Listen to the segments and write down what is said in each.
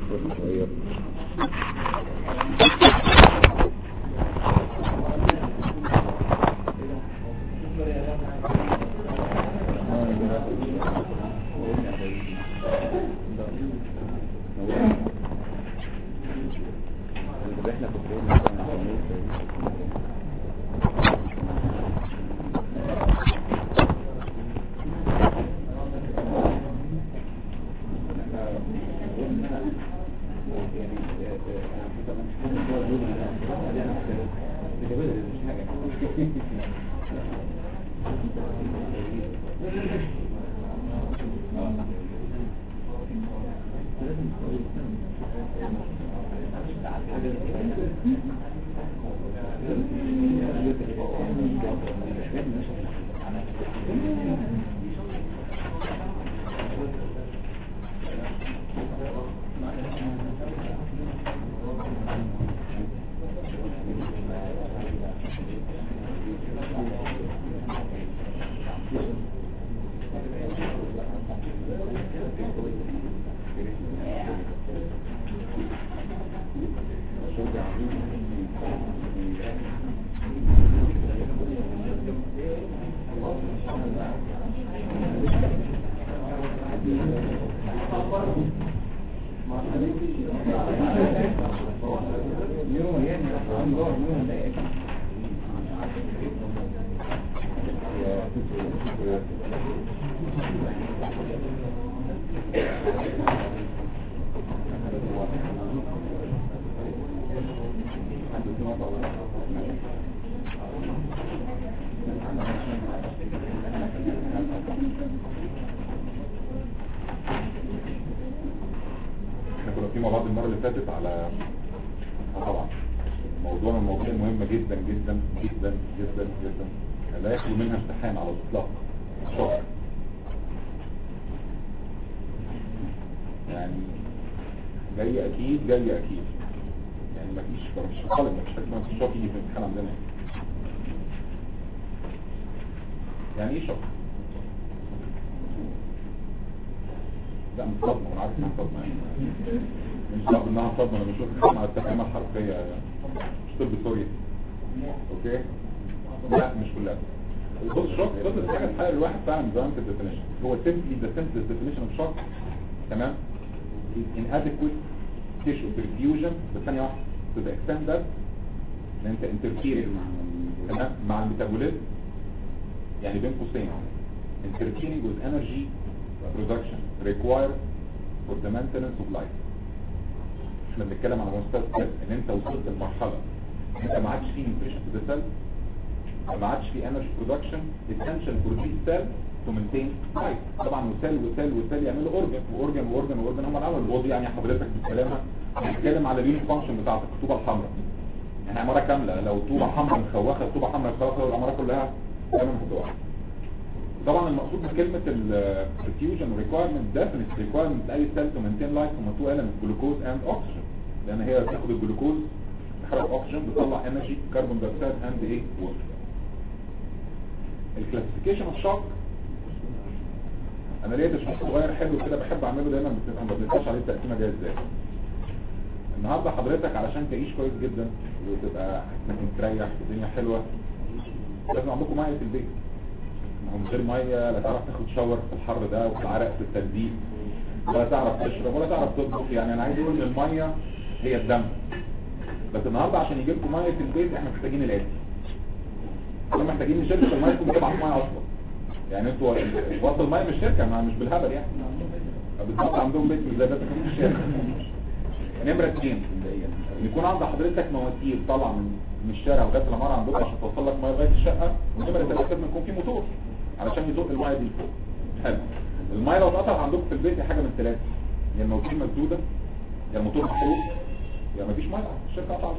احنا كنا في مع بعض المرة اللي فاتت على آه طبعا موضوع من المواضيع المهمة جدا جدا جدا جدا جدا لا يخلو منها امتحان على الاطلاق شكر يعني جاي اكيد جاي اكيد يعني مفيش مفيش طالب مفيش حاجة مفيش شوك يجي في الامتحان عندنا يعني ايه شوك؟ لا مش صدمة انا عارف انها صدمة يعني مش صعب انها صدمة انا بشوف مع التكلمة الحرفية مش طب سوري اوكي لا مش كلها بص شوك بص حاجة تحقق الواحد فعلا زي ما انت الديفينيشن هو simply the simplest definition of shock تمام is inadequate tissue perfusion بثانية واحدة to the extent that ان انت interfering تمام مع الميتابوليزم يعني بين قوسين interfering with energy production required for the maintenance of life احنا بنتكلم على مستوى السيل ان انت وصلت لمرحله انت ما عادش فيه nutrition to the cell ما عادش فيه energy production essential for this cell to maintain life طبعا وسيل وسيل وسيل يعملوا اورجن واورجن واورجن واورجن هم الاول البودي يعني حضرتك بالسلامه بنتكلم على اليونت فانكشن بتاعتك الطوبه الحمراء يعني عماره كامله لو طوبه حمراء مخوخه الطوبه حمراء مخوخه والعماره كلها تمام هتقع طبعا المقصود بكلمة البرفيوجن ريكويرمنت definite requirement اي سيل تو مينتين لايف هما تو elements جلوكوز اند اوكسجين لان هي بتاخد الجلوكوز تحرق اكسجين بتطلع انرجي كربون دايوكسيد اند ايه ووتر الكلاسيفيكيشن اوف شوك انا ليا تشخيص صغير حلو كده بحب اعمله دايما بس ما بنساش عليه التقسيمه جايه ازاي النهارده حضرتك علشان تعيش كويس جدا وتبقى مستريح والدنيا حلوه لازم عندكم ميه في البيت ما هو من غير ميه لا تعرف تاخد شاور في الحر ده وفي العرق في التلزيق ولا تعرف تشرب ولا تعرف تطبخ يعني انا عايز اقول ان الميه هي الدم بس النهارده عشان يجي لكم ميه في البيت احنا محتاجين الاتي احنا محتاجين شركه الميه تكون بتبعت ميه اصلا يعني انتوا وصل ميه من الشركه ما مش بالهبل يعني بالظبط عندهم بيت زي ده في الشركه نمره اثنين يكون عند حضرتك مواسير طالعه من من الشارع لغايه العماره عندكم عشان توصل لك ميه لغايه الشقه ونمره ثلاثه لازم يكون في موتور علشان يزق الميه دي لفوق حلو الميه لو اتقطعت عندكم في البيت هي حاجه من ثلاثه يا المواسير مسدوده يا الموتور محروق يا مفيش ميه الشركه قطعت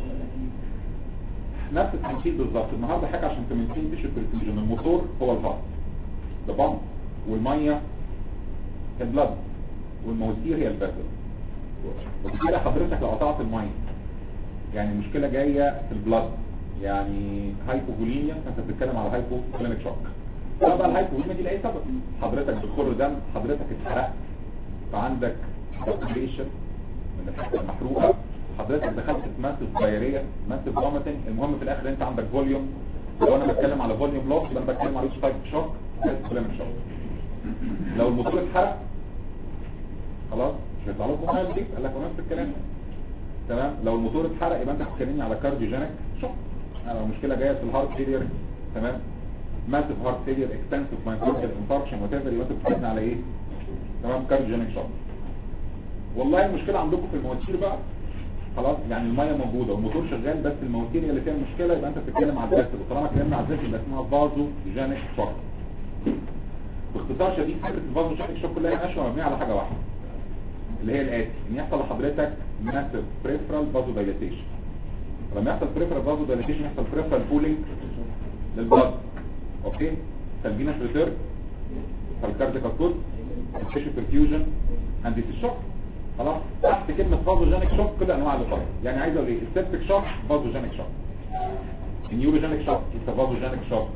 نفس التمثيل بالظبط النهارده حاجه عشان تمثيل تيشو بريفيوجن الموتور هو الهارت ده بامب والميه البلد والمواسير هي الفاسل وبالتالي حضرتك لو قطعت الميه يعني المشكله جايه في البلد يعني هايبوفوليميا فانت بتتكلم على هايبوفوليميك شوك طبعا الهايبوفوليميا دي لاي سبب حضرتك بتخر دم حضرتك اتحرقت فعندك ساتوريشن من الحته المحروقه حضرتك دخلت في ماسف دايريه ماسف فوميتنج المهم في الاخر انت عندك فوليوم لو انا بتكلم على فوليوم لوس يبقى انا بتكلم على تايب شوك فوليوم شوك لو الموتور اتحرق خلاص مش هيطلع لكم حاجه دي قال لك نفس الكلام تمام لو الموتور اتحرق يبقى انت بتتكلمني على كارديوجينيك شوك لو المشكله جايه في الهارت فيلير تمام ماسيف هارت فيلير اكستنسيف مايكروبيال انفاركشن وات ايفر يبقى انت بتتكلمني على ايه تمام كارديوجينيك شوك والله المشكله عندكم في المواتير بقى خلاص يعني الميه موجوده والموتور شغال بس المواتير اللي فيها المشكله يبقى انت بتتكلم على الفاسل وطالما اتكلمنا على الفاسل يبقى اسمها فازو جينيك شوك باختصار شديد فكره الفازو جينيك شوك كلها ماشيه مبنيه على حاجه واحده اللي هي الاتي ان يحصل لحضرتك ماسيف بريفرال فازو دايليتيشن لما يحصل بريفرال فازو دايليتيشن يحصل بريفرال بولينج للبلد اوكي فالفينس ريتيرن فالكاردياك كود التيشو برفيوجن عندي في الشوك خلاص تحت كلمه فازوجينيك شوك كل انواع اللي يعني عايز اقول ايه السيبتيك شوك فازوجينيك شوك النيوروجينيك شوك فازوجينيك شوك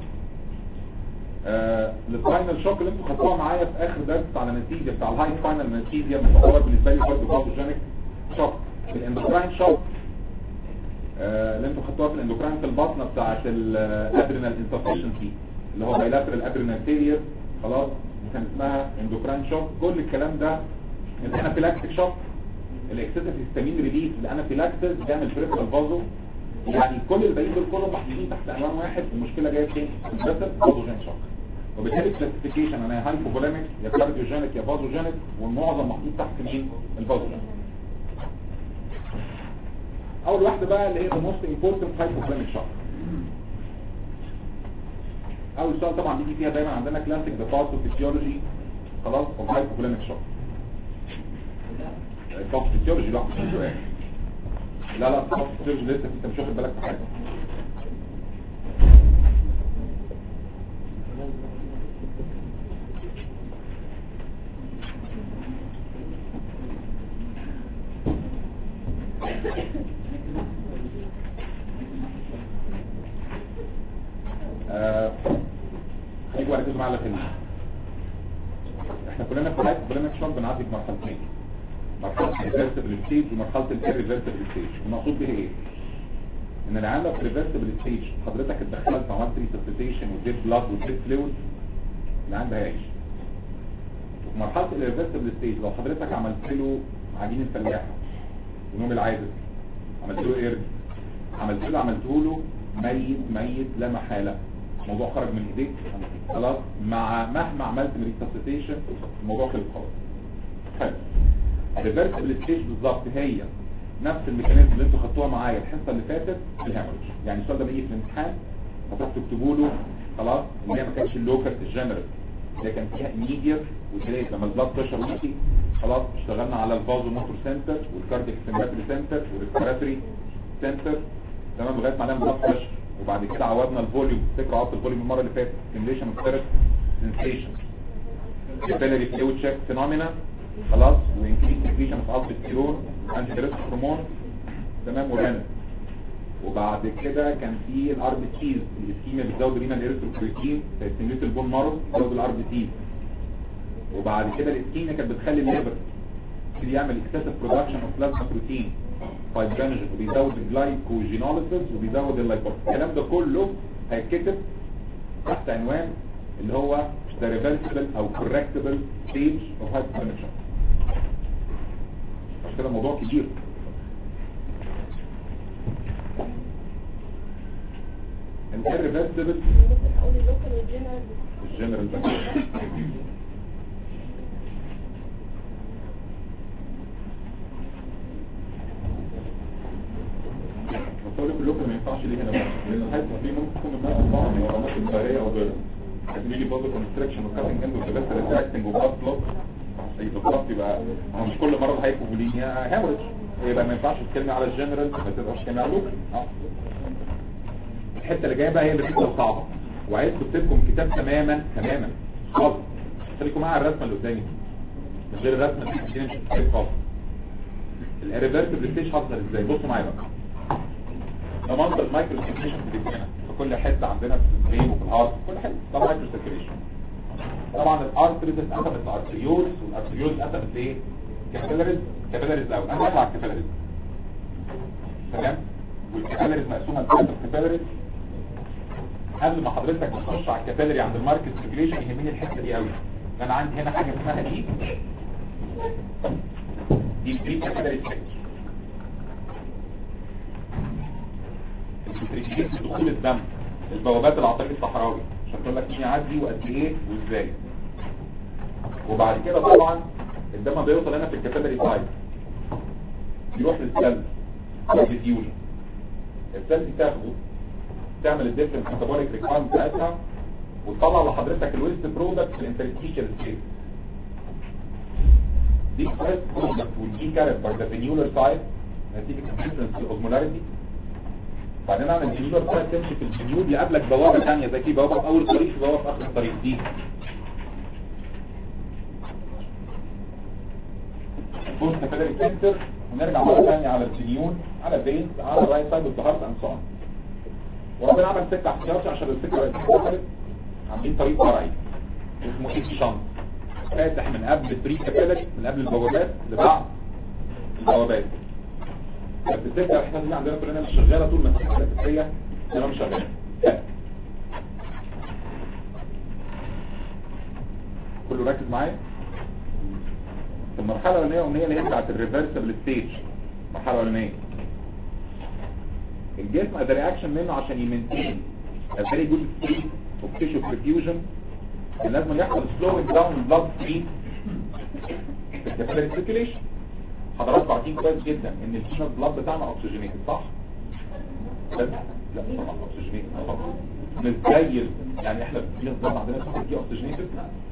السباينال شوك اللي انتوا خدتوها معايا في اخر درس على النتيجه بتاع الهاي سباينال نتيجه متصوره بالنسبه لي برضه فازوجينيك شوك الاندوكراين شوك آه اللي انتوا خدتوها في الاندوكراين في البطنه بتاعه الادرينال انسفشنسي اللي هو بايلاترال ادرينال فيلير خلاص كان اسمها اندوكراين شوك كل الكلام ده الانافيلاكتيك شوك الاكسسيف هيستامين ريليز الانافيلاكتيك بيعمل بريفرال فازو يعني كل الباقيين دول كلهم محطوطين تحت عنوان واحد المشكله جايه فين؟ بس فازوجين شوك وبالتالي الكلاسيفيكيشن انا يا هايبوفوليميك يا كارديوجينيك يا فازوجينيك والمعظم محطوط تحت مين؟ الفازوجينيك اول واحده بقى اللي هي the most important hypothalamic shock اول سؤال طبعا بيجي فيها دايما عندنا كلاسيك ذا باثوفيسيولوجي خلاص اوف hypothalamic shock الباثوفيسيولوجي لوحده مش سؤال لا لا الباثوفيسيولوجي لسه انت مش واخد بالك في حاجه خليكوا ركزوا معايا في احنا كلنا في حياتنا كلنا في شرب بنعدي بمرحلتين مرحله الريفرسبل ستيج ومرحله الريفرسبل ستيج المقصود بها ايه ان اللي عندك ريفرسبل ستيج حضرتك اتدخلت عملت ريسبستيشن وزيت بلاد وزيت فلويد اللي عنده هيعيش وفي مرحله الريفرسبل ستيج لو حضرتك عملت له عجين الفلاحه ونوم العادل عملت له قرد عملت له عملته له ميت ميت لا محاله الموضوع خرج من ايديك خلاص مع مهما عملت من ريسبستيشن الموضوع خلص خلاص حلو الريفرسبل ستيج بالظبط هي نفس الميكانيزم اللي انتوا خدتوها معايا الحصه اللي فاتت الهامرج يعني السؤال ده بيجي في الامتحان هتروح تكتبوا له خلاص اللي هي ما كانتش اللوكال الجنرال اللي كان فيها immediate وديليت لما البلاد بريشر وطي خلاص اشتغلنا على الفازو موتور سنتر والكاردياك سيمباتري سنتر والريسبيراتوري سنتر تمام لغايه ما نعمل بلاد بريشر وبعد كده عوضنا الفوليوم تفتكروا عوضت الفوليوم المره اللي فاتت سيميليشن اوف ثيرست سنسيشن كابيلاري فلويد شيك فينومينا خلاص وانكريس سكريشن اوف الستيرون انتي ستريس هرمون تمام وغنى وبعد كده كان في الار بي سيز الاسكيميا بتزود لينا الاريثروبويتين فيستيميوليت البون مارو بتزود الار بي سيز وبعد كده الاسكيميا كانت بتخلي الليفر يعمل اكسسيف برودكشن اوف بلازما بروتين فايبرينوجين وبيزود الجلايكوجينوليسيس وبيزود اللايبوز الكلام ده كله هيتكتب تحت عنوان اللي هو the reversible او correctable stage of hypertension عشان كده الموضوع كبير الريفرسبل الجنرال بس بقول كلكم ما ينفعش ليه هنا بقى لان الحاجات دي ممكن تكون الناس بعض او رمات الدائريه او غيرها لازم يجي برضه كونستركشن وكاتنج اند وكبس ريتراكتنج وبلاد بلوك يبقى بالظبط يبقى هو مش كل مره هايبوفوليميا هامرج يبقى ما ينفعش تتكلمي على الجنرال ما تقدرش تتكلمي على اللوكال اه الحته اللي جايه بقى هي اللي بتبقى صعبه وعايز اكتب لكم كتاب تماما تماما خالص خليكم معايا الرسمه اللي قدامي من غير الرسمه دي مش هتمشي كتاب خالص الريفرسبل ستيج حصل ازاي بصوا معايا بقى ده منظر المايكرو سيركيشن في جسمنا في كل حته عندنا في البرين وفي الهارت في كل حته ده مايكرو سيركيشن طبعا الارتريز اتقسمت لارتريولز والارتريولز اتقسمت لايه كابيلاريز كابيلاريز الاول انا هطلع الكابيلاريز تمام والكابيلاريز مقسومه لثلاث كابيلاريز قبل ما حضرتك تخش على الكابيلاري عند الماركت سيركيليشن يهمني الحته دي قوي انا عندي هنا حاجه اسمها دي دي بري كابيلاري سيكتور السيركيليشن دخول الدم البوابات العصبيه الصحراوي عشان تقول لك مين يعدي وقد ايه وازاي وبعد كده طبعا الدم بيوصل هنا في الكابيلاري سايد يروح للسيل ديفيوجن السيل دي تاخده تعمل الديفرنس ميتابوليك ريكوايرمنت بتاعتها وتطلع لحضرتك الويست برودكت في الانترستيشال ستيت دي ويست برودكت ودي كارت باي ذا فينيولر سايد نتيجه الديفرنس في الاوزمولاريتي بعدين اعمل الفينيولر سايد تمشي في الفينيول يقابلك بوابه ثانيه زي في بوابه في اول الطريق في بوابه في اخر الطريق دي بوست كابيلاري سنتر ونرجع مره ثانيه على الفينيول على فينز على الرايت سايد اوف ذا هارت اند سو وربنا عمل سكه احتياطي عشان السكه بقت اتقفلت عاملين طريق فرعي اسمه اكس شنط فاتح من قبل البري كابيلاري من قبل البوابات لبعد البوابات بس السكه الاحتياطي دي عندنا كلنا مش شغاله طول ما السكه الاساسيه انا مش شغاله كله ركز معايا في المرحله الاولانيه والنيه اللي هي بتاعت الريفرسبل ستيج المرحله الاولانيه الجسم as a reaction منه عشان يمنتين a very good state of tissue perfusion كان لازم يحصل slowing down blood stream في الكابيلاري circulation حضراتكم عارفين كويس جدا ان الفينال بلاد بتاعنا اوكسجينيتد صح؟ لا لا طبعا اوكسجينيتد طبعا مش زي يعني احنا الفينال بلاد عندنا صح دي اوكسجينيتد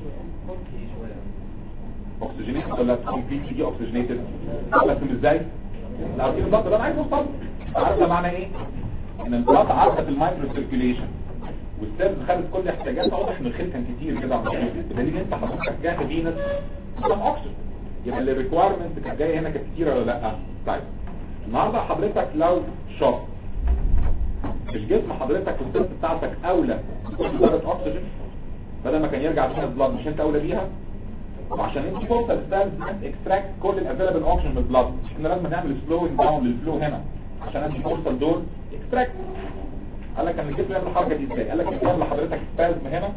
اوكسجينيتد ولا كومبليتلي دي اوكسجينيتد بس مش زي لو في البلاد ده انا عايز اوصل عارف ده معنى ايه ان البلاد عارفه المايكرو سيركيوليشن والسيلز خدت كل احتياجاتها واضح ان الخير كان كتير كده بدليل انت حضرتك جايه فينس كم اكسجين يبقى الريكويرمنت كانت جايه هنا كانت كتيره ولا لا طيب النهارده حضرتك لو شوك الجسم حضرتك والسيلز بتاعتك اولى بكل ذره اكسجين بدل ما كان يرجع فيها البلاد مش انت اولى بيها وعشان انت فرصه للسيلز اكستراكت كل الافيلابل اوكسجين من البلاد احنا لازم نعمل سلوينج داون للفلو هنا عشان ادي فرصه لدول اكستراكت قال لك ان الجسم يعمل الحركه دي ازاي قال لك يعمل لحضرتك سبازم هنا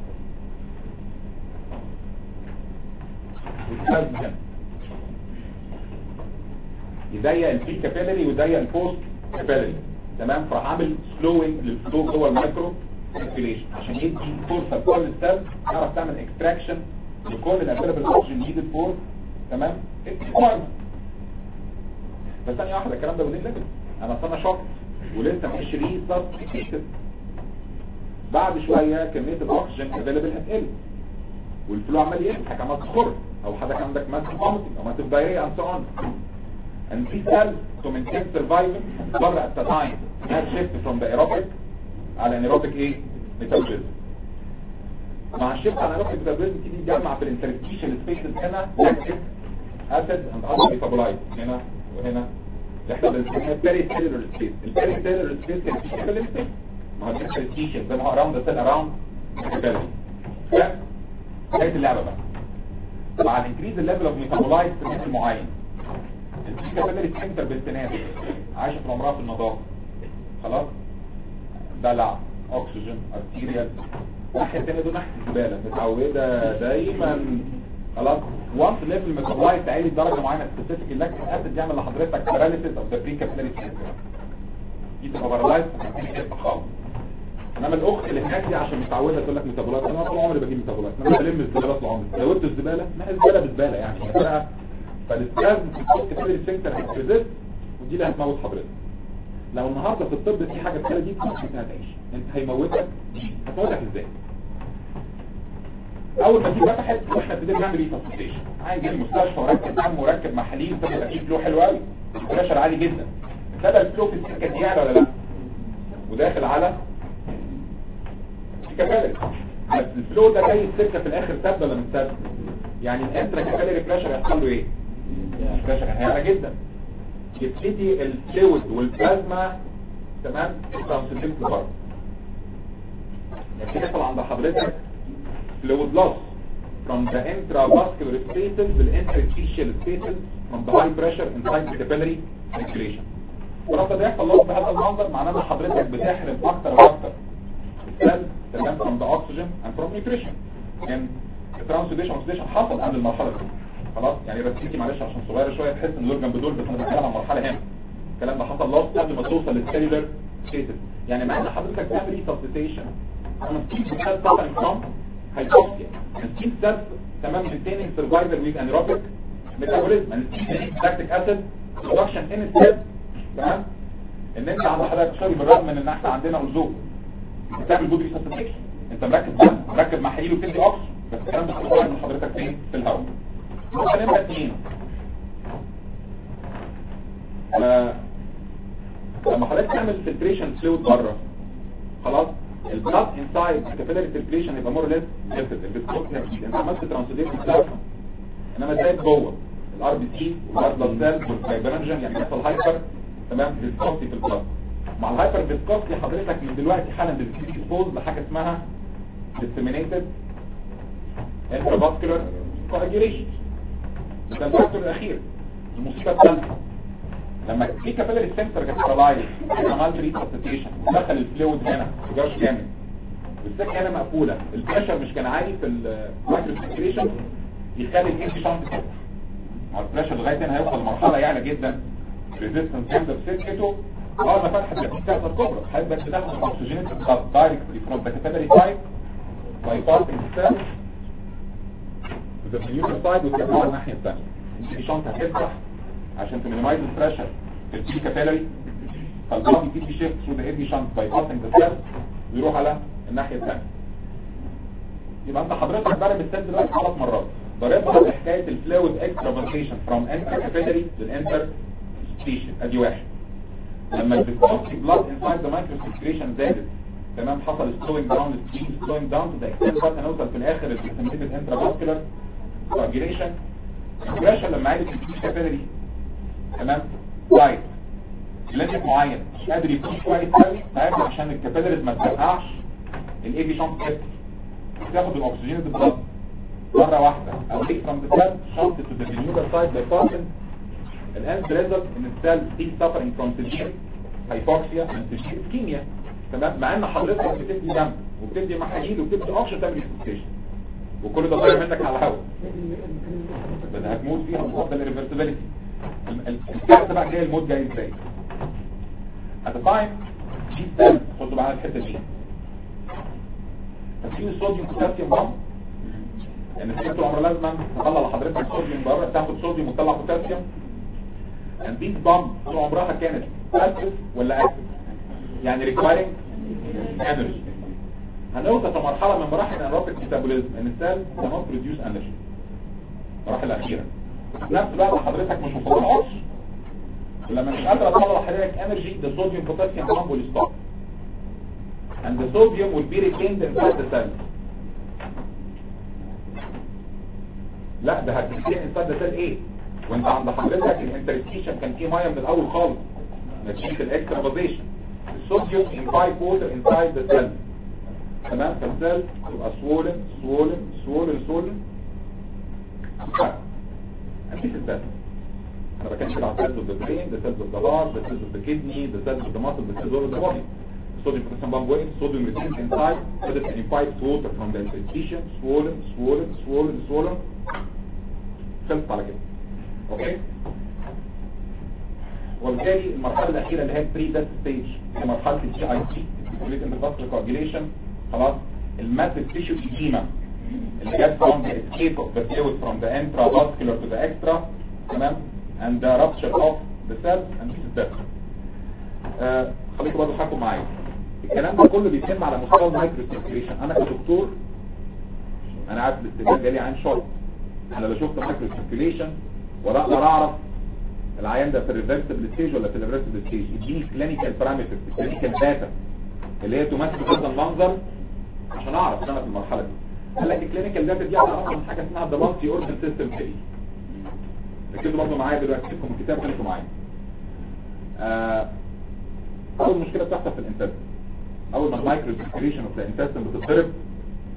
وسبازم هنا يضيق البري كابيلاري ويضيق البوست كابيلاري تمام فراح عامل سلوينج للفلو جوه المايكرو سيركيليشن عشان يدي فرصه لكل السيلز تعرف تعمل اكستراكشن لكل الافيلابل اوكسجين نيدد فور تمام الريكوايرمنت بس ثانيه واحده الكلام ده ودين ليميت انا اصلا شوك ولسه مش ريسبستيتد بعد شويه كميه الاكسجين افيلابل هتقل والفلو عمال يضحك عمال تخر او حضرتك عندك ماسك فوميتنج او ماسك دايريا اند سو اون and these cells to maintain survival بره at the time have shift from the aerobic على anaerobic ايه metabolism مع الشيفت على anaerobic metabolism تيجي تجمع في الانترستيشن سبيسز هنا lactic acid and other metabolites هنا وهنا احنا بنسميها بيري سيلولر سبيس البيري سيلولر سبيس كان في شكل سبيس ما هو الانترستيشن زي ما هو اراوند ذا سيل اراوند الكابيلاري بدايه اللعبه بقى مع الانكريز الليفل اوف ميتابولايت في مثل معين الكابيلاري سنتر بالتناسب عايشه في عمرها في النظافه خلاص دلع اكسجين ارتيريال الناحيه الثانيه دول ناحيه الزباله متعوده دايما خلاص وانس ليفل ميتابولايت عالي لدرجه معينه سبيسيفيك اللاكتيك اسيد يعمل لحضرتك باراليسيس اوف ذا بري كابيلاري سنتر دي تبقى بارالايز خالص انما الاخت اللي هناك دي عشان متعوده تقول لك ميتابولايت انا طول عمري بجيب ميتابولايت انا بلم الزباله طول عمري زودت الزباله ما هي الزباله بزباله يعني فالاستاذ في الكوست كابيلاري سنتر هتريزيست ودي اللي هتموت حضرتك لو النهارده في الطب في حاجه كده دي ممكن هتعيش انت هيموتك هتموتك ازاي اول ما دي فتحت واحنا ابتدينا نعمل ريسبستيشن عايز المستشفى وركب دم وركب محاليل تبقى فيه فلو حلو قوي البريشر عالي جدا ابتدى الفلو في السكه دي يعلى ولا لا وداخل على الكابيلاري بس الفلو ده جاي السكه في الاخر سد ولا مش سد يعني الانترا كابيلاري بريشر يحصل له ايه البريشر هيعلى جدا يبتدي الفلويد والبلازما تمام ترانسليت لبره يعني يحصل عند حضرتك فلويد لوس from the intravascular spaces بالinterstitial spaces from the high pressure inside the capillary circulation ولما ده يحصل لهم بهذا المنظر معناه ان حضرتك بتحرم اكتر واكتر السيل تمام from the oxygen and from nutrition يعني الترانسوديشن اوكسيديشن حصل قبل المرحله دي خلاص يعني رسيتي معلش عشان صغيره شويه تحس ان دول جنب دول بس انا بتكلم عن مرحله هنا الكلام ده حصل لوس قبل ما توصل للسيلولر ستيتس يعني معنى حضرتك تعمل ريسبستيشن لما تيجي تشتغل suffering from hypoxia and still cells تمام maintaining survival with anaerobic metabolism and still lactic acid production in السيل تمام ان انت عند حضرتك سوري بالرغم من ان احنا عندنا اوزون بتعمل جود ريسبستيشن انت مركب دم مركب محاليل وبتدي اكسجين بس الكلام ده بيطلع من حضرتك فين في الهواء نقطه نمره اثنين آه، لما حضرتك تعمل فلتريشن فلويد بره خلاص البلاد انسايد كابيلاري فلتريشن يبقى مور ليس ليفتد الفيسكوس نفسي انت عملت ترانسليت البلازما انما ازاي جوه الار بي سي والار بلاد سيلز والفايبرنجن يعني بيحصل هايبر تمام فيسكوسي في البلازما مع الهايبر فيسكوسي حضرتك من دلوقتي حالا بتكسبوز لحاجه اسمها disseminated intravascular coagulation ده الفاكتور الاخير المصيبه الثالثه لما في كابيلاري سنتر كانت بارالايز عملت ريسبستيشن ودخل الفلويد هنا ما جاش جامد والسكه هنا مقفوله البريشر مش كان عالي في المايكرو سيركيليشن يخلي الجلد شنط تفتح مع البريشر لغايه هنا هيوصل لمرحله يعلى جدا ريزيستنس جامده في سكته اول ما فتحت الكاسه الكبرى هيبقى تدخل الاكسجين دايركتلي فروم ذا كابيلاري سايد باي باسنج سيل ذا نيوترال سايد وترجع الناحيه الثانيه دي شنطه هتفتح عشان تمينيمايز البريشر في البي كابيلاري فالبلاد يبتدي شيفت ثرو ذا ايدي شانت باي باسنج ذا سيل ويروح على الناحيه الثانيه يبقى انت حضرتك ضارب السيل دلوقتي ثلاث مرات ضاربها بحكايه الفلويد اكسترافانسيشن فروم انتر كابيلاري للانتر ستيشن ادي واحد لما الفيسكوسي بلاد انسايد ذا مايكرو سيركيليشن زادت تمام حصل سلوينج داون الستريم سلوينج داون تو ذا اكستنت بقى هنوصل في الاخر للديسميتد انترا فاسكولار كواجيليشن البريشر لما عالي في البي كابيلاري تمام طيب لازم معين مش قادر يكون كويس قوي طيب عشان الكابيلاريز ما تفرقعش الاي بي شنط كده تاخد الاكسجين بالظبط مره واحده او ليك فروم ذا سيل شنط تو ذا فينيولا سايد باي باسنج الاند ريزلت ان السيل ستيل سفرنج فروم سيفير هايبوكسيا اند سيفير اسكيميا تمام مع ان حضرتك بتدي دم وبتدي محاليل وبتدي اوكسجين تعمل ريسبستيشن وكل ده ضايع منك على الهواء بس هتموت فيها بفضل الريفرسبيليتي الكارت بقى جاي الموت جاي ازاي at the time دي ستاند خدوا معانا الحته دي في الصوديوم بوتاسيوم بامب يعني الست العمر لازم تطلع لحضرتك الصوديوم بره تاخد صوديوم وتطلع بوتاسيوم and these bombs طول عمرها كانت passive ولا active يعني requiring energy هنوصل في مرحله من مراحل الانروبيك ميتابوليزم ان السيل cannot produce energy المراحل الاخيره في نفس الوقت حضرتك مش مصدر عطش ولما مش قادر اطلع لحضرتك انرجي the sodium potassium pump will stop and the sodium will be retained inside the cell لا ده هتريتين inside the cell ايه وانت عند حضرتك الانترستيشن كان فيه ميه من الاول خالص نتيجه الاكسترافازيشن الصوديوم in five water inside the cell تمام فالسيل تبقى swollen swollen swollen swollen مفيش السيل انا بتكلم كده عن cells of the brain the cells of the heart the cells of the kidney the cells of the muscle the cells of the body sodium potassium bomb weight sodium retained inside so that it pipes water from the interstitium swollen swollen swollen swollen خلصت على كده اوكي وبالتالي المرحله الاخيره اللي هي بري داس ستيج هي مرحله الجي اي تي كوليت انترفاسكولار كواجيليشن خلاص الماسيف تيشو ايديما اللي جت from the escape of the fluid from the intravascular to the extra تمام and the rupture of the cells and this is death آه خليكم برضه حكوا معايا الكلام ده كله بيتم على مستوى المايكرو سيركيليشن انا كدكتور انا عارف الاستجابه جالي عين شوت انا لو شفت مايكرو سيركيليشن واقدر اعرف العيان ده في الريفرسبل ستيج ولا في الريفرسبل ستيج يديني كلينيكال بارامترز كلينيكال داتا اللي هي تمثل هذا المنظر عشان اعرف انا في المرحله دي قال لك الكلينيكال داتا دي هتعرفها من حاجه اسمها ذا مالتي اورجن سيستم ثيري ركزوا برضه معايا دلوقتي لكم الكتاب خليكم معايا آه اول مشكله بتحصل في الانتستين اول ما المايكرو سيركيليشن اوف ذا انتستين بتتضرب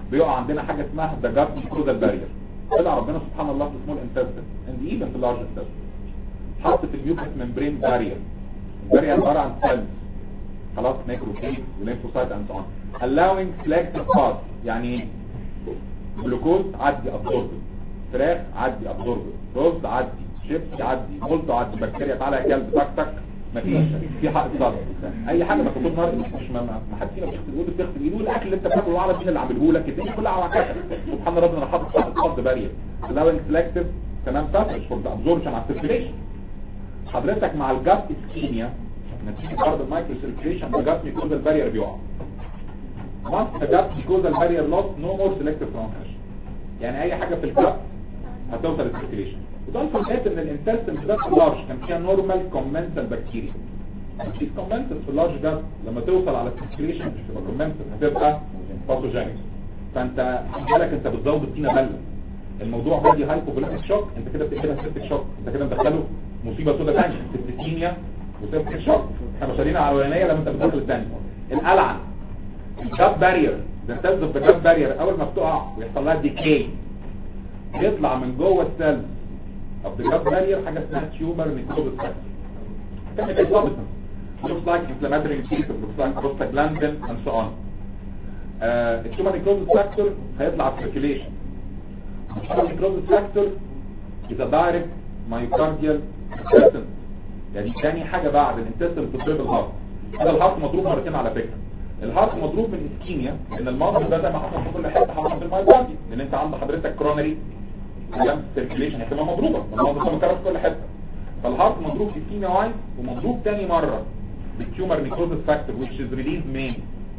بيقع عندنا حاجه اسمها ذا جات ميكوزال بارير طلع ربنا سبحان الله في سمول انتستين اند ايفن في اللارج انتستين حط في الميوكس ممبرين بارير البارير عباره عن سيلز خلاص نيكروفيل وليمفوسايت اند سو اون allowing selective path يعني ايه جلوكوز عدي ابزورب فراخ عدي ابزورب رز عدي شيبس عدي مولتو عدي بكتيريا تعالى يا كلب تك تك مفيش في حق صدر اي حاجه ما تكون نار مش ما ما حد فينا بيغسل ايده بتغسل ايده الاكل اللي انت بتاكله اعرف مين اللي عامله لك الدنيا كلها على كده سبحان ربنا انا حاطط حق صد بارير allowing selective تمام passage for the absorption على circulation حضرتك مع الجات اسكيميا نتيجه برضه المايكرو سيركيليشن الجات ميكوزال بارير بيقع once the gut mucosal barrier lost no more selective transmission يعني اي حاجة في الجت هتوصل للسيركيليشن وده الفرقات ان الانتستين بالذات اللارج كان فيها نورمال كومنتال بكتيريا في كومنتال في اللارج جت لما توصل على السيركيليشن مش تبقى كومنتال هتبقى باثوجينيك فانت خد بالك انت بتزود الطينه بله الموضوع ده دي هايبوفوليميك شوك انت كده بتقلبها سيبتك شوك انت كده مدخله مصيبه سوداء ثانيه سيبتيكيميا وسيبتك شوك احنا بشرينا على الاولانيه لما انت بتدخل الثانيه القلعه الجاب بارير ده تلزم بجاب بارير اول ما بتقع ويحصل لها ديكي يطلع من جوه السيل of the gut barrier حاجه اسمها tumor necrosis factor chemical substance looks like inflammatory indicator looks like prostaglandin and so on uh, الtumor necrosis factor هيطلع على circulation الtumor necrosis factor is a direct myocardial suppressant يعني تاني حاجة بعد الانتستين بتضرب الهارت هذا الهارت مضروب مرتين على فكرة الهارت مضروب من اسكيميا لان المرض ده زي ما حصل في كل حته حصل في المايوكارديا لان انت عند حضرتك كرونري جنب سيركيليشن هتبقى مضروبه المرض ده مكرر في كل حته فالهارت مضروب في اسكيميا وايز ومضروب تاني مره بالتيومر نيكروزس فاكتور which is released main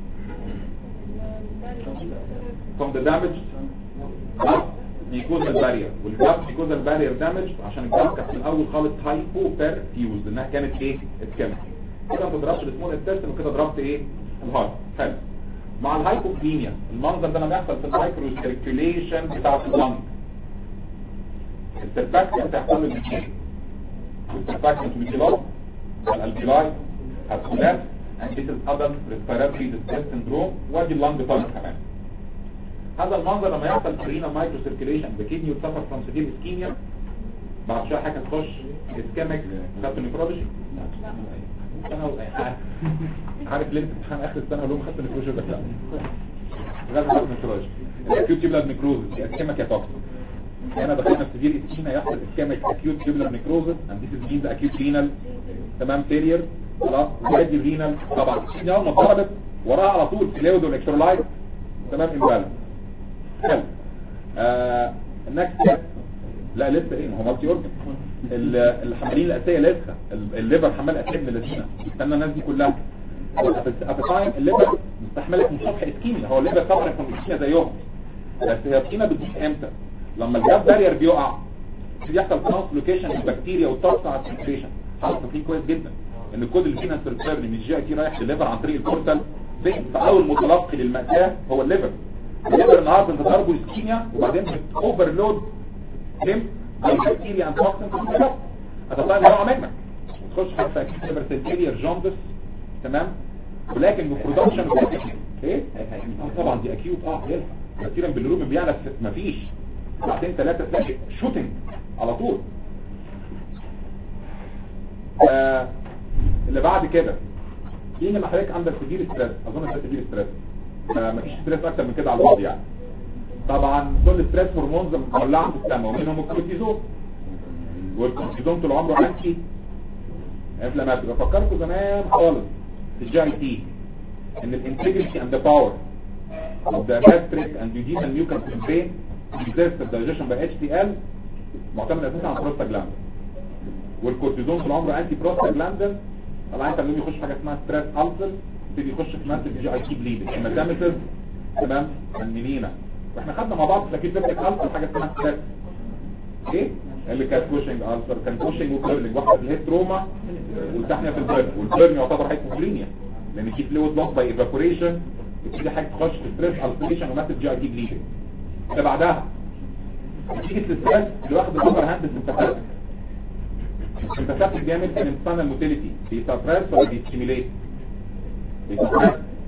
from the damage نيكوزال بارير والجاب نيكوزال بارير دامج عشان الجاب كانت في الاول خالص هايبو بيرفيوز انها كانت ايه اتكمل كده ما ضربت السمول انتستين وكده ضربت ايه الهارت حلو مع الهايبوكليميا المنظر ده لما يحصل في المايكرو سيركيوليشن بتاعه اللنج السيرفاكتنت هيحصل له الاثنين السيرفاكتنت ميكيلوز الالبيلاي هتكولاب and this is adult respiratory distress syndrome ودي اللنج طالع كمان هذا المنظر لما يحصل فرينا مايكرو سيركيوليشن بكيدني وتسفر فروم سيفير اسكيميا بعد شويه حاجه تخش اسكاميك خدت نيفرولوجي انا عارف ليه امتحان اخر السنه لهم خدت نيفرولوجي ولا لا غير خدت نيفرولوجي الاكيوت تيبلر نيكروزس دي اسكاميك يا توكسيك هنا دخلنا في سيفير اسكيميا يحصل اسكاميك اكيوت تيبلر نيكروزس اند ذيس از مينز اكيوت رينال تمام فيلير خلاص وادي رينال طبعا دي اول ما اتضربت وراها على طول فلويد والكترولايت تمام امبالانس حلو آه النكست لا لسه ايه ما هو مالتي اورجن الحمالين الاساسيه لسه الليفر حمال اساسي من اللذينه استنى الناس دي كلها اتفاين الليفر مستحملك من صبح اسكيميا هو الليفر طبعا يكون اسكيميا زيهم بس هي الاسكيميا بتزيد امتى لما الجاب بارير بيقع بيحصل ترانسلوكيشن للبكتيريا والتصنع على السيركيشن حصل فيه كويس جدا ان الكود اللي فينا سيرفيرلي من الجي اي تي رايح للليفر عن طريق البورتال فاول متلقي للمأساة هو الليفر الليفر النهارده انت ضربه اسكيميا وبعدين اوفرلود هم البكتيريا ان توكسين هتطلع ان هو منك تخش حتى اكيد ليفر سيلير جوندس تمام ولكن البرودكشن ايه آه طبعا دي اكيوت اه يلحق كثيرا بالروم بيعرف مفيش بعدين ثلاثه تلاقي شوتنج على طول آه اللي بعد كده يجي لما حضرتك عندك سيفير ستريس اظن ده سيفير ستريس آه مفيش ستريس اكتر من كده على الوضع يعني طبعا كل ستريس هرمونز مولعه في السماء ومنهم الكورتيزون والكورتيزون طول عمره انتي انفلاماتوري بفكركم زمان خالص في الجي اي تي ان الانتجريتي اند ذا باور of the gastric and duodenal mucous membrane resist the digestion by HCl معتمد اساسا على البروستاجلاندين والكورتيزون طول عمره انتي بروستاجلاندين طبعا انت لما يخش حاجه اسمها ستريس السر يبتدي يخش في ماسك جي اي تي بليدنج هيماتاميسز تمام المنينا واحنا خدنا مع بعض في اكيد فيبتك السر حاجه اسمها ستريس ايه اللي كانت كوشنج السر كان كوشنج وكيرلينج واحده في الهيد تروما والثانيه في البيرن والبيرن يعتبر هايبوكلينيا لان في فلويد لوس باي ايفابوريشن يبتدي حاجه تخش في ستريس السريشن وماسك جي اي تي بليدنج اللي بعدها نتيجه الاستريس اللي واخد الابر هاند السمباثيك السمباثيك جامد كان انسان الموتيليتي بيسبرس ولا بيستيميليت بيسبرس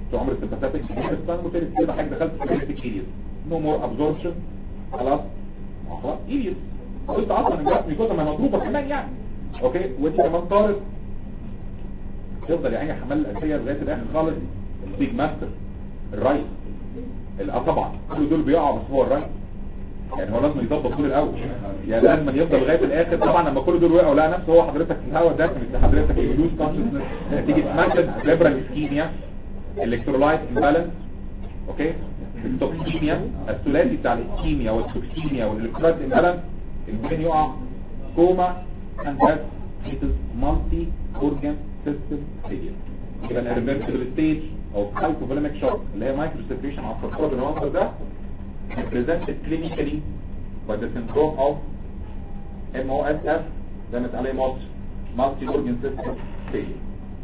في عمر السمباثيك الثايموثيرابي كده حاجه دخلت في الكريتيك ايريز نو مور ابزوربشن خلاص خلاص ايريز قلت اصلا الجسم يكون ما مضروبه كمان يعني اوكي ودي كمان طارت تفضل يعني حمال الاساسيه لغايه الاخر خالص البيج ماستر الرايت اه طبعا كل دول بيقعوا بس هو الرايت يعني هو لازم يظبط طول الاول يعني لازم يفضل لغايه الاخر طبعا لما كل دول وقعوا لقى نفسه هو حضرتك في الهواء ده مثل حضرتك يلوز كونشسنس تيجي تمثل ليبرال اسكيميا الكترولايت امبالانس اوكي التوكسيميا الثلاثي بتاع الاسكيميا والتوكسيميا والالكترولايت امبالانس البرين يقع كوما and that it is multi organ system failure يبقى الريفرسبل ستيج او هايبوفوليميك شوك اللي هي مايكرو سيبريشن على الفرقه بالمنظر ده presented clinically by the syndrome of MOSF زي ما اتقال مصر multi organ system failure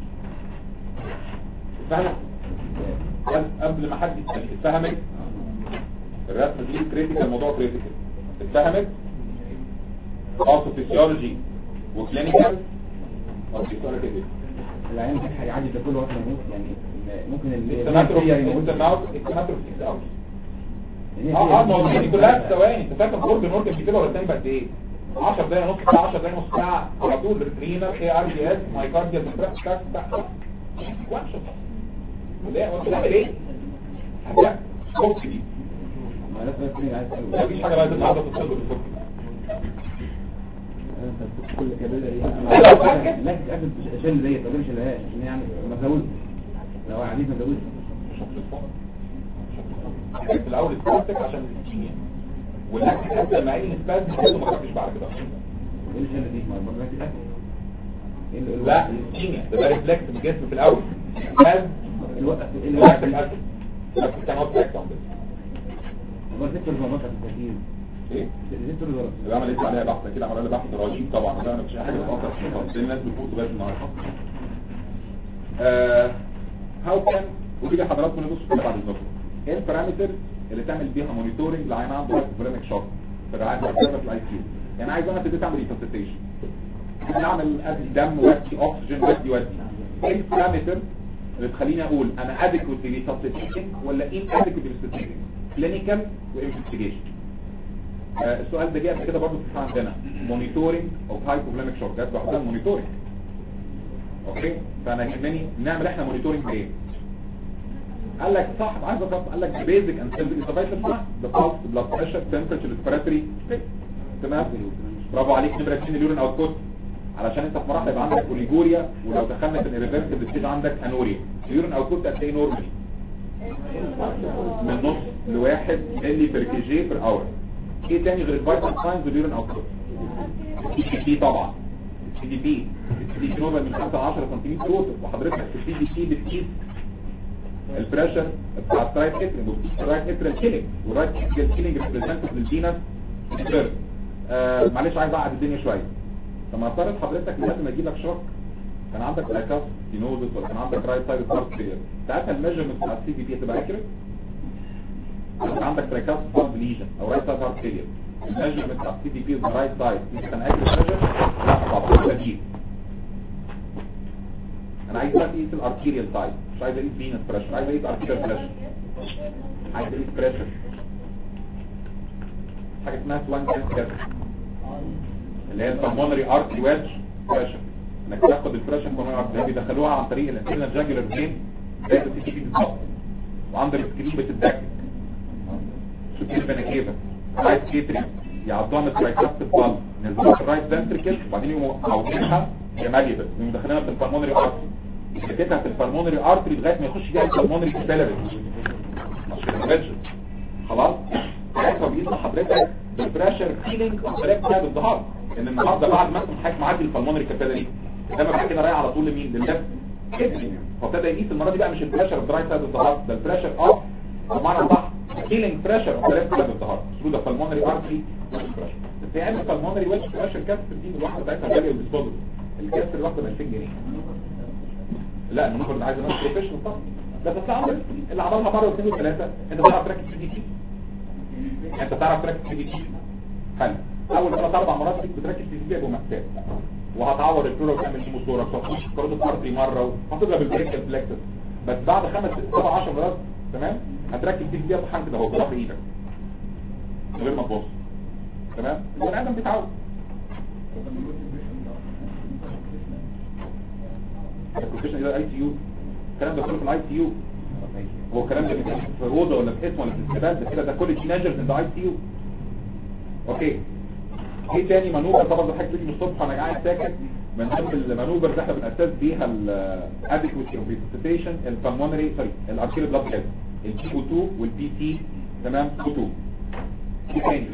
فاهم قبل ما حد يتكلم اتفهمت الرسمه دي كريتيكال موضوع كريتيكال اتفهمت also physiology وكلينيكال او physiology العيان هيعدي ده كله وقت ما يموت يعني ممكن It's a matter of يموت it's a matter- it's a matter of six hours. يعني اه اه ما هو هي- دي كلها في ثواني انت فاكر كورد نورد كده ولا الثاني بقد ايه 10 دقايق نص ساعه 10 دقايق نص ساعه على طول رينال اي ار دي اس مايكارديال تاك تاك تاك وان شوت ليه هو بتعمل ايه حاجه كوكس دي ما لازم بس مين عايز اساله مفيش حاجه بقى تطلع في الطب بالفك انت كل كبيره دي لا، لا، لا. لا تتاكد عشان ديت ما مش لهاش عشان يعني ما تزودش لو قاعدين ما تزودش في الاول سباستك عشان الكيمياء والاكل حتى لما اي سباست كده ما خدتش بعد كده ايه الشله دي ما ما تتاكد ايه ال- ال- لا الكيمياء ده بقى ريفلكس من الجسم في الاول سباست الوقت ايه الوقت الوقت الأكل كان هو بتاعك عم هو الدكتور زي ما في التركيز ايه الدكتور زي اللي عمل لسه عليها بحث كده عمل لها بحث رهيب طبعا ده انا مش حاجه بفكر فيها الناس بتفوت لغايه النهارده آه هاو كان ودي لي حضراتكم نبص كده بعد الظهر ايه البارامترز اللي تعمل بيها مونيتورنج لعين عنده هايبوفوليميك شوك في الرعايه المركزه في الاي سي يعني عايز انا ابتدي اعمل ريسوسيتيشن نعمل ادي دم ودي اكسجين ودي ودي ايه البارامتر اللي تخليني اقول انا ادكوتلي ريسوسيتيشن ولا ان ادكوتلي ريسوسيتيشن كلينيكال وانفستيجيشن آه، السؤال ده جه قبل كده برضه في الامتحان عندنا مونيتورنج او هايبوفوليميك شوك جت بحضر مونيتورنج اوكي فانا يهمني نعمل احنا مونيتورنج بايه قال لك صح عايز اضبط قال لك بيزك اند سيمبل انترفيشن صح ذا بالس بلاد بريشر تمبرتشر ريسبيراتوري تمام برافو عليك نمره 2 اليورين اوتبوت علشان انت في مراحل يبقى عندك اوليجوريا ولو دخلنا في الريفرسبل ستيج عندك انوريا اليورين اوتبوت قد ايه نورمالي من نص لواحد ملي بير كي جي بير اور ايه تاني غير الفيتال ساينز واليورين اوتبوت السي دي بي طبعا السي دي بي السي دي بي نورمال من 5 ل 10 سنتيمتر روتر وحضرتك السي دي بي بتقيس البريشر بتاع الرايت اترينج والرايت اترينج كيلينج والرايت اترينج كيلينج ريبريزنتد للفينس سيرف آه معلش عايز اقعد الدنيا شويه لما افترض حضرتك لازم اجيب لك شوك كان عندك الاكاس سينوزس ولا كان عندك رايت سايد هارت فيلير ساعتها الميجرمنت بتاع السي في بي هتبقى اكيوريت كان عندك تراكاس فالف ليجن او رايت سايد هارت فيلير الميجرمنت بتاع السي في بي رايت سايد كان اكيوريت ميجر لا طبعا بديل انا عايز بقى اقيس الارتيريال سايد مش عايز اقيس فينس بريشر عايز اقيس ارتيريال بريشر عايز اقيس بريشر حاجه اسمها سوان كانسر اللي هي البلمونري ارتري ويدج بريشر انك تاخد البريشر من الارتري بيدخلوها عن طريق الانترنال جاجولار فين زي السي تي بالظبط وعند السكرين بتتدكك شوف الفينا كيفا رايت كيتري يعضوها من الترايكاست بالب نزلوها في الرايت فنتركل وبعدين يقوموا عاوزينها يا ماجيبس يقوموا داخلينها في البلمونري ارتري يثبتها في البلمونري ارتري لغايه ما يخش فيها البلمونري كابيلاري خلاص ساعتها بيطلع حضرتك بالبريشر فيلينج وطريقه بتاع الظهر ان النهارده بعد ما انت حضرتك معدي البلمونري كابيلاري ده بعد كده رايح على طول لمين للليفت كدني فابتدى يقيس المره دي بقى مش البريشر اوف رايت سايد الظهر ده البريشر اوف بمعنى صح هيلينج بريشر اوف ليفت سايد الظهر ثرو ذا pulmonary artery بريشر بس هي عامل pulmonary ويدج بريشر كاسر دي الواحده بتاعتها غاليه وديسبوزبل الكاسر الواحده ب 2000 جنيه لا المفروض عايز ناس بروفيشنال طبعا بس اصل اللي عملها مره واثنين وثلاثه انت بتعرف تركز في دي تي انت تعرف تركز في دي تي حلو اول ثلاث اربع مرات كنت بتركز في دي تي يبقوا محتاج وهتعور البلورا وتعمل هيموثوركس وهتخش في كاروتيد ارتري مره وهتضرب البريكال فلكسس بس بعد خمس ست سبع 10 مرات تمام هتركب دي دي بحاجه كده اهو بظهر ايدك من غير ما تبص تمام البني ادم بيتعود البروفيشنال ده اي تي يو الكلام ده كله في الاي تي يو هو الكلام ده بيتكلم في اوضه ولا في اسم ولا في استقبال ده كده ده كل تيناجرز ان ذا اي تي يو اوكي ايه تاني مانوفر طبعا ده حاجه بتيجي من الصبح وانا قاعد ساكت من ضمن المانوفر اللي احنا بنأسس بيها الادكوسي اوف ريسيتيشن البلمونري سوري الارتيريال بلاد جاز البي او 2 والبي تي تمام او 2 ايه تاني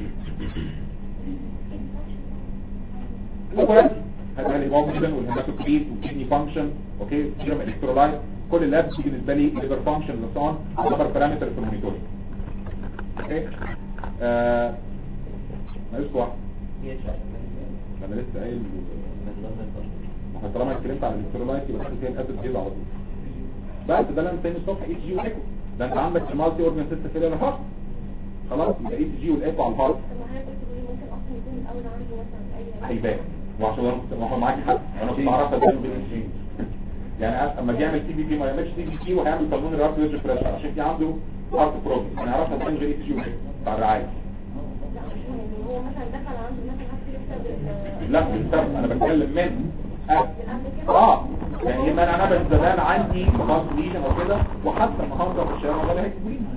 الاوبراتي هذا الهيموجلوبين والهيماتوكريت والكدني فانكشن اوكي سيرم الكترولايت كل اللابس دي بالنسبه لي ليفر فانكشن لسان ليفر بارامتر في المونيتورنج اوكي آه ناقص واحد انا لسه قايل ما هو طالما اتكلمت على الالكترولايت يبقى داخل فيها الاسيد بيز على طول بس ده اللي انا تاني الصبح اي جي وايكو ده انت عندك المالتي اورجان سيستم فيلر هارت خلاص يبقى اي جي والايكو على الهارت ممكن اصلا يكون الاول عنده مثلا اي هيبان وعشان انا كنت ما هو معاك حد انا كنت اعرفها ازاي بالاكسجين يعني اما بيعمل تي بي بي ما يعملش تي بي بي وهيعمل بالمون رابط ويج بريشر عشان في عنده هارت بروبلم انا اعرفها ازاي غير اكسجين بتاع الرعايه لا مش يعني هو مثلا دخل عنده مثلا حاسس يكسب لا بالسبب انا بتكلم من آه. قبل كده اه يعني ما انا انا زمان عندي خاص ليجن او كده وحتى النهارده في الشارع ولا هيكتبوا لي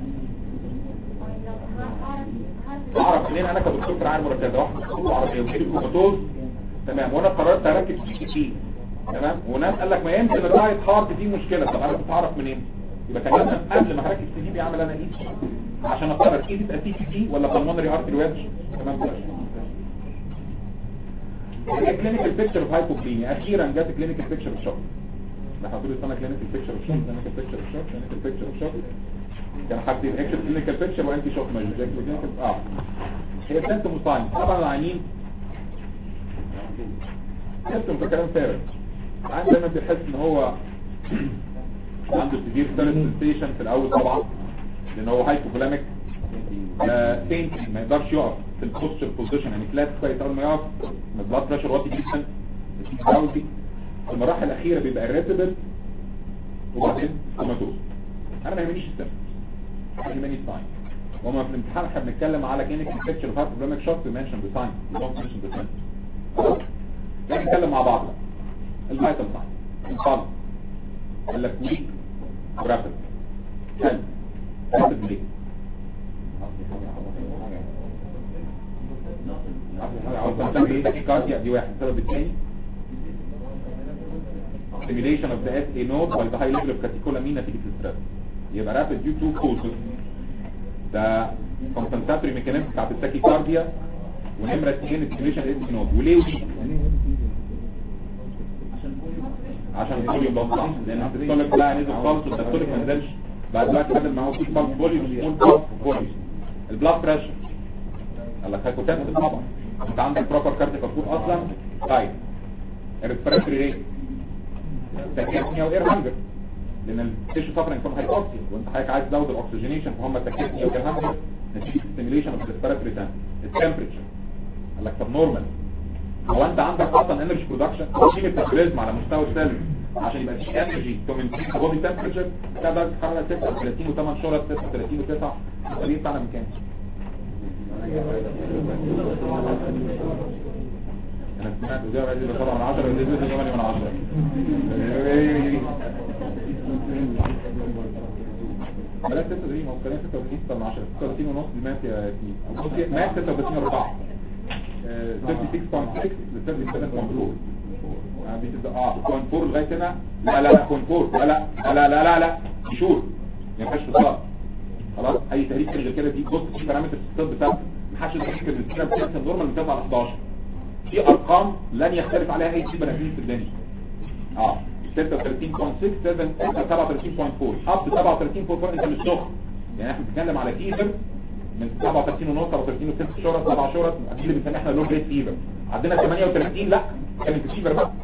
اعرف منين انا كدكتور في العالم مركزه واحد دكتور عربيه وكيل كروماتوز تمام وانا قررت اركب سي تي تمام وناس قال لك ما يمكن الرايت هارت دي مشكله طب انا كنت اعرف منين يبقى كان لازم قبل ما هركب سي تي بيعمل انا ايه عشان اقرر ايه تبقى سي تي ولا بالمونري ارتري ويدج تمام كده كلينيكال بيكتشر اوف هايبوكليميا اخيرا جت كلينيكال بيكتشر اوف شوك احنا طول السنه كلينيكال بيكتشر اوف شوك كلينيكال بيكتشر اوف شوك كلينيكال بيكتشر اوف شوك كان حاجتين اكتب كلينيكال بيكتشر وانتي شوك ماجيك كلينيكال اه هي سيمتوم ساين طبعا العيانين سيمتوم ده كلام فارغ العيان دايما بيحس ان هو عنده سيفير سنسيشن في الاول طبعا لان هو هايبوكلاميك فين ما يقدرش يقف في البوستشر بوزيشن يعني فلات كويس اول ما يقف البلاد بريشر واطي جدا الكاوزي المراحل الاخيره بيبقى الريتبل وبعدين كوماتوز انا ما يهمنيش السيمتوم يهمني الساين وما في الامتحان احنا بنتكلم على كلينيكال بيكتشر اوف هارت شوك تو منشن ذا ساين دونت منشن ذا ساين خلاص نتكلم مع بعض بقى الفايتال ساين الفالس قال لك ويك رابد حلو رابد ليه دي واحد السبب الثاني stimulation of the SA node by the high level of catecholamine نتيجة الستريس يبقى rapid due to causes ده compensatory mechanism بتاعت التاكيكارديا ونمرة اثنين stimulation of the SA node وليه ودي عشان الفوليوم بقى لان السيستوليك بقى نزل خالص والدكتوريك ما نزلش بعد دلوقتي بدل ما هو في بالك فوليوم سمول بالك فوليوم البلاد بريشر قال لك هايبوتنسيف طبعا انت عندك بروبر كاردياك فود اصلا طيب الريسبيراتوري ريت تاكيبنيا واير هانجر لان التيشو سفرنج فروم هايبوكسيا وانت حضرتك عايز تزود الاكسجينيشن فهم تاكيبنيا واير هانجر نتيجه ستيميليشن اوف الريسبيراتوري تايم التمبريتشر قال لك طب نورمال هو انت عندك اصلا انرجي برودكشن في ميتابوليزم على مستوى السيل عشان يبقى في انرجي تو مينتين بودي تمبريتشر ده درجه حراره 36 و8 شهور 36 و9 الطبيعي بتاعنا من كام؟ انا سمعت وزي ما قلت طبعا من 10 ودي 8 من 10 بلاش 36 هو كلام 36 طب من 10 36 ونص دي مات يا ياسمين بصي مات 36 4 36.6 ل 37.4 اه كون فور لغايه هنا لا لا لا كون فور لا لا لا لا لا لا شور ما ينفعش تصاب خلاص اي تهريج غير كده دي بص في بارامتر الصوت بتاعته ما حدش يفكر ان السيره بتاعتها نورمال من 9 ل 11 في ارقام لن يختلف عليها اي شيء بنادمين في الدنيا اه 36.6 37.4 اب 37.4 انت مش سخن يعني احنا بنتكلم على فيفر من 37 ونص 37 و6 شهور 7 شهور دي اللي بنسميها احنا لو جريد فيفر عندنا 38 لا كانت فيفر بقى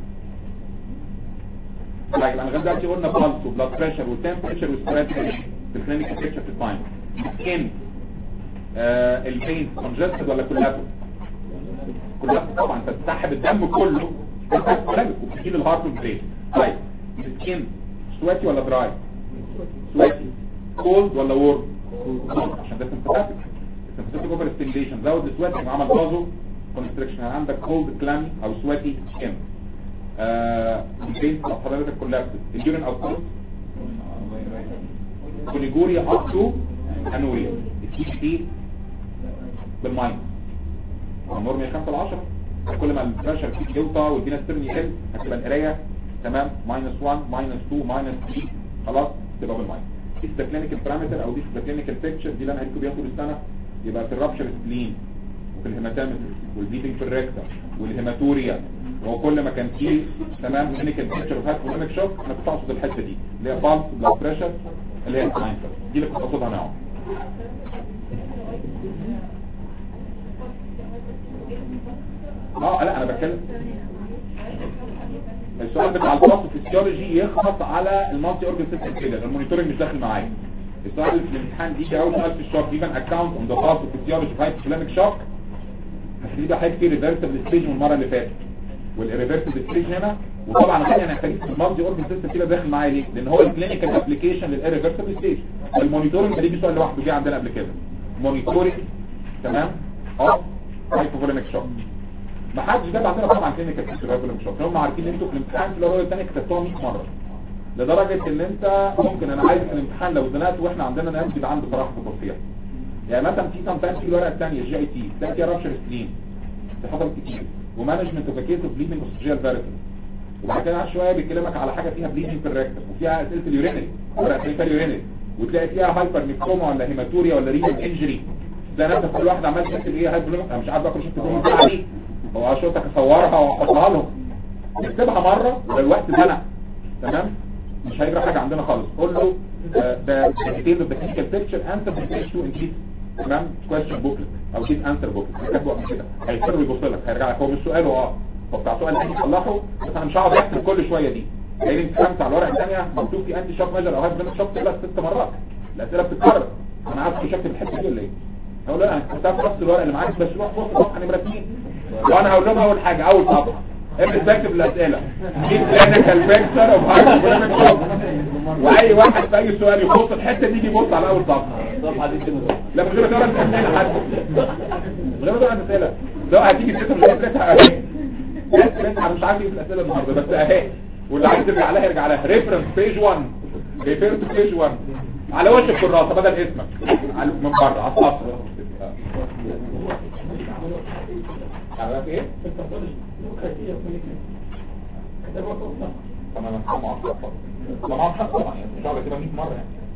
طيب انا لغايه دلوقتي قلنا بالس وبلاد بريشر والتمبريتشر والستريس في الكلينيكال بيكتشر في التايم سكين آه البين كونجستد ولا كولابو كولابو طبعا انت بتسحب الدم كله وبتجيب الهارت والبرين طيب السكين سويتي ولا دراي سويتي كولد ولا وورم عشان ده سمباتيك سمباتيك اوفر ستيميليشن زود السويتنج وعمل بازو كونستريكشن عندك كولد كلامي او سويتي سكين آه البين حضرتك كولابس اليورين اوتبوت كوليجوريا اب تو انوريا السي تي بالماينس النورم هي 5 ل 10 كل ما البريشر فيك يوطى والدينا ستيرن يقل هتبقى القرايه تمام ماينس 1 ماينس 2 ماينس 3 خلاص تبقى بالماينس دي ذا كلينيكال بارامتر او دي ذا كلينيكال بيكتشر دي اللي انا هديكم بيها طول السنه يبقى في الرابشر سبلين وفي الهيماتامتر والبليدنج في الريكتا والهيماتوريا وكل ما كان فيه تمام كلينيكال بيكتشر وهات كولونيك شوك انا كنت اقصد الحته دي اللي هي بالس بلاد بريشر اللي هي الساينسر دي اللي كنت اقصدها معاهم اه لا انا بتكلم السؤال بتاع الباص فيسيولوجي يخبط على المالتي اورجن سيستم كده المونيتورنج مش داخل معايا السؤال اللي في الامتحان دي اول سؤال في الشوك جيبن اكونت اون ذا باص فيسيولوجي في هايبوثالاميك شوك هتلاقي بقى حاجه في ريفرسبل ستيج من المره اللي فاتت والريفرسبل ستيج هنا وطبعا غالي انا محتاج المالتي اورجن سيستم كده داخل معايا ليه لان هو الكلينيكال ابلكيشن للريفرسبل ستيج المونيتورنج دي سؤال لوحده جه عندنا قبل كده مونيتورنج تمام اوف هايبوثالاميك شوك ما حدش جاب عندنا طبعا كلينيكال سيرفايفل مش هم عارفين ان انتوا في الامتحان في الورقه الثانيه كتبتوها 100 مره لدرجه ان انت ممكن انا عايز في الامتحان لو زنقت واحنا عندنا ناس بيبقى عنده صراحه في التصفيح يعني مثلا في سام تايمز في الورقه الثانيه الجي اي تي تلاقي فيها رابشر ستريم في حضر كتير ومانجمنت اوف كيس اوف بليدنج اوستريال فيرتس وبعد كده قعد شويه بيكلمك على حاجه فيها بليدنج في الريكتم وفيها اسئله اليورينري ورقه فيها اليورينري وتلاقي فيها هايبر ميكروما ولا هيماتوريا ولا رينال انجري ده نفسك كل واحد عمال تكتب ايه هايبر انا مش عارف بقى كل شيء تكتبه دي هو عشوتك اصورها واحطها لهم اكتبها مرة والوقت زنق تمام مش هيجرى حاجة عندنا خالص قول له ده details of the clinical picture answer the page to in this تمام question booklet او this answer booklet كاتبه قبل كده هيصير ويبص لك هيرجع لك هو مش سؤال هو اه هو بتاع سؤال تاني صلحه بس انا مش هقعد اكتب كل شوية دي لان انت فهمت على الورقة الثانية مكتوب في انتي شوك ميجر او هايبر شوك ثلاث ست مرات الاسئلة بتتكرر انا عارف مش هكتب الحتة دي ولا ايه هقول له انا كتبت نفس الورقة اللي معاك بس روح بص صفحة نمرة 2 وانا هقول لهم اول حاجة اول صفحة ابدا تكتب الاسئلة دي كلينيكال بيكتشر اوف هايبر شوك واي واحد في اي سؤال يخص الحتة دي يبص على اول صفحة الصفحة دي كده لا من غير ما تقرا اسئله حد من غير ما تقرا اسئله لو هتيجي تكتب من غير اهي انا مش عارف ايه في الاسئله النهارده بس اهي واللي عايز يرجع لها يرجع لها ريفرنس بيج 1 ريفير تو بيج 1 على وش الكراسه بدل اسمك على- من بره على السطح عارف ايه؟ طب انا هسمع على السطح طبعا حق طبعا يعني مش هقعد اكتبها 100 مره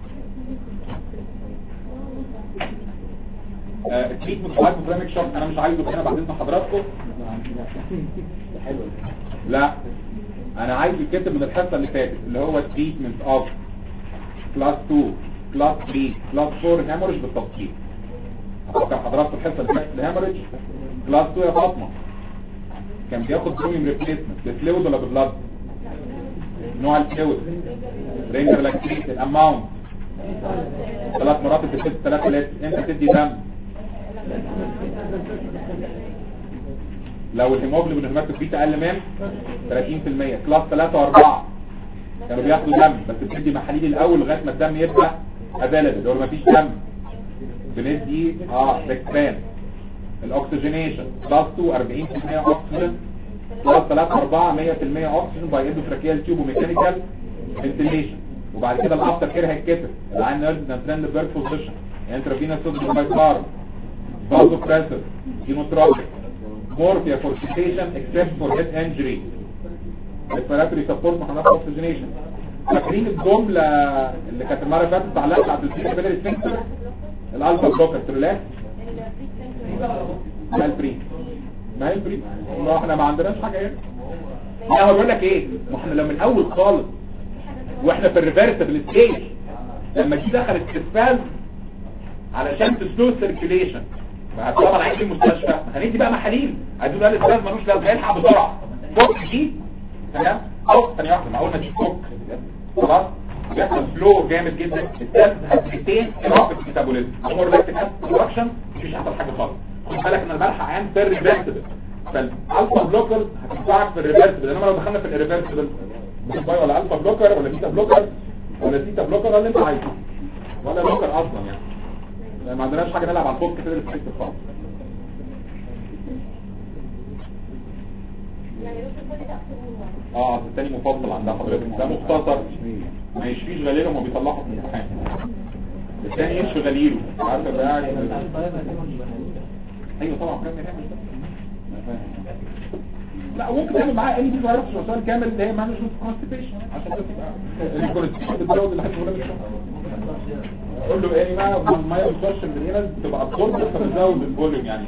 يعني التريتمنت بتاعت برامج شوك انا مش عايزه هنا بعد اذن حضراتكم حلو لا انا عايز الكتب من الحصه اللي فاتت اللي هو تريتمنت اوف كلاس 2 كلاس 3 كلاس 4 هامورج بالتفصيل هفكر حضراتكم الحصه اللي فاتت الهامورج كلاس 2 يا فاطمه كان بياخد بروميوم ريبليسمنت بفلويد ولا ببلاد نوع الفلويد رينجر لاكتيت الاماونت ثلاث مرات في الست ثلاث لتر انت تدي دم لو الهيموجلوبين الهيماتوكريت اقل من 30% كلاس 3 و4 كانوا بياخدوا دم بس بتدي محاليل الاول لغايه ما الدم يبقى افيلبل لو مفيش دم بندي اه ريكسبان الاكسجينيشن كلاس 2 40% اكسجين كلاس 3 4 100% اكسجين باي اندوتراكيال تيوب وميكانيكال فنتيليشن وبعد كده الافتر كير هيتكسر العين نيرز نترند بيرك بوزيشن انترافينا صوديوم بايكارب فازو بريسر كيموتروبيك مورفيا فور سيتيشن اكسبت فور هيد انجري ريسبيراتوري سبورت محنات اوكسجينيشن فاكرين الجمله اللي كانت المره اللي فاتت علقت على الفيزيكال سفنكتر الالفا بلوكر تريلاكس ما البري ما هي البري ما احنا ما عندناش حاجه هنا لا هو بيقول لك ايه ما احنا لو من الاول خالص واحنا في الريفرسبل ستيج لما دي دخلت اسفال علشان تسلو السيركيوليشن طبعا عايز المستشفى هندي بقى محاليل عايزين بقى الاستاذ ملوش لازمه يلحق بسرعه فوق دي تمام او ثانيه واحده معقول ما تجيب فوق خلاص بيحصل فلو جامد جدا السيلز هتريتين رابط ميتابوليزم امور لاكتيك اسيد برودكشن مفيش هيحصل حاجه خالص خد بالك ان الملح عام في الريفرسبل فالالفا بلوكرز هتنفعك في الريفرسبل انما لو دخلنا في الريفرسبل باي ولا الفا بلوكر ولا بيتا بلوكر ولا سيتا بلوكر ولا اللي انت عايزه ولا بلوكر اصلا يعني يعني ما عندناش حاجه نلعب على الفوق كده السبيكت خالص يعني لو كل ده احسن منه اه الثاني مفضل عند حضرتك ده مختصر ما يشفيش غليلهم وبيطلعوا في الامتحان الثاني يشفي غليله عارف بقى يعني ايوه طبعا كان بيعمل ده لا ممكن تعمل معاه اي دي فيروس رسائل كامل اللي هي مانجمنت كونستيبيشن عشان بس يبقى الكونستيبيشن بتزود اللي هتقوله مش اقول له ايه بقى الميه بتخش من هنا بتبقى ابسورب فبتزود الفوليوم يعني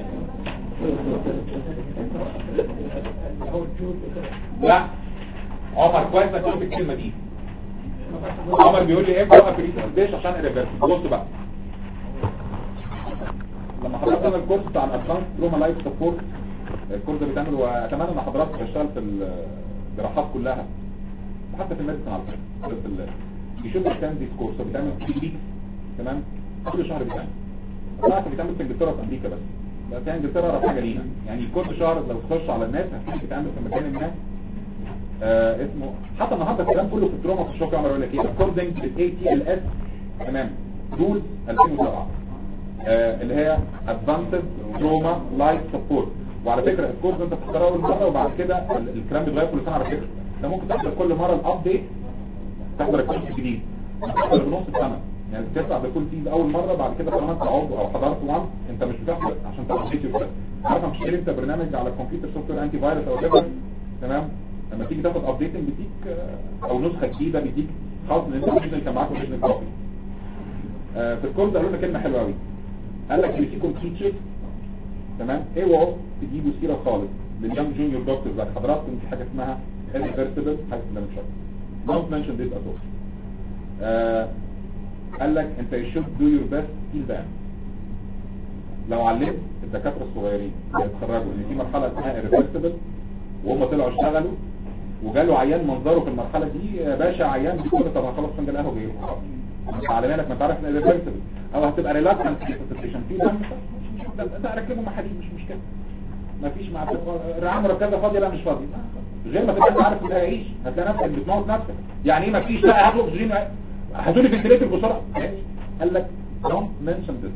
لا عمر كويس انك قلت الكلمه دي عمر بيقول لي ايه بقى في البيش عشان الريفرس بص بقى لما حضرتك انا الكورس بتاع الادفانس تروما لايف سبورت الكورس ده بيتعمل واتمنى ان حضرتك تشتغل في الجراحات كلها وحتى في الميديسن على فكره بس ال- يشوف الكلام دي كورس بيتعمل في ويكس تمام كل شهر بيتعمل طبعا بيتعمل في انجلترا وفي امريكا بس بس يعني انجلترا اقرب حاجه لينا يعني كل شهر لو تخش على النت هتلاقي بيتعمل في مكان ما آه اسمه حتى النهارده الكلام كله في التروما في الشوك عمر يقول لك ايه according to ATLS تمام رول 2007 آه اللي هي advanced trauma life support وعلى فكره الكورس ده انت بتختاره اول مره وبعد كده ال- الكلام بيتغير كل سنه على فكره انت ممكن تحضر كل مره الابديت تحضر الكورس الجديد تحضر بنص السنه يعني بتدفع بكل فيه اول مره بعد كده طالما انت عضو او حضرت وان انت مش بتحضر عشان تابديت يور عارف مش انت برنامج على الكمبيوتر سوفت وير انتي فيروس او كده تمام لما تيجي تاخد ابديتنج بيديك آه، او نسخه جديده بيديك خاص ان انت اوريجينال كان معاك اوريجينال كوبي آه، في الكورس قالوا لنا كلمه حلوه قوي قال لك اللي فيكم تيتشر تمام اوعوا تجيبوا سيره خالص لليانج جونيور دكتور بعد حضراتكم في حاجه اسمها irreversible حاجه اسمها مش don't mention this at all آه، قال لك انت you should do your best till then لو علمت الدكاتره الصغيرين اللي يتخرجوا ان في مرحله اسمها irreversible وهم طلعوا اشتغلوا وجاله عيان منظره في المرحله دي يا باشا عيان بيقول طب هخلص فنجان قهوه جاي انت على بالك ما تعرف ان irreversible او هتبقى ريلاكتنت في في دم ده ده اركبه مع حديد مش مشكله ما فيش مع الرعايه مركزه فاضيه لا مش فاضيه غير ما تبقى انت عارف انت هيعيش هتلاقي نفسك بتموت نفسك يعني ايه ما فيش لا هاخد اكسجين هاتوا لي فنتليتر بسرعه ماشي. قال لك don't mention this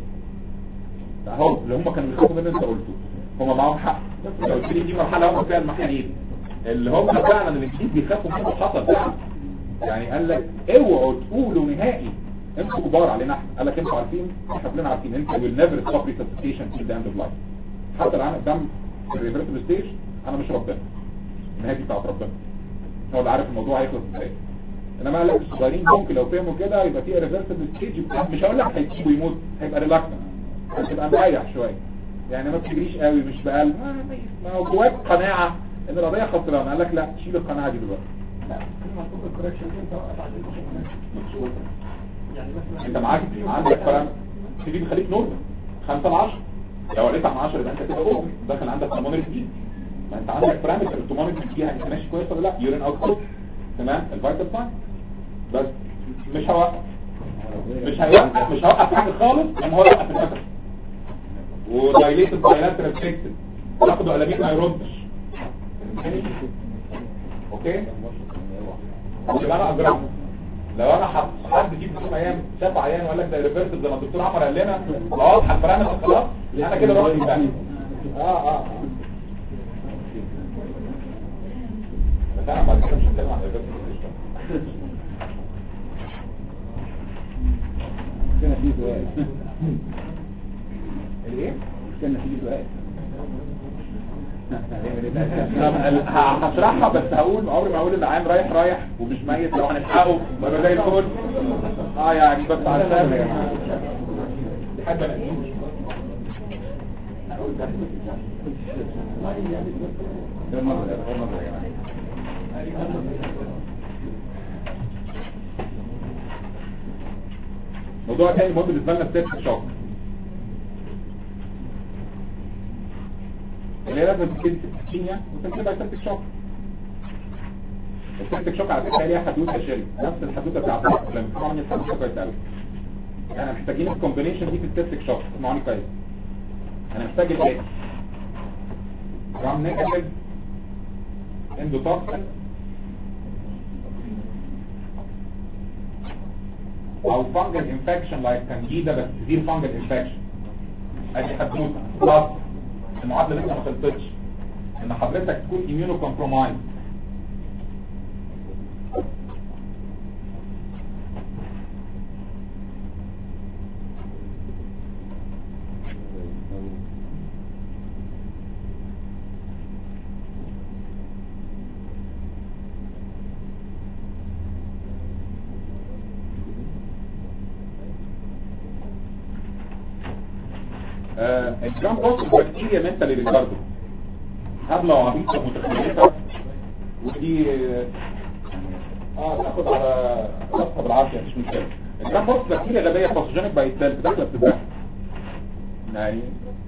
اهو اللي هم كانوا بيخافوا من اللي انت قلته هم معاهم حق لو قلت لي دي مرحله هم فيها المحانين اللي هم فعلا الانجليز بيخافوا منه حصل فعلا يعني قال لك اوعوا تقولوا نهائي انتوا كبار علينا احنا قال لك انتوا عارفين احنا كلنا عارفين انت will never stop resuscitation till the end of life حتى العام الدم في الريفرسبل ستيج انا مش ربنا النهايه دي بتاعت ربنا هو اللي عارف الموضوع هيخلص ازاي انما قال لك الصغيرين ممكن لو فهموا كده يبقى في ريفرسبل ستيج مش هقول لك هيسيب ويموت هيبقى ريلاكتنت هتبقى مريح شويه يعني ما تجريش قوي مش بقلب ما هو جواك قناعه ان القضيه خسرانه قال لك لا شيل القناعه دي دلوقتي انت معاك عندك فرق تيجي بيخليك نورمال 5 ل 10 لو قلت عن 10 يبقى انت كده اوفر داخل عندك هرمونال جديد ما انت عندك بارامتر التومونيك فيها انت ماشي كويس ولا لا يورين اوتبوت تمام الفيتال ساين بس مش هوقف مش هيوقف مش هوقف حاجه خالص لما هو يوقف النفس ودايليتد بايلاترال فيكسد تاخده قلمين ما يردش اوكي يبقى انا اجرب لو انا حط حد جيب في ايام شاف عيان وقال لك ده ريفرس زي ما الدكتور عمر قال لنا واضحه البرامج خلاص انا كده رحت بقى اه اه بس انا بعد كده مش هتكلم عن الريفرس كان في سؤال الايه كان في سؤال طب ه- هشرحها بس هقول عمري ما هقول ان العام رايح رايح ومش ميت لو هنلحقه بقى زي الفل اه يعني بس عشان دي حاجه بني آدمين. ده المرة ده المرة يا جماعة موضوع تاني مهم بالنسبه لنا السيرك شوك اللي هي لازم تكون كيمياء وتنتبه سيرك شوك السيرك شوك على فكره ليها حدوته شيل نفس الحدوته بتاعت لما تسمعوا من الحدوته كويس قوي احنا محتاجين الكومبينيشن دي في السيرك شوك اسمعوني كويس انا محتاج الايه جرام نيجاتيف اندوتوكسين او فانجل انفكشن لايك كانديدا بس سيفير فانجل انفكشن ادي حدوته بلس المعادله لسه ما خلصتش ان حضرتك تكون اميونو كومبرومايز الجرام بوست بكتيريا منتالي ريكاردو هبلة وعبيطة متخلفة ودي اه تاخد على راسها بالعافية مش مشكلة الجرام بوست بكتيريا غبية باثوجينيك باي سيلف داخلة في الدم يعني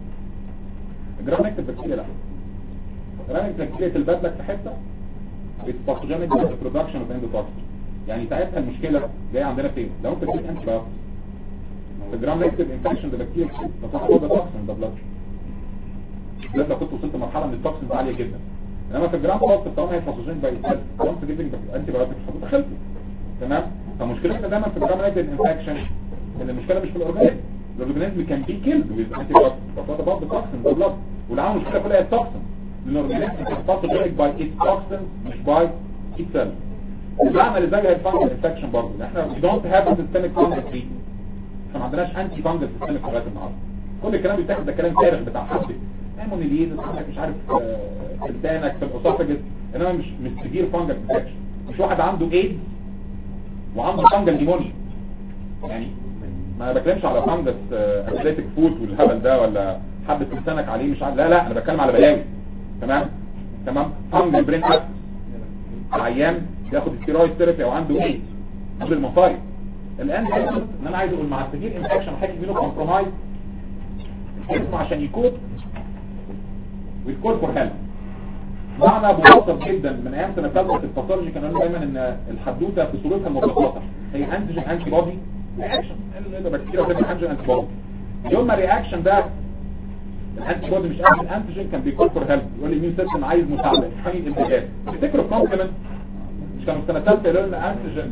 الجرام نكتب بكتيريا لا الجرام بكتيريا تلبس لك في حتة باثوجينيك باي برودكشن اوف اندوتوكسين يعني ساعتها المشكلة جاية عندنا فين لو انت بتدي انتي بايوتكس الجرام نيجاتيف انفكشن ده بكتيريا ده صح هو ده توكسين ده بلاد لو كنت وصلت لمرحله من التوكسين عاليه جدا انما في الجرام بوست طالما هي فاسوجين باي كونت جيفنج انتي بايوتكس هتدخلت تمام فمشكلتنا دايما في الجرام نيجاتيف انفكشن ان المشكله مش في الاورجانيزم الاورجانيزم كان بي كيلد ويز انتي بايوتكس فده برضه توكسين ده بلاد والعامل المشكله كلها التوكسين لان الاورجانيزم كان باثوجينيك باي اتس توكسين مش باي اتس سيل العمل اللي زي الفانجل انفكشن برضه احنا we don't have a systemic fungal treatment احنا ما عندناش انتي فانجل سيستمك لغايه النهارده كل الكلام بيتاخد ده كلام فارغ بتاع حد هيمونيليز عندك مش عارف في لسانك في الاسوفاجس انما مش مش سيفير فانجل انفكشن مش واحد عنده ايدز وعنده فانجل نيمونيا يعني ما بتكلمش على فانجس اثليتيك فوت والهبل ده ولا حبه لسانك عليه مش عارف لا لا انا بتكلم على بلاوي تمام تمام فانجل برين عيان بياخد ستيرويد ثيرابي او عنده ايدز قبل المصايب الان ان انا عايز اقول مع السيفير انفكشن حاجه منه كومبرومايز اسمه عشان يكود ويكود فور هيلث معنى مبسط جدا من ايام سنه ثالثه في الباثولوجي كانوا يقولوا دايما ان الحدوته في صورتها المبسطه هي انتيجين انتي بودي رياكشن اللي بكتيريا بتبقى انتيجين انتي بودي يوم ما الرياكشن ده الانتي بودي مش قابل الانتيجين كان بيكون فور هيلث يقول لي مين سيستم عايز مساعده حقيقي الانتاجات تفتكروا كومبلمنت مش كانوا في سنه ثالثه يقولوا لنا انتيجين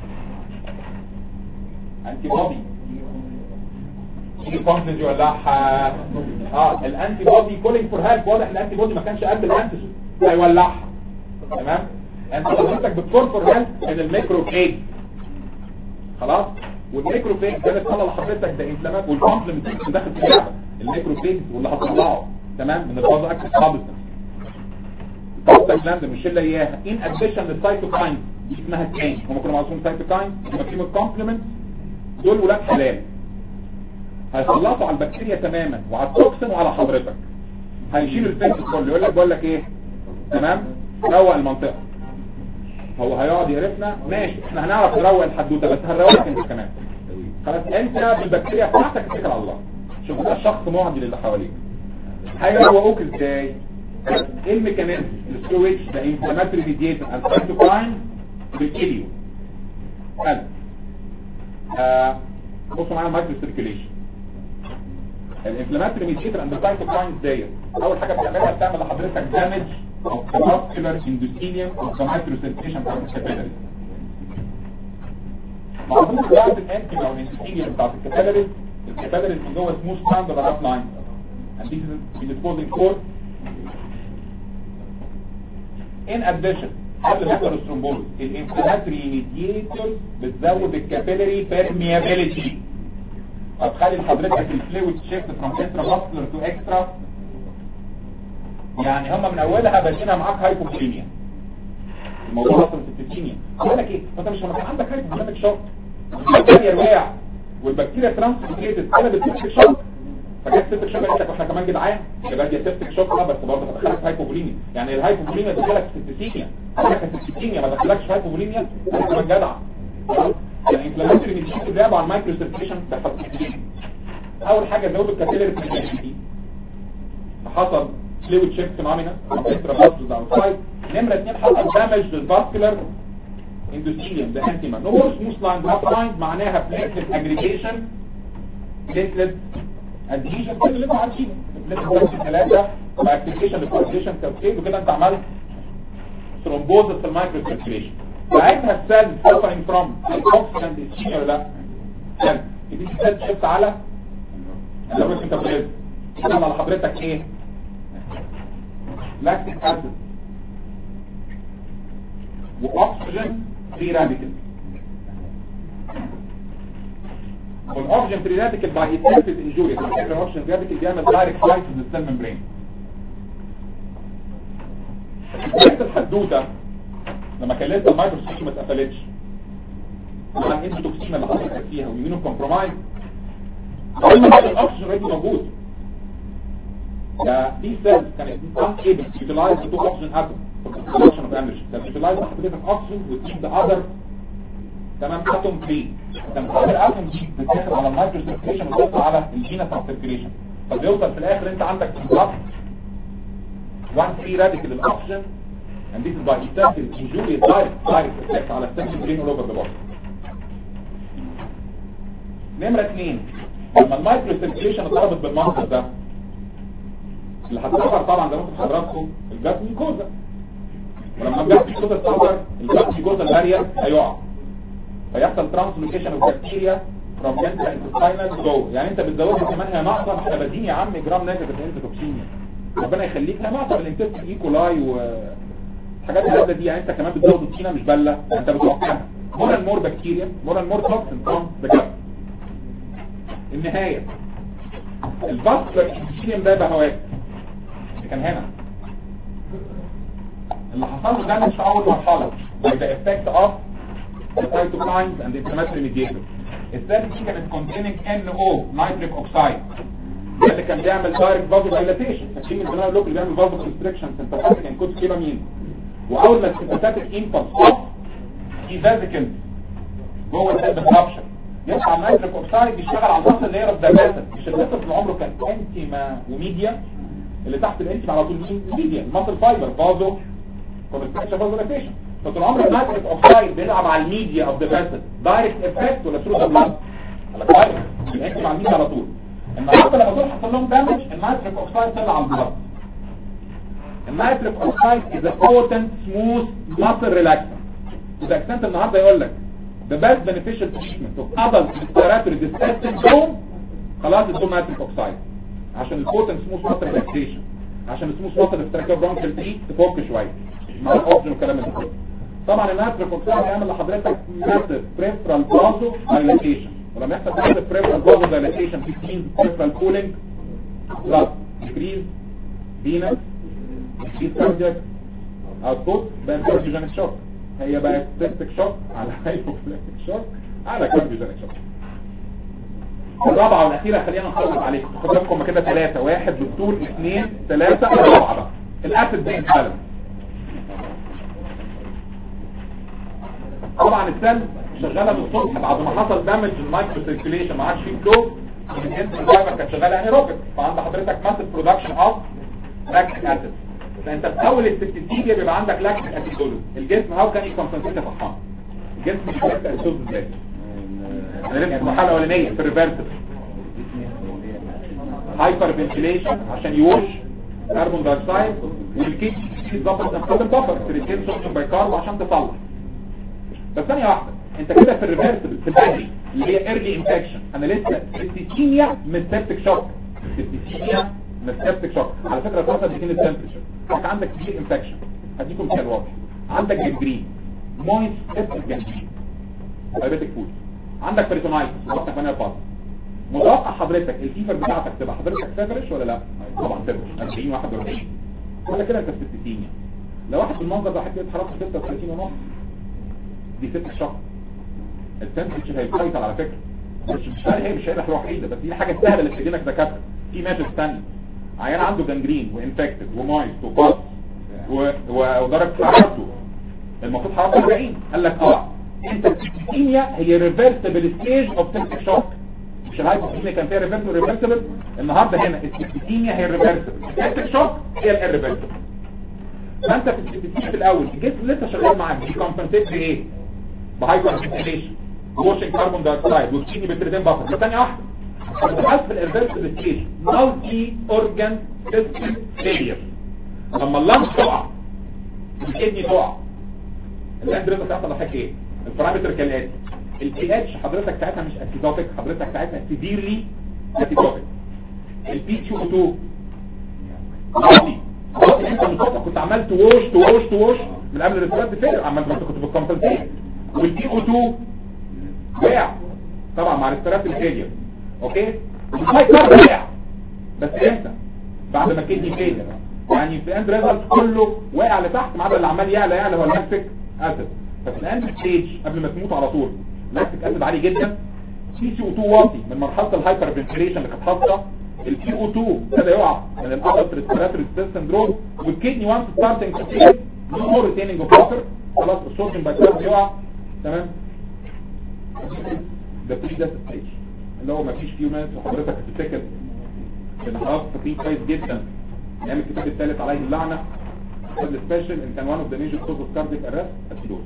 انتي بودي تيجي كومبلمنت يولعها اه الانتي بودي كولينج فور هيلث واضح ان الانتي بودي ما كانش قد الانتيجين هيولعها تمام انت حضرتك بتكون فور هيلث من الميكروفيج خلاص والميكروفيج ده اللي طلع لحضرتك ده انفلامات والكومبلمنت اللي داخل في اللعبه الميكروفيج واللي هتطلعه تمام من الفازو اكتف سابستنس الكوبتا جلاند مش اللي اياها ان اديشن للسايتوكاين دي اسمها تاني هم كانوا معروفين سايتوكاين يبقى فيهم الكومبلمنت دول ولاد حلال هيخلصوا على البكتيريا تماما وعلى التوكسين وعلى حضرتك هيشيلوا الفيس كله يقول لك بقول لك ايه تمام روق المنطقه هو هيقعد يعرفنا ماشي احنا هنعرف نروق الحدوته بس هنروقك انت كمان خلاص انت بالبكتيريا بتاعتك اتكل على الله شوف ده شخص معدي للي حواليك هيروقوك ازاي ايه الميكانيزم السويتش ده انفلاماتوري ميديتور السايتوكاين بالكيليو حلو آه بصوا معايا مايكرو سيركيليشن الانفلاماتوري ميديتور اند سايتوكاين ديت اول حاجه بتعملها بتعمل لحضرتك دامج او vascular endothelium او مايكرو سيركيليشن بتاعت الكابيلاريز معروف بعض الانتي او الاندوثيليوم بتاعت الكابيلاريز الكابيلاريز من جوه سموث ستاند ولا راب لاين and this is disposing for in addition قبل ما يحصل الثرومبوز الانفلاماتوري ميديتور بتزود الكابيلاري بيرميابيليتي فتخلي حضرتك الفلويد شيفت فروم انترا فاسكولار تو اكسترا يعني هم من اولها بادئينها معاك هايبوكليميا الموضوع اصلا سيستيميا يقول لك ايه انت مش لما كان عندك هايبوكليميك شوك البكتيريا وقع والبكتيريا ترانسفيريتد قلبت سيستيك شوك فجت سيستيك شوك قالت لك واحنا كمان جدعان يبقى دي سيستيك شوك اه بس برضه هتدخلك هايبوكليميا يعني الهايبوكليميا دخلك سيستيميا دخلك سيستيميا ما دخلكش هايبوكليميا انت كمان جدع يعني انفلاماتوري ميديتور لعب على المايكرو سيركيشن بتحصل اول حاجه زود الكابيلاري بريجنسي حصل فلويد شيفت فينومينا انترا فاسكولار اوتسايد نمره 2 حصل دامج للفاسكولار اندوثيليوم ده انتيما نو سموث لاين بلاك لاين معناها بليتلت اجريجيشن بليتلت ادهيجن كل اللي انتوا عارفينه بليتلت ثلاثه واكتيفيشن للكورديشن كاسكيد وكده انت عملت ثرومبوزس في المايكرو سيركيليشن ساعتها السيل suffering from الكوكسين اند ولا لا سيل البي تي سيل شفت على الروبيك ميتابوليزم يطلع على حضرتك ايه لاكتيك اسيد واكسجين فري راديكال والاكسجين فري راديكال باي اتنفذ انجوري الاكسجين فري راديكال بيعمل دايركت لايت للسيل ممبرين بدايه الحدوته لما كان لسه المايكروسكوب ما اتقفلتش مع الانتوكسين اللي حصلت فيها ويمينو كومبرومايز اول ما كان الاكسجين ريت موجود ده دي سيلز كانت unable to utilize the two oxygen atom for the production of energy كانت utilize حضرتك oxygen with the other تمام اتوم فري لما تاخد الاتوم دي بتدخل على المايكرو سيركيليشن وتوصل على الجينا سيركيليشن فبيوصل في الاخر انت عندك في البلد one free radical الاكسجين and this is by effective injurious direct direct effect على السيل ممبرين all over the body نمرة اثنين لما المايكرو سيركيليشن اتضربت بالمنظر ده اللي هتظهر طبعا زي ما انتم حضراتكم الجاس ميكوزا ولما الجاس ميكوزا تظهر الجاس ميكوزا البارير هيقع فيحصل ترانسلوكيشن اوف بكتيريا فروم جنتال انتستاينال جو يعني انت بتزودها كمان هي ناقصه احنا بادين يا عم جرام نيجاتيف انتوكسيميا ربنا يخليك هي ناقصه بالانتست ايكولاي والحاجات الهبله دي يعني انت كمان بتزود الطينه مش بله انت بتوقعها مور اند مور بكتيريا مور اند مور توكسين فروم ذا جت النهايه الفاسكولار انتستينيوم ده بهوات كان هنا اللي حصل له ده مش اول مرحله by the effect of the cytokines and the inflammatory mediators الثالث دي كانت containing NO nitric oxide ده اللي كان بيعمل direct vasodilation فاكرين من زمان اللي بيعمل vasoconstriction sympathetic and كنت كده مين واول ما السمباثيك impulse off في فازيكنز جوه السيل disruption يطلع النيتريك اوكسايد يشتغل على الفصل اللي هي الدباسه مش الفصل طول عمره كان انتيما وميديا اللي تحت الانتيما على طول مين ميديا الماسل فايبر فازو كونستراكشن فازو ريليشن فطول عمر النيتريك اوكسايد بيلعب على الميديا اوف ذا فاسل دايركت افكت ولا ثرو ذا بلاد على فايبر الانتيما على الميديا على طول النهارده لما دول حصل لهم دامج النيتريك اوكسايد طلع على البلاد النيتريك اوكسايد is a potent smooth muscle relaxant to the extent النهارده يقول لك the best beneficial treatment of adult respiratory distress syndrome خلاص الدوم نيتريك اوكسايد عشان البوتنت سموث muscle relaxation عشان السموث muscle استراكشر برونكل دي تفك شويه مع الاوبشن والكلام ده كله طبعا النيتريك اوكسايد هيعمل لحضرتك ماسيف بريفرال بازو دايلاتيشن ولما يحصل ماسيف بريفرال بازو دايلاتيشن في كلين بريفرال كولينج بلس ديكريز فينس ديكريز كاردياك اوتبوت بقى كارديوجينيك شوك هي بقت سيستيك شوك على هايبوفليكتيك شوك على كارديوجينيك شوك الرابعة والأخيرة خلينا نخلص عليكم خد بالكم كده ثلاثة واحد بالطول اثنين ثلاثة الرابعة بقى الأسد بين بالانس طبعا السيل شغالة من الصبح بعد ما حصل دامج المايكرو سيركيليشن ما عادش فيه فلو الجنس الفايبر كانت شغالة انيروبيك فعند حضرتك ماسل برودكشن اوف لاكتيك اسيد فانت بتحول السكتيجيا بيبقى عندك لاكتيك اسيد دول الجسم هاو كان يكونسنتريت فرحان الجسم مش لاكتيك اسيد ازاي انا لسه المرحله الاولانيه في الريفرسبل هايبر فنتيليشن عشان يوش كربون دايوكسيد والكيك يظبط نفسه البفر تريتين صوديوم بايكارب عشان تصلح بس ثانيه واحده انت كده في الريفرسبل في البادي اللي هي ايرلي انفكشن انا لسه سيستيميا من سيبتك شوك سيستيميا من سيبتك شوك على فكره الفتره دي كانت تمبريتشر انت عندك كتير انفكشن هديكم مثال واضح عندك جنجرين مويس سيبتك جنجرين دايبيتك فود عندك بريتونايتس وقتك منها الفاضي متوقع حضرتك الفيفر بتاعتك تبقى حضرتك فيفرش ولا لا طبعا فيفرش 40 41 ولا كده انت في الستينيا لو واحد بالمنظر ده حكيت حرارته 36 ونص دي ست شهر التمبريتشر هيسيطر على فكره مش مش هي مش هي حاجه وحيده بس دي الحاجه السهله اللي بتديلك دكاتره في ماشي ثانيه عيان عنده جنجرين وانفكتد ومايست وباس ودرجه حرارته المفروض حرارته 40 قال لك اه انت السيستيميا هي ريفرسبل ستيج اوف سيبتيك شوك مش الهايبوكسيميا كان فيها ريفرسبل ريفرسبل النهارده هنا السيستيميا هي الريفرسبل السيبتيك شوك هي الريفرسبل فانت في السيستيميا في الاول الجسم لسه شغال معاك بيكمبنسيت بايه بهايبر فنتيليشن ووشنج كربون دايوكسيد والكيني بتريدين بافر بس ثانيه واحده دخلت في الريفرسبل ستيج مالتي اورجان سيستم فيلير لما اللنج تقع الكدني تقع الاندريس هيحصل لحاجه ايه البارامتر كالاتي البي اتش حضرتك ساعتها مش اسيدوتيك حضرتك ساعتها سيفيرلي اسيدوتيك البي كيو 2 عادي خلاص انت من الصبح كنت عمال توش توش توش من قبل الريسبيرات فيلر عمال ما انت كنت بتكمبنسيت والبي او 2 وقع طبعا مع الريسبيرات الفيلر اوكي الهاي كارب وقع بس امتى بعد ما الكدني فيلر يعني في الاند ريزلت كله واقع لتحت ما عدا اللي عمال يعلى يعلى هو اللاكتيك اسيد ففي الاند ستيج قبل ما تموت على طول اللاكتيك اسيد عالي جدا سي سي او 2 واطي من مرحله الهايبر فنتريشن اللي كانت حاصله البي او 2 ابتدى يقع من الادلت ريسبيراتوري سندروم والكدني وانس ستارتنج تو فيل نو مور ريتيننج اوف واتر خلاص الصوديوم بايكارب يقع تمام ده بري ده ستيج اللي هو مفيش فيو مانس وحضرتك هتفتكر ان حضرتك فاكرين كويس جدا ايام الكتاب الثالث عليه اللعنه قبل سبيشال ان كان وان اوف ذا ميجر كوز اوف كارديك ارست اسيدوز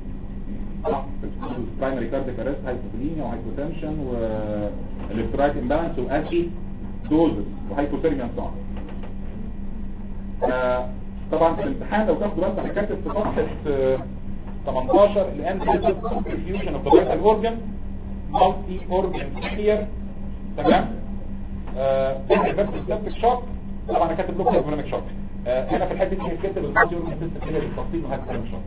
برايمري كارديك ارست هايبوفوليميا وهايبوتنشن والالكترولايت امبالانس واسيد دوزز وهايبوثيرميا طبعا طبعا في الامتحان لو تاخدوا بالك انا كاتب في صفحه آه، 18 الان confusion of the vital organ multi organ failure تمام آه، ده بس السبتك شوك طبعا انا كاتب لكم برنامج شوك آه، هنا في الحته دي كاتب المالتي اورجان سيستم فيلير بالتفصيل وهذا شوك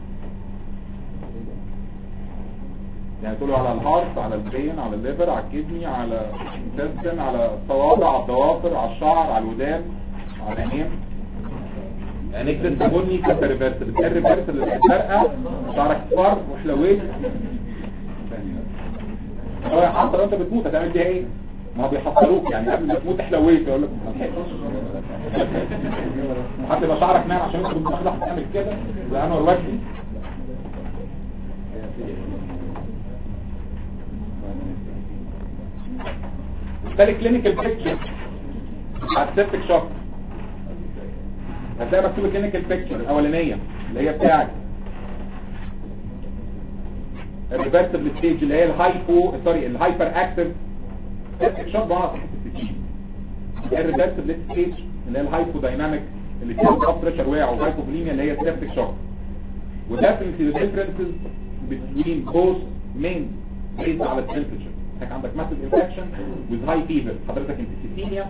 يعني تقولوا على الهارت على البرين على الليفر على الكدني على الانتستين على الصوابع على الضوافر على الشعر على الودان على العينين عينيك لسه بني كانت ريفرسل الريفرسل اللي بتفرقع شعرك اصفر وحلويت هو حتى لو انت بتموت هتعمل بيها ايه؟ ما هو بيحصلوك يعني قبل ما تموت حلويت يقول لك ما تحبش حتى يبقى شعرك ناعم عشان انت بتموت هتعمل كده زي انا وجهي بالتالي كلينيكال بيكتشر على السيبتك شوك هتلاقي مكتوب الكلينيكال بيكتشر الاولانيه اللي هي بتاعت الريفرسبل ستيج اللي هي الهايبو سوري الهايبر اكتف سيبتك شوك بقى صحه الستين الريفرسبل ستيج اللي هي الهايبو دايناميك اللي فيها البلاد بريشر واقع وهايبوفوليميا اللي هي السيبتك شوك وديفنتلي the differences between both main based على التمبريتشر حضرتك عندك ماسل انفكشن with high fever حضرتك انتسيتيميا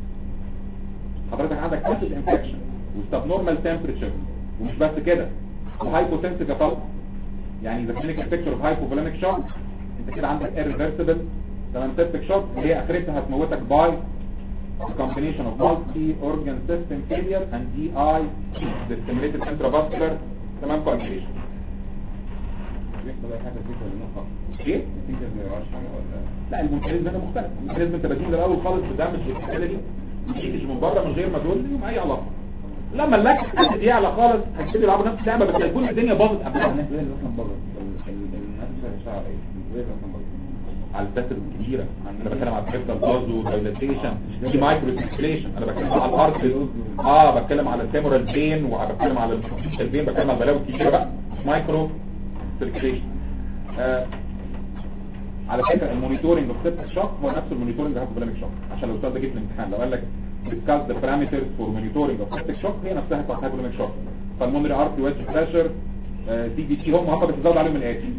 حضرتك عندك ماسل انفكشن with subnormal temperature ومش بس كده وهايبوتنسيك طلق يعني the clinical picture of hypovolemic shock انت كده عندك irreversible تمام septic shock اللي هي اخرتها هتموتك by a combination of multi-organ system failure and DI the stimulated intravascular تمام coagulation بيحصل اي حاجه فيك ولا لا خالص ايه؟ نتيجه زي رش ولا لا الميكانيزم هنا مختلف الميكانيزم انت بتجيب الاول خالص بدمج الحاله دي يجيش من بره من غير ما تقول لي اي علاقه لما اللاكس اسيد يعلى خالص هتبتدي يلعبوا نفس اللعبه بس هيكون الدنيا باظت قبلها الناس اللي اصلا بره ال- ال- الناس اللي شعر ايه الناس اللي اصلا بره على الفاتر الكبيره انا بتكلم على الكريستال بازو دايلاتيشن دي مايكرو سيركيليشن انا بتكلم على الارت اه بتكلم على الفيمورال بين وبتكلم على الفيشال بين بتكلم على البلاوي الكبيره بقى مايكرو سيركيليشن آه على فكره المونيتورنج اوف سيبتك شوك هو نفس المونيتورنج اوف بلانك شوك عشان لو السؤال ده جه في الامتحان لو قال لك discuss the parameters for monitoring of septic shock هي نفسها بتاعت هايبوليميك شوك فالمونري ارتي ويدج بريشر سي بي تي هم هم بس بتزود عليهم الاتي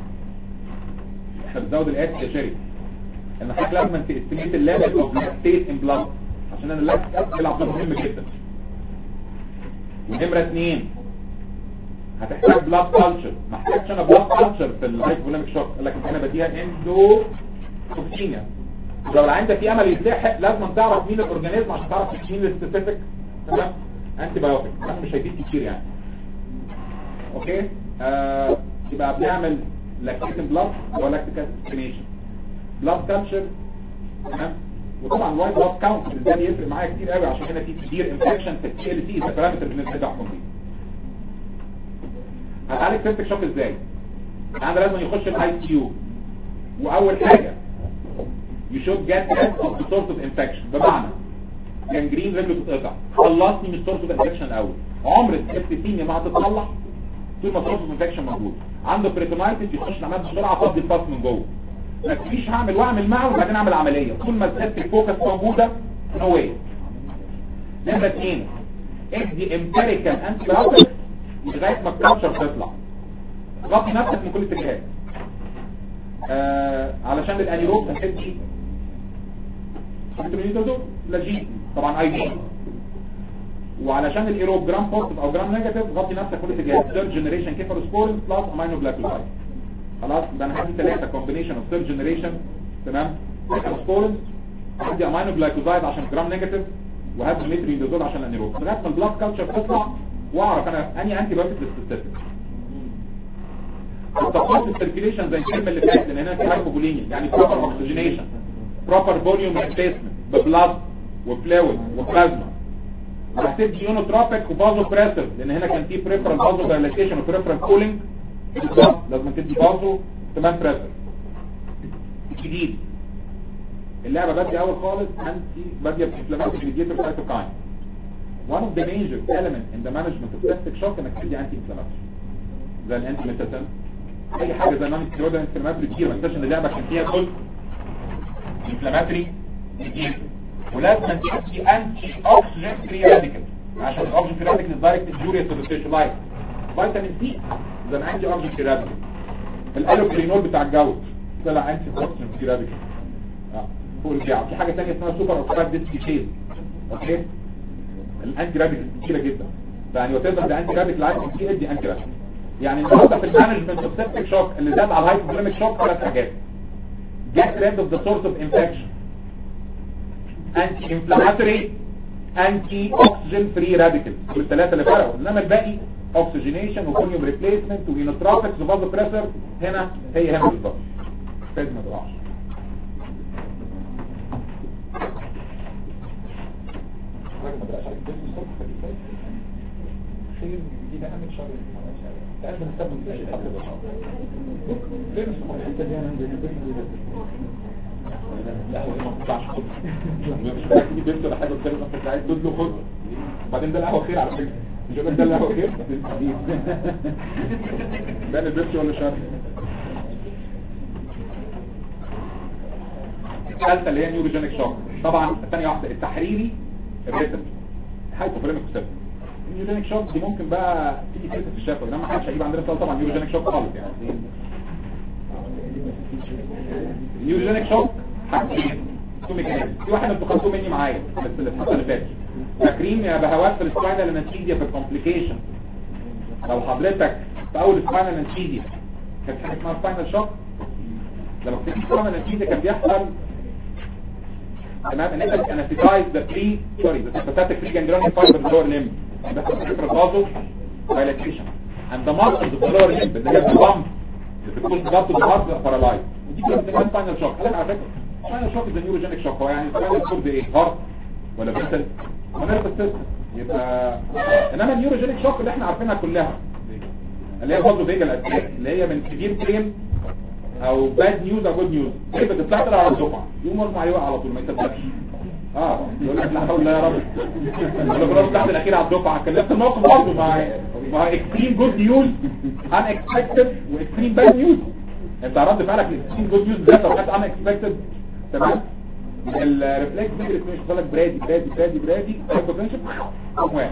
احنا بنزود الاتي يا شريك ان حضرتك لازم تستيميت الليفل اوف لاكتيت ان بلاد عشان انا اللاكتيت بيلعب دور مهم جدا ونمره اثنين هتحتاج بلاد كلتشر ما احتاجش انا بلاد كلتشر في الهايبوليميك شوك قال لك انا بديها اندو توكسينيا لو العين ده في امل يتلحق لازم تعرف مين الاورجانيزم عشان تعرف مين السبيسيفيك تمام انتي بايوتيك بس مش هيفيد كتير يعني اوكي آه يبقى بنعمل لاكتيشن بلاد او لاكتيك اسينيشن بلاد كلتشر تمام وطبعا وايت بلاد كاونت ده بيفرق معايا كتير قوي عشان هنا في كتير انفكشن في التي ال سي ده بارامتر بالنسبه لحكم دي هتعالج سيبتك شوك ازاي انا لازم يخش الاي سي يو واول حاجه you should get rid of the source of infection بمعنى جنجرين رجله تتقطع خلصني من السورس اوف انفكشن الاول عمر السبتيميا ما هتتصلح طول ما السورس اوف انفكشن موجود عنده بريتونايتس يخش العمليه بسرعه فضي الباس من جوه ما تجيش هعمل واعمل معه وبعدين اعمل عمليه طول ما السبتيك فوكس موجوده نو واي نمره اثنين ادي امبيريكال انتي بايوتكس لغايه ما الكالتشر تطلع غطي نفسك من كل اتجاهات آه علشان الانيروب هتدي مترونيدازول لاجين طبعا اي بي وعلشان الايروب جرام بوزيتيف او جرام نيجاتيف غطي نفسك كل اتجاه ثيرد جنريشن كيفالوسبورين بلس امينو جلايكوزايد خلاص يبقى انا هدي ثلاثه كومبينيشن اوف ثيرد جنريشن تمام كيفالوسبورين هدي امينو جلايكوزايد عشان جرام نيجاتيف وهدي مترونيدازول عشان الانيروب لغايه ما البلاد كلتشر تطلع واعرف انا اني انتي بايوتيك للسيستم التقاط السيركيليشن زي الكلمه اللي فاتت لان هنا في هايبوبوليميا يعني بروبر اوكسجينيشن بروبر فوليوم ريبليسمنت ببلاد وفلويد وبلازما وهتدي يونوتروبيك وبازو بريسر لان هنا كان في بريفرال بازو دايلاتيشن وبريفرال كولينج لازم تدي بازو كمان بريسر جديد اللعبه باديه اول خالص انتي باديه بانفلاماتوري ميديتور سايتوكاين one of the major elements in the management of septic shock انك تدي انتي انفلاماتوري زي الانتي ميتاتين اي حاجه زي نون ستيرويد انفلاماتوري كتير ما تنساش ان اللعبه كان فيها كل انفلاماتوري كتير ولازم تدي انتي اوكسجين فري راديكال عشان الاوكسجين فري راديكال دايركت انجوريوس تو ذا تيشو لايف فيتامين سي زي الانتي اوكسجين فري راديكال الالوكرينول بتاع الجوز طلع انتي اوكسجين فري راديكال اه فوق الجاع في حاجه ثانيه اسمها سوبر اوكسايد ديسكيشيز اوكي الانتي راديكال كتيره جدا يعني وتقدر ده انتي راديكال عايز كتير دي انتي راديكال يعني النهارده في المانجمنت اوف سيبتيك شوك اللي زاد على الهايبوبوليميك شوك ثلاث حاجات get rid of the source of infection anti-inflammatory anti-oxygen free radicals دول الثلاثه اللي فرقوا انما الباقي oxygenation وفوليوم ريبليسمنت وينوتروبكس وفازو بريسر هنا هي هنا بالظبط فايد ما تقعش خير دي ده اهم شر تعرف نستخدم في الحق ده فين الحته دي انا لا هو ما بتطلعش خد مش محتاج بنت ولا حاجه قدام انت عايز تدله خد وبعدين ده القهوه خير على فكره مش هقول لك ده القهوه خير ده البنت ولا شر الثالثه اللي هي نيوروجينيك شوك طبعا الثانيه واحده التحريري الريتم هايبوفريميك سيستم النيوروجينيك شوك دي ممكن بقى تيجي كده في الشفا انما ما حدش هيجيب عندنا سؤال طبعا نيوروجينيك شوك خالص يعني نيوروجينيك شوك حاجتين تو ميكانيزم في واحد انتوا خدتوه مني معايا بس اللي الحصه اللي فاتت فاكرين يا بهوات في السباينال انستيزيا في الكومبليكيشن لو حضرتك في اول سباينال انستيزيا كانت حاجه اسمها سباينال شوك لما كنت في سباينال انستيزيا كان بيحصل تمام ان انت انستيزايز ذا بري سوري ذا سيمباثيك فري جانجلونيك فايبر اللور ليمب ده فكره بازو دايلاتيشن عند ماركس الدولار ليمب اللي هي البامب اللي بتكون ضغط الهارت بارالايز ودي كانت بتبقى سباينال شوك قال لك على فكره سباينال شوك ده نيوروجينيك شوك هو يعني سباينال شوك ده ايه هارت ولا بريتل ونيرف سيستم يبقى انما النيوروجينيك شوك اللي احنا عارفينها كلها اللي هي برضه فيجا الاساسيه اللي هي من سيفير برين او باد نيوز او جود نيوز كيف بتطلع على الدفعه يقوم مرفع عليه على طول ما يصدقش اه يقول لك لا حول الله يا رب انا خلاص تحت الاخير على الدفعه كان نفس الموقف برضه مع مع اكستريم جود نيوز ان اكسبكتد واكستريم باد نيوز انت رد فعلك الاكستريم جود نيوز ده لو كانت ان اكسبكتد تمام الريفلكس دي اللي مش لك برادي برادي برادي برادي هايبوتنشن واحد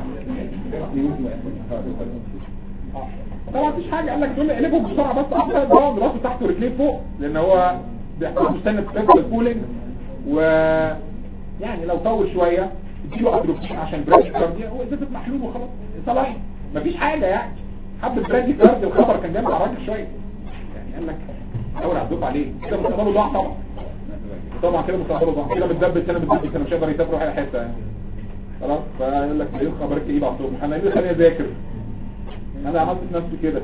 طبعا مفيش حاجه قال لك دول اقلبهم بسرعه بس احسن ضرب راسه تحت ورجليه فوق لان هو بيحتاج مستند في الكولينج و يعني لو طول شويه اديله اتروفين عشان برادي كارديا هو ازازه محلول وخلاص صلاحي مفيش حاجه يعني حب برادي كارديا الخبر كان جاي على الراجل شويه يعني قال لك دور على الدفعه عليه كده مستقبله ضاع طبعا طبعا كده مستقبله ضاع كده متدبس هنا متدبس هنا مش هيقدر يسافر اي حته يعني خلاص فيقول لك ايه خبرك ايه بعد الصبح انا ايه خليني اذاكر انا عملت في نفسي كده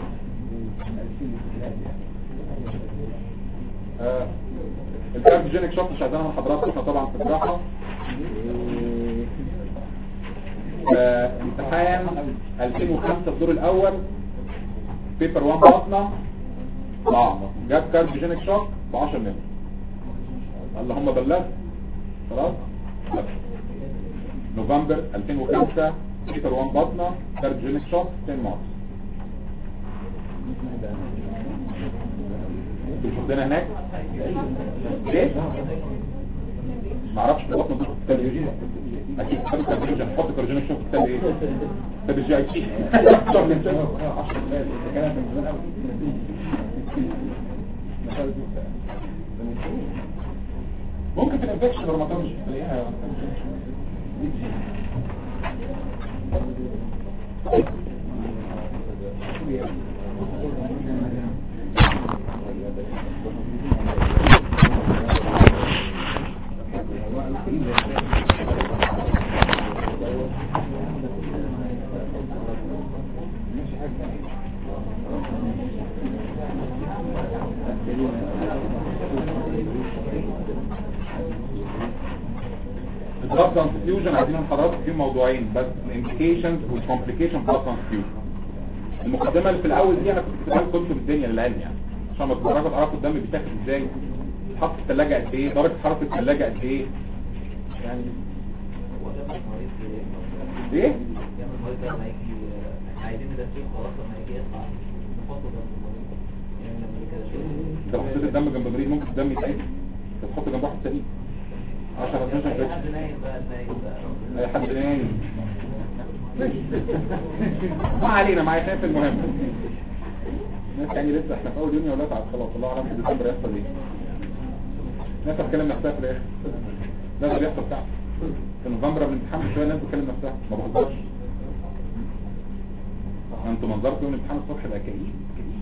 آه. الكارديوجينيك شوك مش عايزينها من حضراتكم احنا طبعا في الراحه آه. امتحان 2005 الدور الاول بيبر 1 بطنه اه جاب كارديوجينيك شوك ب 10 متر اللهم بلغت خلاص بس. نوفمبر 2005 بيبر 1 بطنه كارديوجينيك شوك 10 مارس انتوا مش واخدينها هناك ليه معرفش في بطن دول التلفزيون اكيد خدوا كارديوجين حط كارديوجين شوف كتاب ايه كتاب الجي اي تي ممكن في الانفكشن الروماتويد مش تلاقيها البلاد ترانسفيوجن عايزين من حضراتكم في موضوعين بس الامبليكيشنز والكومبليكيشن بلاد ترانسفيوجن المقدمه اللي في الاول دي انا كنت كتبها لكم في الدنيا للعلم يعني عشان ما تتفرجوا تعرفوا الدم بيتاخد ازاي يتحط في الثلاجه قد ايه درجه حراره الثلاجه قد ايه يعني ايه انت لو حطيت الدم جنب مريض ممكن الدم يتعب انت تحط جنب واحد سليم 10 12 اي حد نايم ماشي. ما علينا معايا شايف المهم الناس يعني لسه احنا في اول يوم يا ولاد عاد خلاص الله اعلم في ديسمبر يحصل ايه الناس بتتكلم نفسها في الاخر ده اللي بيحصل فعلا في نوفمبر قبل الامتحان شويه الناس بتتكلم نفسها ما بهزرش انتوا منظركم يوم الامتحان الصبح بقى كئيب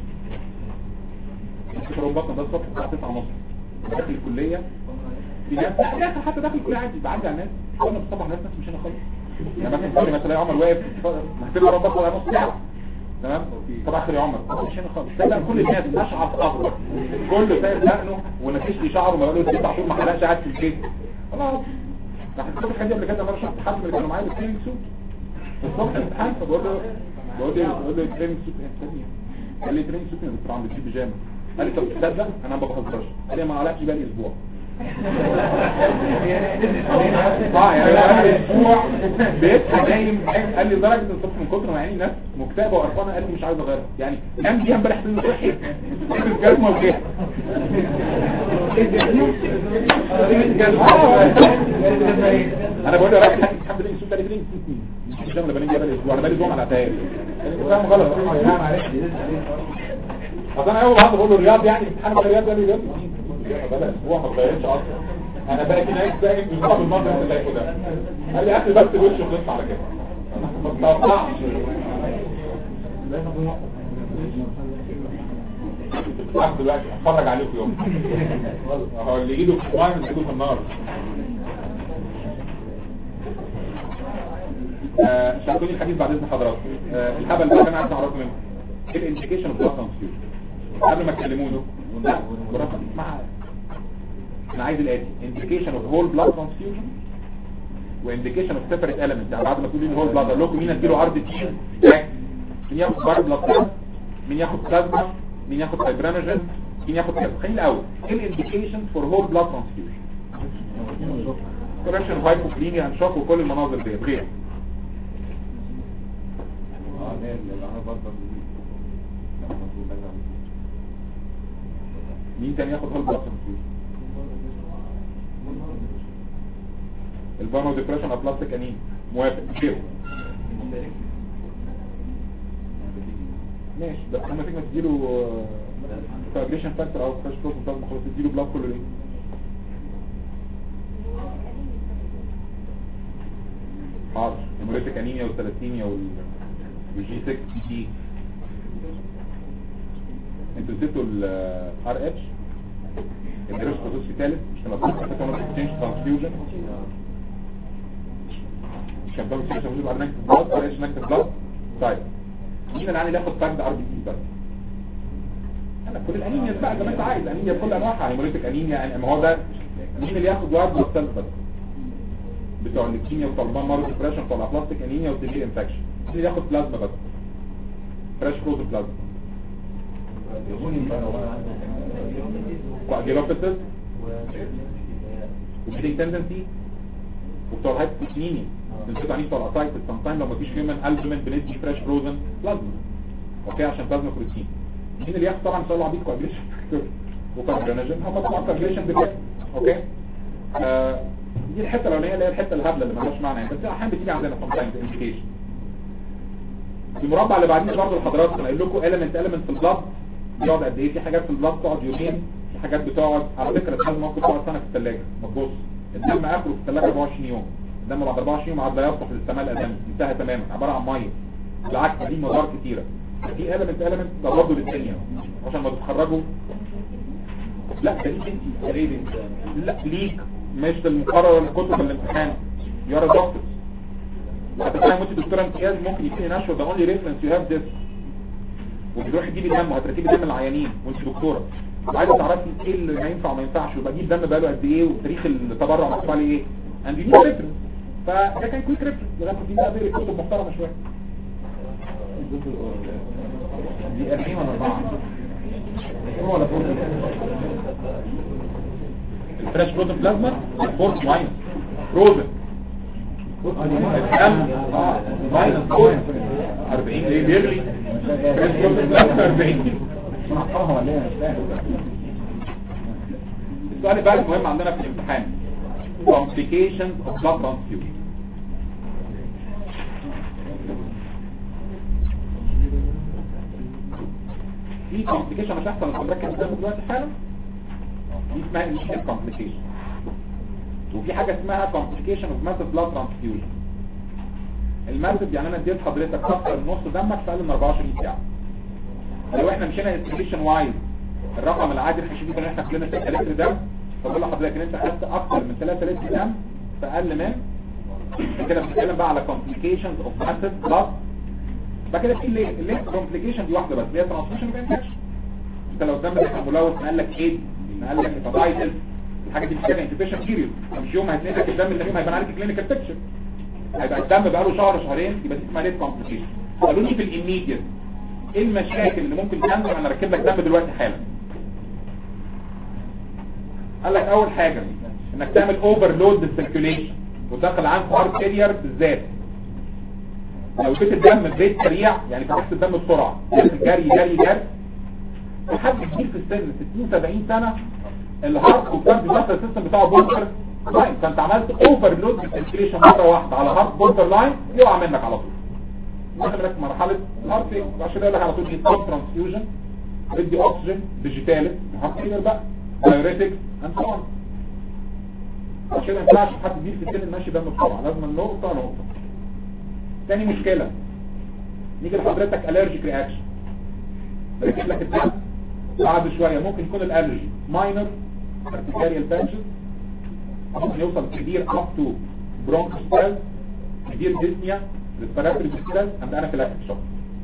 كئيب في بطن ده الصبح الساعه 9 ونص داخل الكليه في ناس لا حتى داخل الكليه عادي بعدي على الناس وانا بصبح ناس ناس مش انا خالص يعني مثلا تقول لي مثلا يا عمر واقف محتاج اروح بطل على نص ساعه تمام طب اخر يا عمر مش انا خالص تلاقي كل الناس اشعر اخضر كله سايب دقنه ونكش لي شعره ما بقاله تسع شهور ما حلقش قاعد في البيت خلاص احنا كنت الحاجه قبل كده مره شفت حد من اللي كانوا معايا بالتريننج سوت الصبح الامتحان فبقول له بقول له بقول له تريننج سوت ايه ثانيه قال لي تريننج سوت يا دكتور عم بتجيب بيجامه قال لي طب تصدق انا ما بهزرش قال لي ما علقش بقى لي اسبوع اه يعني بقى اسبوع بيت نايم قال لي لدرجه ان الصبح من كتر ما عيني ناس مكتئبه وقرفانه قال لي مش عايز اغيرها يعني نام بيها امبارح في صحي الجزمه وجهها انا بقول له يا راجل الحمد لله السوق ده ليه مش ده انا بنيجي بقى الاسبوع انا بقالي اسبوع ما لعبتهاش فاهم غلط اصل انا اول واحد بقول له الرياض يعني امتحان الرياض ده رياض بلا اسبوع ما اتغيرش اصلا انا بقى كده عايز باقي اسبوع بالمنظر اللي شايفه ده قال لي اخلي بس وشه وخلص على كده ما تقطعش بتتعب دلوقتي اتفرج عليكم يوم اهو اللي ايده في الوان اللي ايده في النار آه، شاركوني الحديث بعد اذن حضراتكم آه، الهبل بقى انا عايز اعرفه منكم ايه الانديكيشن اوف بلاد ترانسفيوجن قبل ما تكلموني لا برافو مع انا عايز الاتي indication of whole blood transfusion وانديكيشن اوف separate element يعني بعد ما تقولوا لي whole blood اقول لكم مين اديله ار بي تي مين ياخد بار بلاد مين ياخد بلازما مين ياخد فايبرينوجين مين ياخد كذا خلينا الاول ايه الانديكيشن فور هول بلاد ترانسفيوجن كوركشن هايبوكلينيا انشوك وكل المناظر دي بغير مين تاني ياخد هول بلاد ترانسفيوجن الفانو ديبريشن ابلاستيك انين موافق غيره ماشي بس لما تيجي تديله فايبريشن فاكتور او فريش بروتين بلازما خلاص تديله بلاد كله ليه حاضر هيموليتيك انيميا والثلاثيميا والجي 6 دي انتوا نسيتوا الار اتش الدرس خصوص في ثالث مش كان مطلوب كانت تشينج ترانسفيوجن مش كان بتعمل تشينج ترانسفيوجن بعد نكتب بلاد ار اتش نكتب بلاد طيب مين اللي ياخد فرد ار بي سي بس انا كل الانيميا بقى زي ما انت عايز انيميا بكل انواعها هيموليتيك انيميا يعني ما هو ده مين اللي ياخد واحد بلاد بس بتوع الليكيميا وبتوع المرض ديبريشن بتوع الابلاستيك انيميا والديلي انفكشن مين اللي ياخد بلازما بس فريش فروزن بلازما كواجيلوبيتس وبيديك تندنسي وبتوع الهايبوكسينيميا بنسيط عليه بتوع الاسايتس سام تايم لو مفيش هيومن البومين بندي فريش فروزن بلازما اوكي عشان بلازما بروتين مين اللي ياخد طبعا ان شاء الله عبيد كواجيليشن وكارجينوجين هم طبعا كارجيليشن بكده اوكي آه دي الحته الاولانيه اللي هي الحته الهبله اللي مالهاش معنى يعني بس احيانا بتيجي عندنا سام تايم انديكيشن المربع اللي بعدين برضه لحضراتكم قايل لكم element element في البلاد بيقعد قد ايه في حاجات في البلاد بتقعد يومين في حاجات بتقعد على فكره الدم ممكن تقعد سنه في الثلاجه ما تبص الدم اخره في الثلاجه 24 يوم الدم بعد 24 يوم عاد لا يصلح للاستعمال الادمي انتهى تماما عباره عن ميه بالعكس دي مضار كتيره في element element ده برضه للدنيا عشان ما تتخرجوا لا ده ليك انت ليه انت؟ لا ليك مش المقرر ولا كتب الامتحان يا دكتور هتتكلم وانت دكتوره امتياز ممكن يكون نشوه ده اونلي ريفرنس يو هاف ذس وبتروح تجيبي دم وهتركبي دم العيانين وانت دكتوره وعايزه تعرفي ايه اللي ما ينفع وما ينفعش ويبقى اجيب دم بقاله قد ايه وتاريخ التبرع مكتوب عليه ايه اند يو ريفرنس فده كان كويك ريفرنس لغايه ما في بقى بيقرا كتب محترمه شويه دي 40 ولا 4 هو ولا فوق الفريش فروزن بلازما فورس ماينس فروزن الدم اه ماينس فورس 40 ليه بيغلي فريش فروزن بلازما 40 معقرها ولا ايه مش فاهم السؤال بقى المهم عندنا في الامتحان complications of blood transfusion في complication مش هيحصل انت مركز قدامك دلوقتي حالا دي اسمها initial complication وفي حاجة اسمها complication of massive blood transfusion الماسف يعني انا اديت حضرتك اكتر من نص دمك في اقل من 24 ساعة لو احنا مشينا استيميشن وايز الرقم العادي اللي هنشوفه ان احنا كلنا 6 لتر دم فبقول لحضرتك ان انت خدت اكتر من 3 لتر دم في اقل من كده بنتكلم بقى على complications of massive blood بقى كده في اللي اللي complication دي واحده بس هي transfusion انفكشن انت لو الدم ده كان ملوث نقل لك ايد نقل لك هيباتايتس الحاجه دي محتاجه انكيبيشن بيريود مش يوم هتنقلك الدم اللي يوم هيبان عليك كلينيكال بيكتشر هيبقى الدم بقى له شهر شهرين يبقى دي اسمها ليت كومبليكيشن قالوا لي في الاميديت ايه المشاكل اللي ممكن تنزل انا اركب لك دم دلوقتي حالا قال لك اول حاجه انك تعمل اوفرلود للسيركيوليشن وتدخل عنك هارت فيلير بالذات لو اديت الدم بريت سريع يعني فتحت الدم بسرعه جري جري جري لحد كبير في السن 60 70 سنه الهارت والكارد ماسل سيستم بتاعه بورتر لاين فانت عملت اوفرلود للسيركيوليشن مره واحده على هارت بورتر لاين يقع منك على طول دخل لك مرحله الهارت فيلير عشان كده يقول لك على طول دي ستوب ترانسفيوجن ادي اكسجين فيجيتاليس هارت فيلير بقى دايوريتكس اند سو اون عشان ما ينفعش حد كبير في السن ماشي دم بسرعه لازم نقطه نقطه تاني مشكله نيجي لحضرتك الرجيك رياكشن بركب لك الدم بعد شويه ممكن يكون الالرجي ماينر ارتكاريال باتشز ممكن يوصل كبير اب تو برونكوستال كبير ديسنيا ريسبيراتوري ديستريس اند انافيلاكتيك شوك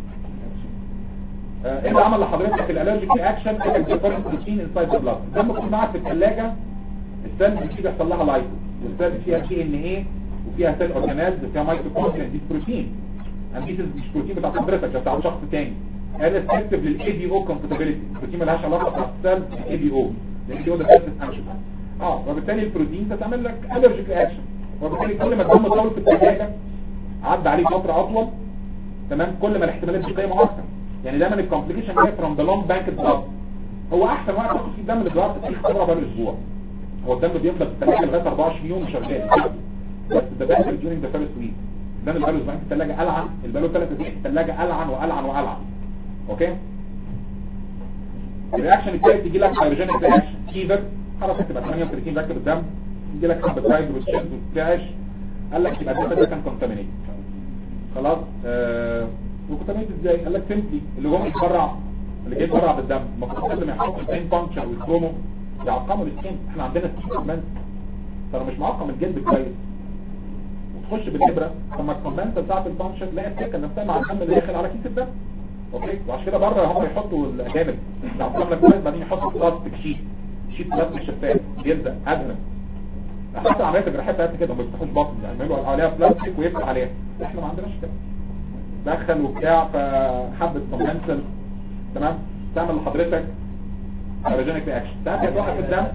ايه اللي عمل لحضرتك الالرجيك رياكشن انك ديفرنت بروتين انسايد ذا بلاد لما تكون معاك في الثلاجه السيل دي بيحصل لها لايكو والسيل فيها سي ان ايه وفيها سيل اورجانيلز وفيها مايتوكوندريا دي بروتين اند دي مش بروتين بتاع حضرتك ده بتاع شخص تاني ريسبكتيف للاي بي او كومباتيبيليتي البروتين مالهاش علاقه بالسيل اي بي او لان دي هو ده سيرفيس انشن اه وبالتالي البروتين ده تعمل لك الرجيك رياكشن وبالتالي كل ما الدم طول في الثلاجه عدى عليه فتره اطول تمام كل ما الاحتمالات دي قيمه اكتر يعني دايما الكومبليكيشن جاي فروم ذا لونج بانك بلاد هو احسن وقت تاخد فيه الدم الجرار في اختباره بقى اسبوع هو الدم بيفضل في الثلاجه لغايه 24 يوم شغال بس ده بيحصل during the first week الدم اللي بقاله اسبوعين في الثلاجه العن اللي بقاله ثلاث اسابيع في الثلاجه العن والعن والعن اوكي الرياكشن الثالث يجي لك هايدروجينيك رياكشن فيفر خلاص هتبقى 38 ركب الدم يجي لك حبه رايد وتشد وترعش قال لك يبقى الدم ده كان كونتامينيت خلاص آه وكونتامينيت ازاي قال لك سيمبلي اللي هو بيتبرع اللي جاي يتبرع بالدم المفروض قبل ما يحط البين بانكشر والكرومو يعقموا السكين احنا عندنا سكين كمان فلو مش معقم الجلد كويس وتخش بالابره لما الكومنت بتاعت البانكشر تلاقي السكه نفسها مع الدم اللي داخل على كيس الدم اوكي وعشان كده بره هم يحطوا الاجانب يعقم لك كويس بعدين يحطوا بلاستيك شيت شيت بلاستيك شفاف بيلزق ادهن حتى عمليات الجراحيه بتاعتنا كده ما بيفتحوش بطن يعني بيعملوا عليها بلاستيك ويفتح عليها احنا ما عندناش كده دخل وبتاع فحبه كومنسل تمام تعمل لحضرتك هيدروجينيك رياكشن ده هتوقف الدم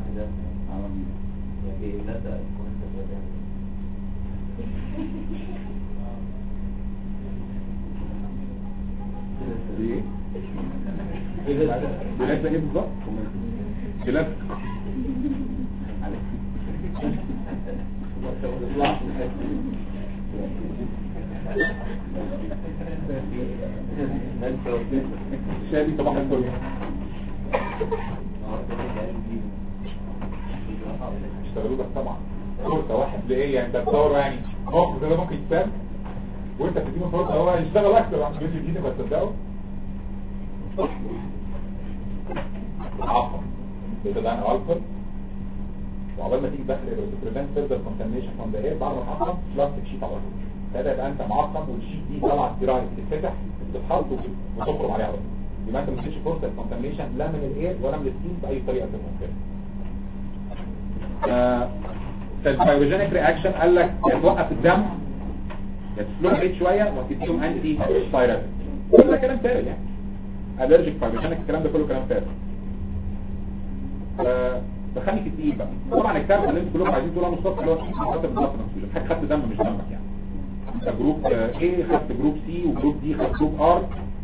ايه جلاس ايه بالظبط جلاس شادي صباح الفل اشتغلوا لك طبعا فرصة واحد لإيه يعني ده تصور يعني موقف ده ممكن يتساب وانت بتديله فرصة هو يشتغل اكتر عن بيجي جديد ما تصدقه عفوا بيتدان الكحول وعقبال ما تيجي داخل يبقى بريفنت فيرذر كونتامينيشن فروم ذا اير بعد ما تعقم بلاستيك شيت على طول كده يبقى انت معقم والشيت دي طالعه استراحه بتتفتح بتتحط وتخرج عليها على طول يبقى انت ما تديش فرصه للكونتامينيشن لا من الاير ولا من السكين باي طريقه ممكنه في البيوجينيك رياكشن قال لك يا توقف الدم يا تسلوه ريت شويه وتديهم انتي سبايرال كل ده كلام فارغ يعني الرجيك بايوجينيك الكلام ده كله كلام فارغ آه، دخلني في التقيل بقى طبعا الكتاب اللي انتوا كلكم عايزين تقولوا مصطفى اللي هو خدت بالظبط نفسه حاجه خدت دم مش دمك يعني انت جروب ايه خدت جروب سي وجروب دي خدت جروب ار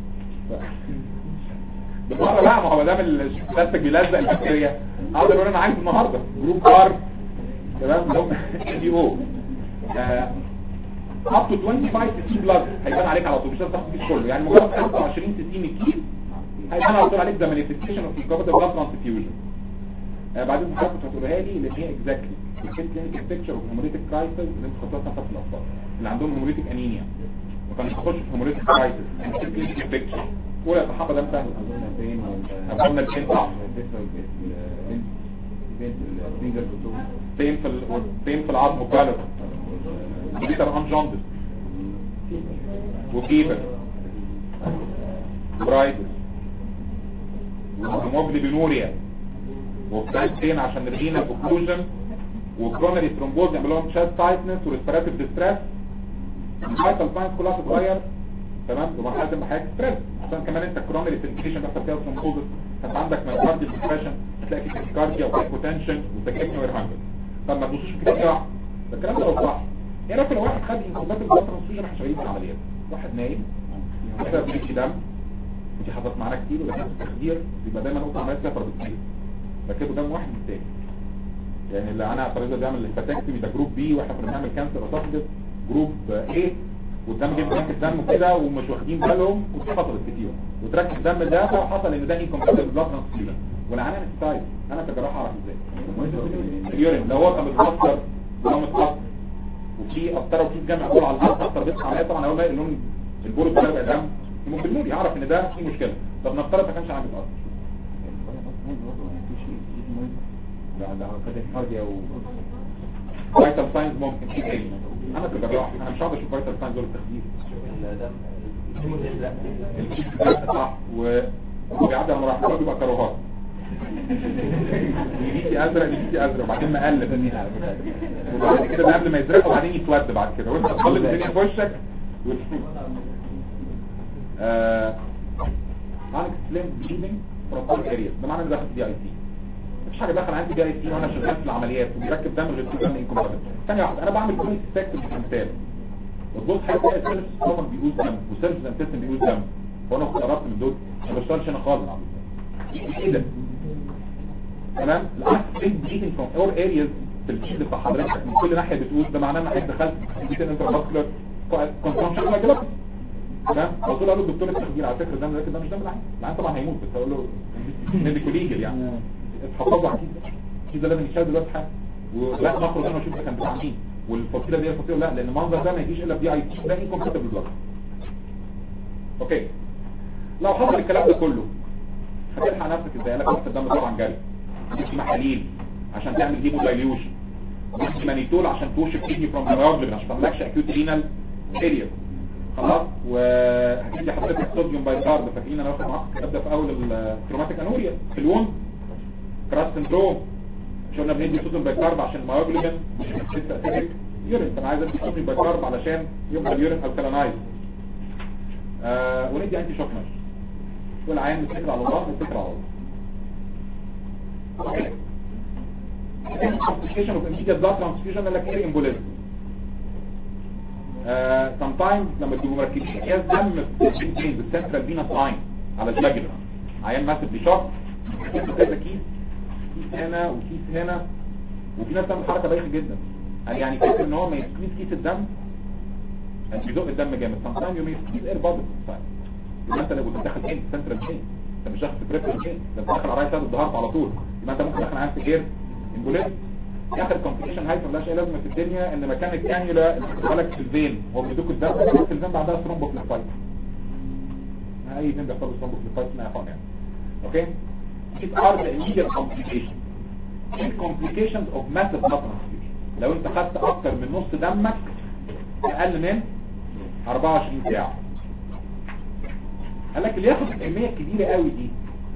بالمره لا ما هو دام البلاستيك بيلزق البكتيريا اقدر اقول انا عايز النهارده جروب ار تمام اللي هم دي او up to 25 سي بلاد هيبان عليك على طول مش لازم تاخد الكيس كله يعني مجرد 25 سي من الكيس هيبان على طول عليك ده مانيفستيشن اوف ريكفرد بلاد ترانسفيوجن بعدين حضرتك هتقولها لي اللي هي اكزاكتلي الكين كلينيكال بيكتشر اوف هيموريتيك كرايسيس اللي انت خططتها في الاطفال اللي عندهم هيموريتيك انيميا وكان يخش في هيموريتيك كرايسيس الكين كلينيكال بيكتشر ولا يتحقق ده سهل قلنا الكين صعب فين في ال... فين في العظم وكالر بيتر ان جوندس وفيبر برايدس وهيموجلوبينوريا وفين عشان الرينا اوكلوجن وكرونري ثرومبوز يعمل لهم شاست تايتنس وريسبيراتيف ديستريس الفايتال ساينس كلها تتغير تمام بمرحله المحاك ستريس عشان كمان انت كرونري سنكيشن بيحصل فيها ثرومبوز انت عندك مايوكارديال ديبريشن هتلاقي في كارديا وهايبوتنشن وتكيفني ويرهانجل طب ما تبصوش في كده واحد ده الكلام ده لو صح ايه رايك لو واحد خد انكوبات البلاد ترانسفيوجن احنا شغالين في العمليات واحد نايم كده بيجي دم ودي حصلت معانا كتير ولكن التخدير بيبقى دايما نقطه عمليات سفر بكتير ركبوا دم واحد من التاني يعني اللي انا فريزه بيعمل الفتاكتومي ده جروب بي واحنا كنا بنعمل كانسر اسوفجس جروب ايه والدم جه بتركب دم كده ومش واخدين بالهم ودي حصلت كتير وتركب دم ده وحصل ان ده انكمباتبل بلاد ترانسفيوجن والعيان ستايل انا كجراح اعرف ازاي اليورين لو هو كان متكسر لو متكسر وفي قطره وفي جمع دول على الارض اكتر بيطلع عليها طبعا اول ما اللون البول بتاع بقى دم ممكن نقول يعرف ان ده في مشكله طب نفترض ما كانش عندي قطر ده ده كده كارديا و فايتال ساينز ممكن في تاني انا كجراح انا مش هقعد اشوف فايتال ساينز ولا التخدير صح و وبيعدي على مراحل بيبقى كروهات يجيسي ازرق يجيسي ازرق وبعدين مقلب وبعد كده ده قبل ما يزرق وبعدين يتود بعد كده وانت تطلب الدنيا في وشك آه عندك سليم بليدنج فرونتال اريا ده معناه ان داخل دي اي سي مفيش حاجه داخل عندي دي اي سي وانا شغال في العمليات وبيركب دم غير كده دم انكمباتبل ثانيه واحده انا بعمل كل سيستم بالكمثال وتبص حاجه السيرفس ستومك بيقول دم والسيرفس انتستين بيقول دم وانا اخترت من دول ما بشتغلش انا خالص ايه ده تمام العكس بيج بليدنج فروم اور ارياز في الفيلد بتاع حضرتك من كل ناحيه بتقول ده معناه ان حضرتك دخلت في انترفاسكولار كونسامشن لايك تمام قلت له الدكتور التخدير على فكره الدم ده ده مش دم العين العين طبعا هيموت بس اقول له ميديكو ليجل يعني اتحفظوا اكيد اكيد ده لازم يتشال دلوقتي حاجه ولا نخرج انا واشوف ده كان بتاع مين والفصيله دي الفصيله لا لان المنظر ده ما يجيش الا بدي اي تي ده انكمباتبل بلاد اوكي لو حصل الكلام ده كله هتلحق نفسك ازاي لك ضغط الدم طبعا جري تدي محاليل عشان تعمل هيمو دايليوشن تدي مانيتول عشان توشف كيدني فروم هيموجلوبين عشان ما تعملكش اكيوت رينال فيلير خلاص وهتدي حضرتك صوديوم بايكارب فاكرين انا واخد معاكم الكتاب ده في اول التروماتيك انوريا في الوند كراس سندروم مش قلنا بندي صوديوم بايكارب عشان الميوجلوبين مش لسه اسيدك يورين فانا عايز ادي صوديوم بايكارب علشان يفضل يورين الكالينايز آه وندي انتي شوك ماشي والعيان بتفكر على الله بتفكر على الله اوكي complication of immediate blood transfusion قال لك ايه embolism آه sometimes لما تبقوا مركزين قياس دم في البين بالسنترال فينس لاين على الجاجر عيان ماسك بشوك كذا كيس كيس هنا وكيس هنا وفي ناس تعمل حركه بايخه جدا قال يعني فكر ان هو ما يسكيس كيس الدم يعني بيزق الدم جامد sometimes you may squeeze air bubbles يبقى انت لو بتدخل فين سنترال فين انت مش داخل في بريفرنس ده انت داخل على رايت سايد الظهر على طول يبقى انت ممكن داخل عايز تغير امبوليت اخر كومبليكيشن هايبر ملهاش اي لازمه في الدنيا ان مكان الكانيولا اللي بتدخل لك في الفين هو بيدوك الدم في الفين بعدها ثرومبوفليفايت اي فين بيحصل له ثرومبوفليفايت ما يفهم يعني اوكي These are the immediate complications. In complications of massive blood transfusion. لو انت خدت اكتر من نص دمك اقل من 24 ساعة قال لك اللي ياخد الكمية الكبيرة قوي دي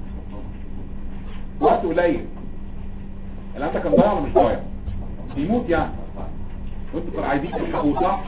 وقت قليل اللي انت كان ضايع ولا مش ضايع بيموت يعني وانتوا كانوا عايزين تلحقوه صح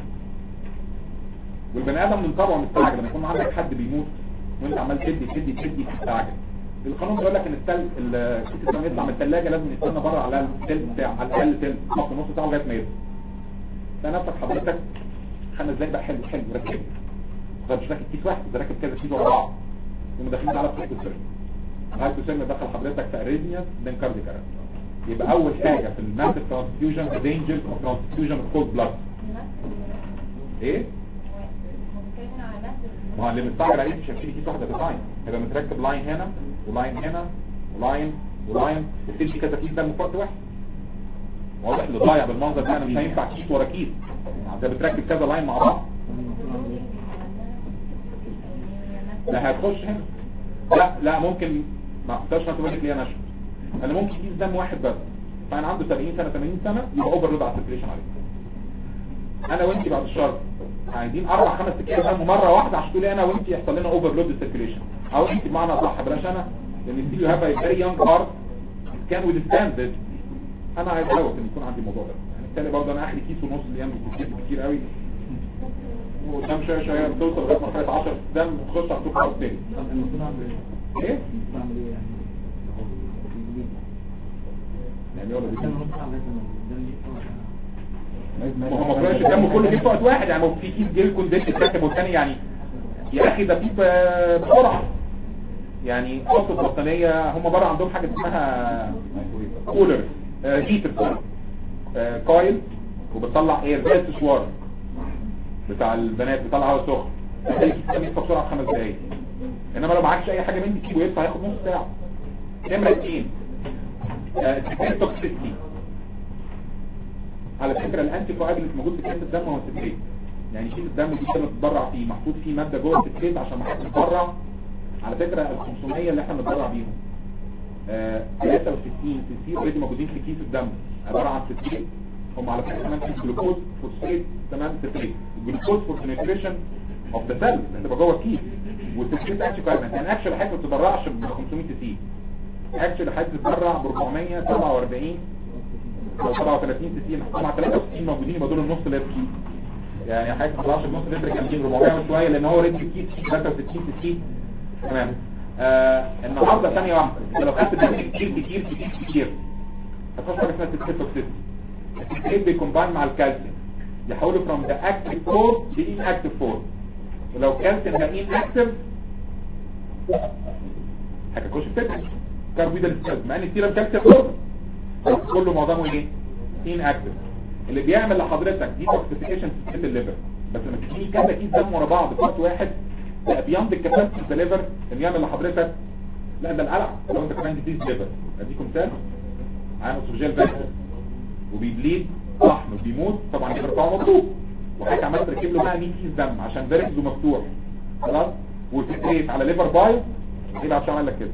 والبني ادم من طبعه مستعجل لما يكون عندك حد بيموت وانت عمال تدي تدي تدي تستعجل القانون بيقول لك ان التل الكيس لما يطلع من الثلاجه لازم يستنى بره على الاقل تلت ساعه على الاقل تلت نص نص ساعه لغايه ما يبرد تلاقي نفسك حضرتك خمس دقايق بقى حلو حلو ركب طب مش راكب كيس واحد ده راكب كذا كيس ورا بعض يقوم داخلين على الهايبوثيرميا الهايبوثيرميا دخل حضرتك في اريزميا بين كارديك يبقى اول حاجه في الماسيف ترانسفيوجن دينجرز اوف ترانسفيوجن اوف كولد بلاد ايه ما هو اللي مستعجل عليه مش هيشيل كيس واحده بتاين هيبقى متركب لاين هنا ولاين هنا ولاين ولاين وتمشي كذا كيس دم في وقت واحد واضح اللي ضايع بالمنظر ده انا مش هينفع كيس ورا كيس انت بتركب كذا لاين مع بعض لا هتخش هنا لا لا ممكن ما اختارش ما تقول لك ليه انا اشهر انا ممكن كيس دم واحد بس فانا عنده 70 سنه 80 سنه يبقى اوفر لود على السيركيليشن عليه انا وانت بعد الشر عايزين اربع خمس اكياس دم مره واحده عشان تقولي انا وانت يحصل لنا اوفر لود السيركيليشن او انت بمعنى صح بلاش انا لان دي يو هاف ا فيري يونج هارت كان ويذستاند ذس انا عايز اقول ان يكون عندي الموضوع ده يعني بالتالي برضه انا اخلي كيس ونص الايام كتير كتير قوي وقدام شويه شويه بتوصل لغايه مرحله 10 دم وتخش على السكر تاني المفروض اعمل ايه؟ ايه؟ المفروض اعمل ايه يعني؟ يعني ولا دي كان نص ساعة لغاية لما الدم يقطع. ما هو ما طلعش الدم كله جه في وقت واحد يعني ما هو في كيس جيل كوندنت اتركب والثاني يعني يا اخي ده في ب- بسرعه يعني قصة البطانية هم بره عندهم حاجة اسمها كولر هيتر سوري كويل وبتطلع اير زي السشوار بتاع البنات بيطلع هواء سخن هتلاقي الكيس ده بيدفع بسرعة في خمس دقايق انما لو معكش اي حاجة من دي تجيبه يدفع هياخد نص ساعة نمرة اتنين سكريت توكسيستي على فكرة الانتي كواجلنت موجود في كاس الدم هو السكريت يعني شيل الدم دي كده بتتبرع فيه محطوط فيه مادة جوه السكريت عشان ما حدش يتبرع على فكرة ال 500 اللي احنا بنتبرع بيهم آه 63 سي سي اوريدي موجودين في كيس الدم عبارة عن سكريت هم على فكرة كمان في جلوكوز فوسفيت تمام سكريت الجلوكوز فور بنتريشن اوف ذا سيل اللي بقى جوه الكيس والسكريت انتي كواجلنت يعني اكشن حاجة ما بتتبرعش ب 500 سي اكشن حاجة بتتبرع ب 447 او 37 سي مع 63 موجودين يبقى دول النص لتر يعني حاجه ما طلعش النص لتر كاملين 400 وشويه لان هو ريدي كيس 63 سي تمام آه النهارده ثانيه واحده انت لو خدت دم كتير كتير كتير كتير هتخش حاجه اسمها سيستيك توكسيستي السيستيك بيكومباين مع الكالسيوم يحوله فروم ذا اكتيف فور لان اكتيف فور ولو كالسيوم ده ان اكتيف هتخش في تكس كاربيدال ستاز مع ان السيرم كالسيوم فور كله معظمه ايه ان اكتف اللي بيعمل لحضرتك دي توكسيفيكيشن في الليفر بس لما تجيني كذا كيس دم ورا بعض في وقت واحد لا بياند الكاباسيتي في الليفر اللي يعمل لحضرتك لا ده القلع لو انت كمان ديزيز ليفر اديكم مثال عامل سوجيال فاكتور وبيبليد صحن وبيموت طبعا الليفر بتاعه مطلوب وحضرتك عمال تركب له بقى 100 كيس دم عشان ده رجله مفتوح خلاص وتتريف على ليفر بايو ايه بقى عشان اعمل لك كده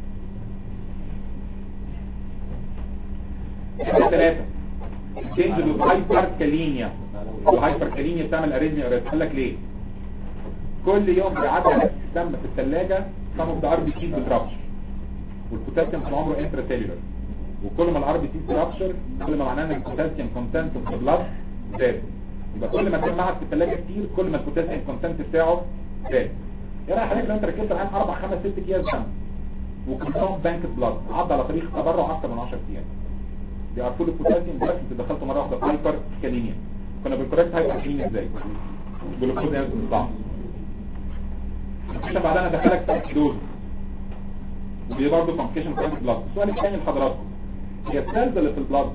ثلاثة تنزل الهايبر كالينيا الهايبر كالينيا بتعمل اريزميا اريزميا قال لك ليه كل يوم بيعدي عليك الدم في الثلاجة some of the RBC بترابشر والبوتاسيوم طول عمره انترا سيلولر وكل ما الار بي سي ترابشر كل ما معناه ان البوتاسيوم كونتنت في البلاد زاد يبقى كل ما كان معك في الثلاجة كتير كل ما البوتاسيوم كونتنت بتاعه زاد ايه رايك حضرتك لو انت ركبت الان اربع خمس ست اكياس دم وكلهم بانك بلاد عدى على طريق تبرع اكتر من 10 ايام دي ار فول بوتاسيوم بس انت دخلت مره واحده في هايبر كالينيا كنا بنكوركت هايبر كالينيا ازاي جلوكوز انت صح عشان بعدها دخلك في اكيدوز ودي برضه كومبليكيشن في البلاد السؤال الثاني لحضراتكم هي السيلز اللي في البلاد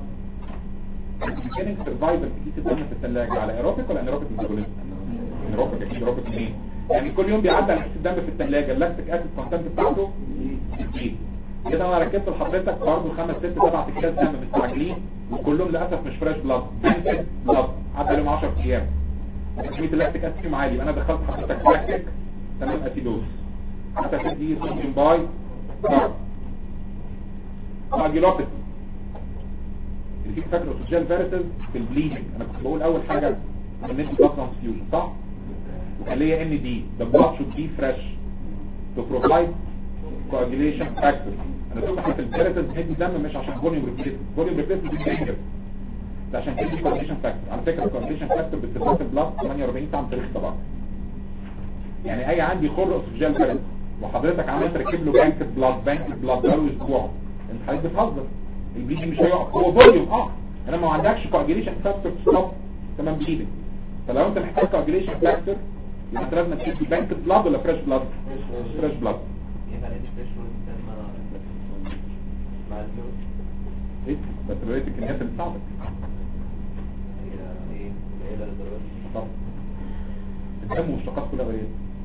beginning survival في كيس الدم في الثلاجه على ايروبيك ولا انيروبيك ميتابوليزم انيروبيك اكيد انيروبيك منين يعني كل يوم بيعدي على كيس الدم في الثلاجه اللاكتيك اسيد كونتنت بتاعته بتزيد كده انا ركبت لحضرتك برضه خمس ست سبع اكياس دم مستعجلين وكلهم للاسف مش فريش بلاد بانكد بلاد عدى عليهم 10 ايام كميه اللاكتيك اسيد فيهم عالي يبقى انا دخلت حضرتك لاكتيك تمام اسيدوز حتى تدي صوديوم باي كارب كواجيلوباثي اللي فيك فاكر اوسوجيال فيرسز في البليدنج انا كنت بقول اول حاجه ان انت بلاد ترانسفيوجن صح وكان ليا ان دي the blood should be fresh to provide coagulation factor انا قلت لك الفيرسز ندي دم مش عشان فوليوم ريبليسمنت فوليوم ريبليسمنت دي دينجر ده عشان تدي coagulation factor على فكره coagulation factor باستخدام البلاد 48 ساعه من تاريخ طبعا يعني اي عندي خر اوسوجيال فيرس وحضرتك عمال تركب له بانك بلاد بانك بلاد بقاله اسبوع انت حضرتك بتهزر البليدنج مش هيقف هو فوليوم اه انا ما عندكش كواجيليشن فاكتور ستوب تمام بليدنج فلو انت محتاج كواجيليشن فاكتور يبقى انت لازم تدي بانك بلاد ولا فريش بلاد فريش بلاد ينفع ندي فريش ويستنى مع مع الفلوس ايه بس رؤيه الكميات اللي بتاعتك هي ايه قليله للدرجه طب الدم والشقات كلها قليله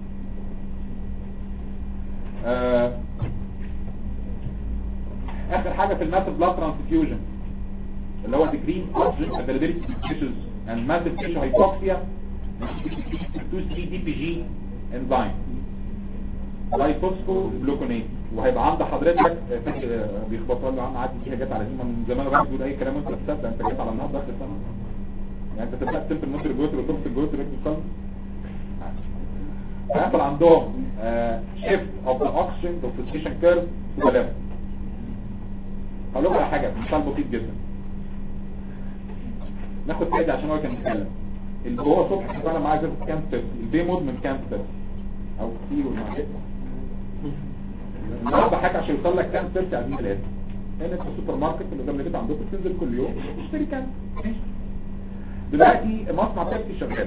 آه، اخر حاجه في الماسيف بلاد ترانسفيوجن اللي هو decrease oxygen availability to tissues and massive tissue hypoxia 2 دي بي جي انزيم لايفوسفو جلوكونيت وهيبقى عند حضرتك آه، فاكر آه، بيخبطوا له عم عادي فيها جت على دي من زمان الواحد بيقول اي كلام وانت بتصدق انت جت على النهارده اخر السنه يعني انت صدقت سمبل موتور جوتر وتوكس الجوتر ريكتو هيحصل عندهم شيفت اوف ذا اوكسجين تو فلتريشن كيرف تو ليفل هقول لكم على حاجه مثال بسيط جدا ناخد سيدي عشان هو كان بيتكلم اللي هو صبح كان معاه جزء كانسر البي مدمن كانسر او كتير والمعجب النهارده حاجه عشان يوصل لك كام سيرتي عايزين ثلاثه هنا في السوبر ماركت اللي قدام البيت عندكم تنزل كل يوم تشتري كام ماشي دلوقتي مصنع بيبسي شغال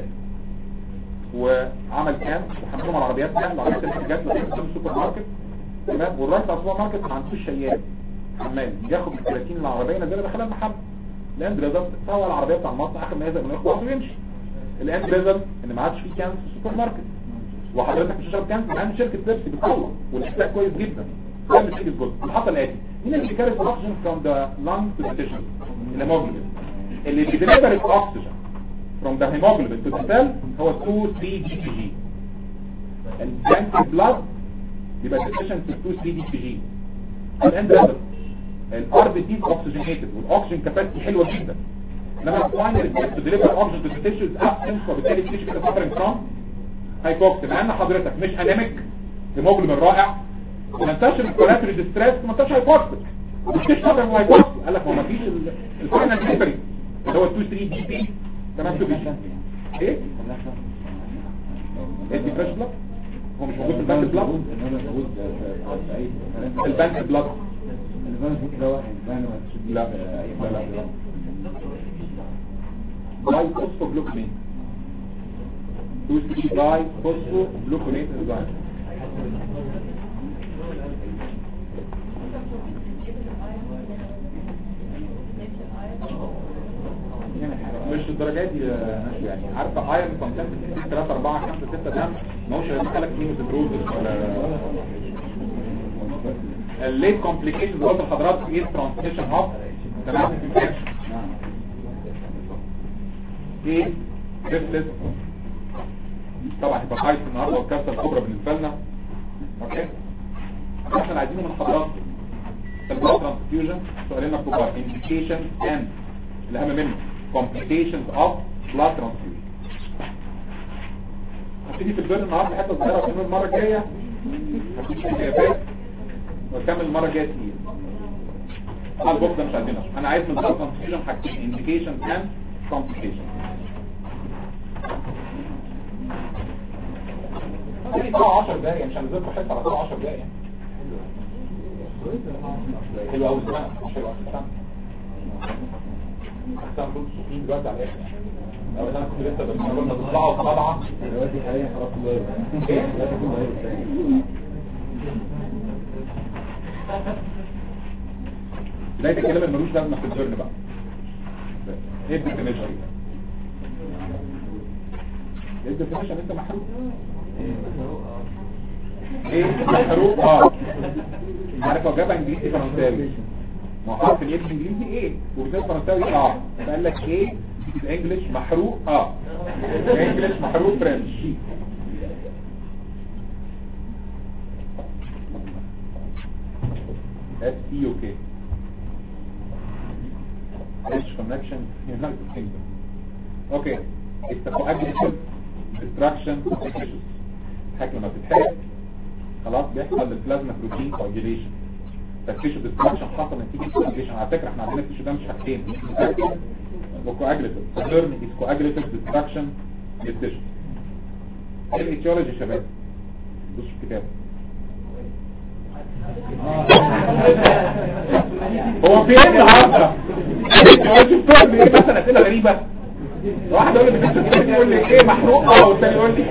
وعمل كام وحملهم على العربيات لا العربيات اللي جت لغايه قدام السوبر ماركت تمام والراجل بتاع السوبر ماركت ما عندوش شيال حمال ياخد ال 30 العربيه ينزلها داخلها المحل الاند ريزلت سوى العربيه بتاع المصنع اخر ما يزهق من ياخد ويمشي الاند ريزلت ان ما عادش في كام في السوبر ماركت وحضرتك مش شرب كام عند شركه بيبسي بتطلع والاحتاج كويس جدا ده مش حاجه جزء الحصل الاتي مين اللي بيكاري الاكسجين فروم ذا لانج تو ذا تيشو الهيموجلوبين اللي بيدليفر الاكسجين from the hemoglobin to the cell هو 2 3 دي بي جي البلانك بلاد يبقى deficient في 2 3 دي بي جي الاند الار بي تي اوكسجينيتد والاكسجين كاباسيتي حلوه جدا انما الفاينل تو ديليفر اوكسجين تو ذا تيشوز ابسنس وبالتالي التيشو كده سفرنج فروم هايبوكسي مع ان حضرتك مش انيميك هيموجلوبين رائع وما انتش الكولاتري ديستريس وما انتش هايبوكسي مش تشتغل هايبوكسي قال لك ما ما فيش الفاينل ديليفري اللي هو 2 3 دي بي تمام تو بي ايه ادي فريش بلاد هو مش موجود في البنك بلاد البنك بلاد لا لا لا باي فوسفو جلوكونين 2 3 باي فوسفو جلوكونين انزيم مش الدرجات دي يا ناس يعني عارفه ايرون كونتنت 3 4 5 6 دم ما هوش هيدخلك فيه سيدروزس ولا الليت كومبليكيشنز قلت لحضراتكم ايه ترانسميشن هاب تمام ايه ريفلس طبعا هيبقى النهارده والكارثه الكبرى بالنسبه لنا اوكي احنا عايزينه من حضراتكم البلاد ترانسفيوجن سؤالين مكتوبين انديكيشن اند الاهم منه complications of blood transfusion هبتدي في البيرن النهارده حته صغيره وكمل المره الجايه هبتدي في الاجابات واكمل المره الجايه تقيل اه البوك ده مش عايزينه انا عايز من blood transfusion حاجتين indications and complications هتدي طبعا 10 دقايق مش هنزلكم حته على طول 10 دقايق حلو قوي زمان حلو قوي احسن كنت سخين دلوقتي على الاخر لو انا كنت لسه بس كنا بنطلعوا طبعا دلوقتي حاليا خلاص الله ايه دلوقتي كله هيبقى بداية الكلام اللي ملوش لازمة في الدرن بقى ايه الديفينيشن ايه الديفينيشن انت محروق ايه محروق اه عارف هو جابها انجليزي فرنساوي ما هو حرف اليد انجليزي ايه وبالذات فرنساوي اه فقال لك ايه انجلش محروق اه انجلش محروق فرنش اس تي او كي British connection United Kingdom اوكي it's a coagulative destruction of the tissues الحاجة لما بتتحرق خلاص بيحصل للبلازما بروتين coagulation فالتيشو ديستراكشن حصل نتيجة coagulation على فكرة احنا عندنا التيشو ده مش حاجتين وكواجليتيف فالديرم is coagulative destruction للتيشو ايه الايتيولوجي يا شباب بصوا الكتاب هو في ايه النهارده الايتيولوجي بتقول ايه مثلا اسئله غريبه واحد يقول لي بتكتب كده يقول لي ايه محروق اه والثاني يقول لي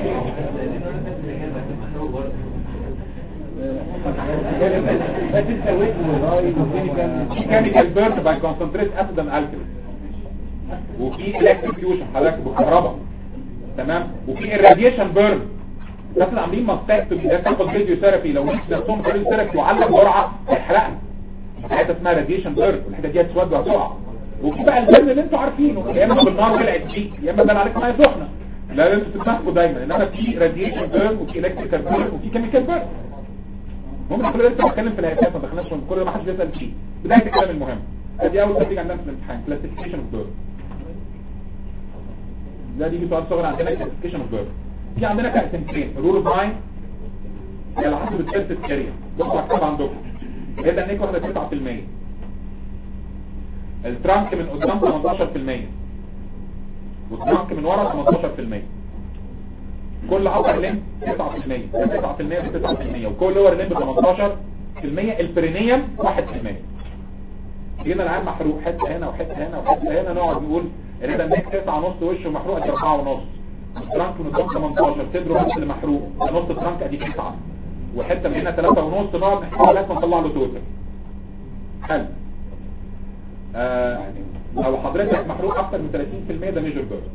chemical burn by concentrate acid and alkali وفي electric fusion حضرتك بالكهرباء تمام وفي irradiation burn الناس اللي عاملين ماستكتومي ده تاخد فيديو ثيرابي لو مش نفسهم فيديو ثيرابي وعلق جرعه هيحرقها حته اسمها راديشن بيرن والحته دي هتسود وهتقع وفي بقى البرن اللي انتوا عارفينه يا اما بالنار طلعت فيك يا اما بان عليك ميه سخنه لا لازم تتنفسوا دايما انما في راديشن بيرن وفي الكتريكال بيرن وفي كيميكال بيرن المهم كل ده لسه بتكلم في الهيئات ما دخلناش في كل ده ما حدش بيسال فيه بدايه الكلام المهم ادي اول تدريج عندنا في الامتحان كلاسيفيكيشن اوف بيرن ده دي سؤال صغير عندنا كلاسيفيكيشن اوف بيرن في عندنا تقسيمتين رول اوف ماين هي على حسب السيرفيس اريا بصوا على الكتاب عندكم هيبدا انك واخده 9% الترانك من قدام 18% والترانك من ورا 18% كل ابر ليمب 9% 9% و9% وكل لور ليمب 18% البرينيوم 1% جينا العام محروق حته هنا وحته هنا وحته هنا نقعد نقول ان ده نيك 9 ونص وشه محروق ادي 4 ونص الترانك من قدام 18 صدره بس اللي محروق نص الترانك ادي 9 وحته من هنا 3 ونص نقعد نحاول لغايه ما نطلع له توتال حلو آه لو حضرتك محروق اكتر من 30% ده ميجر بيرن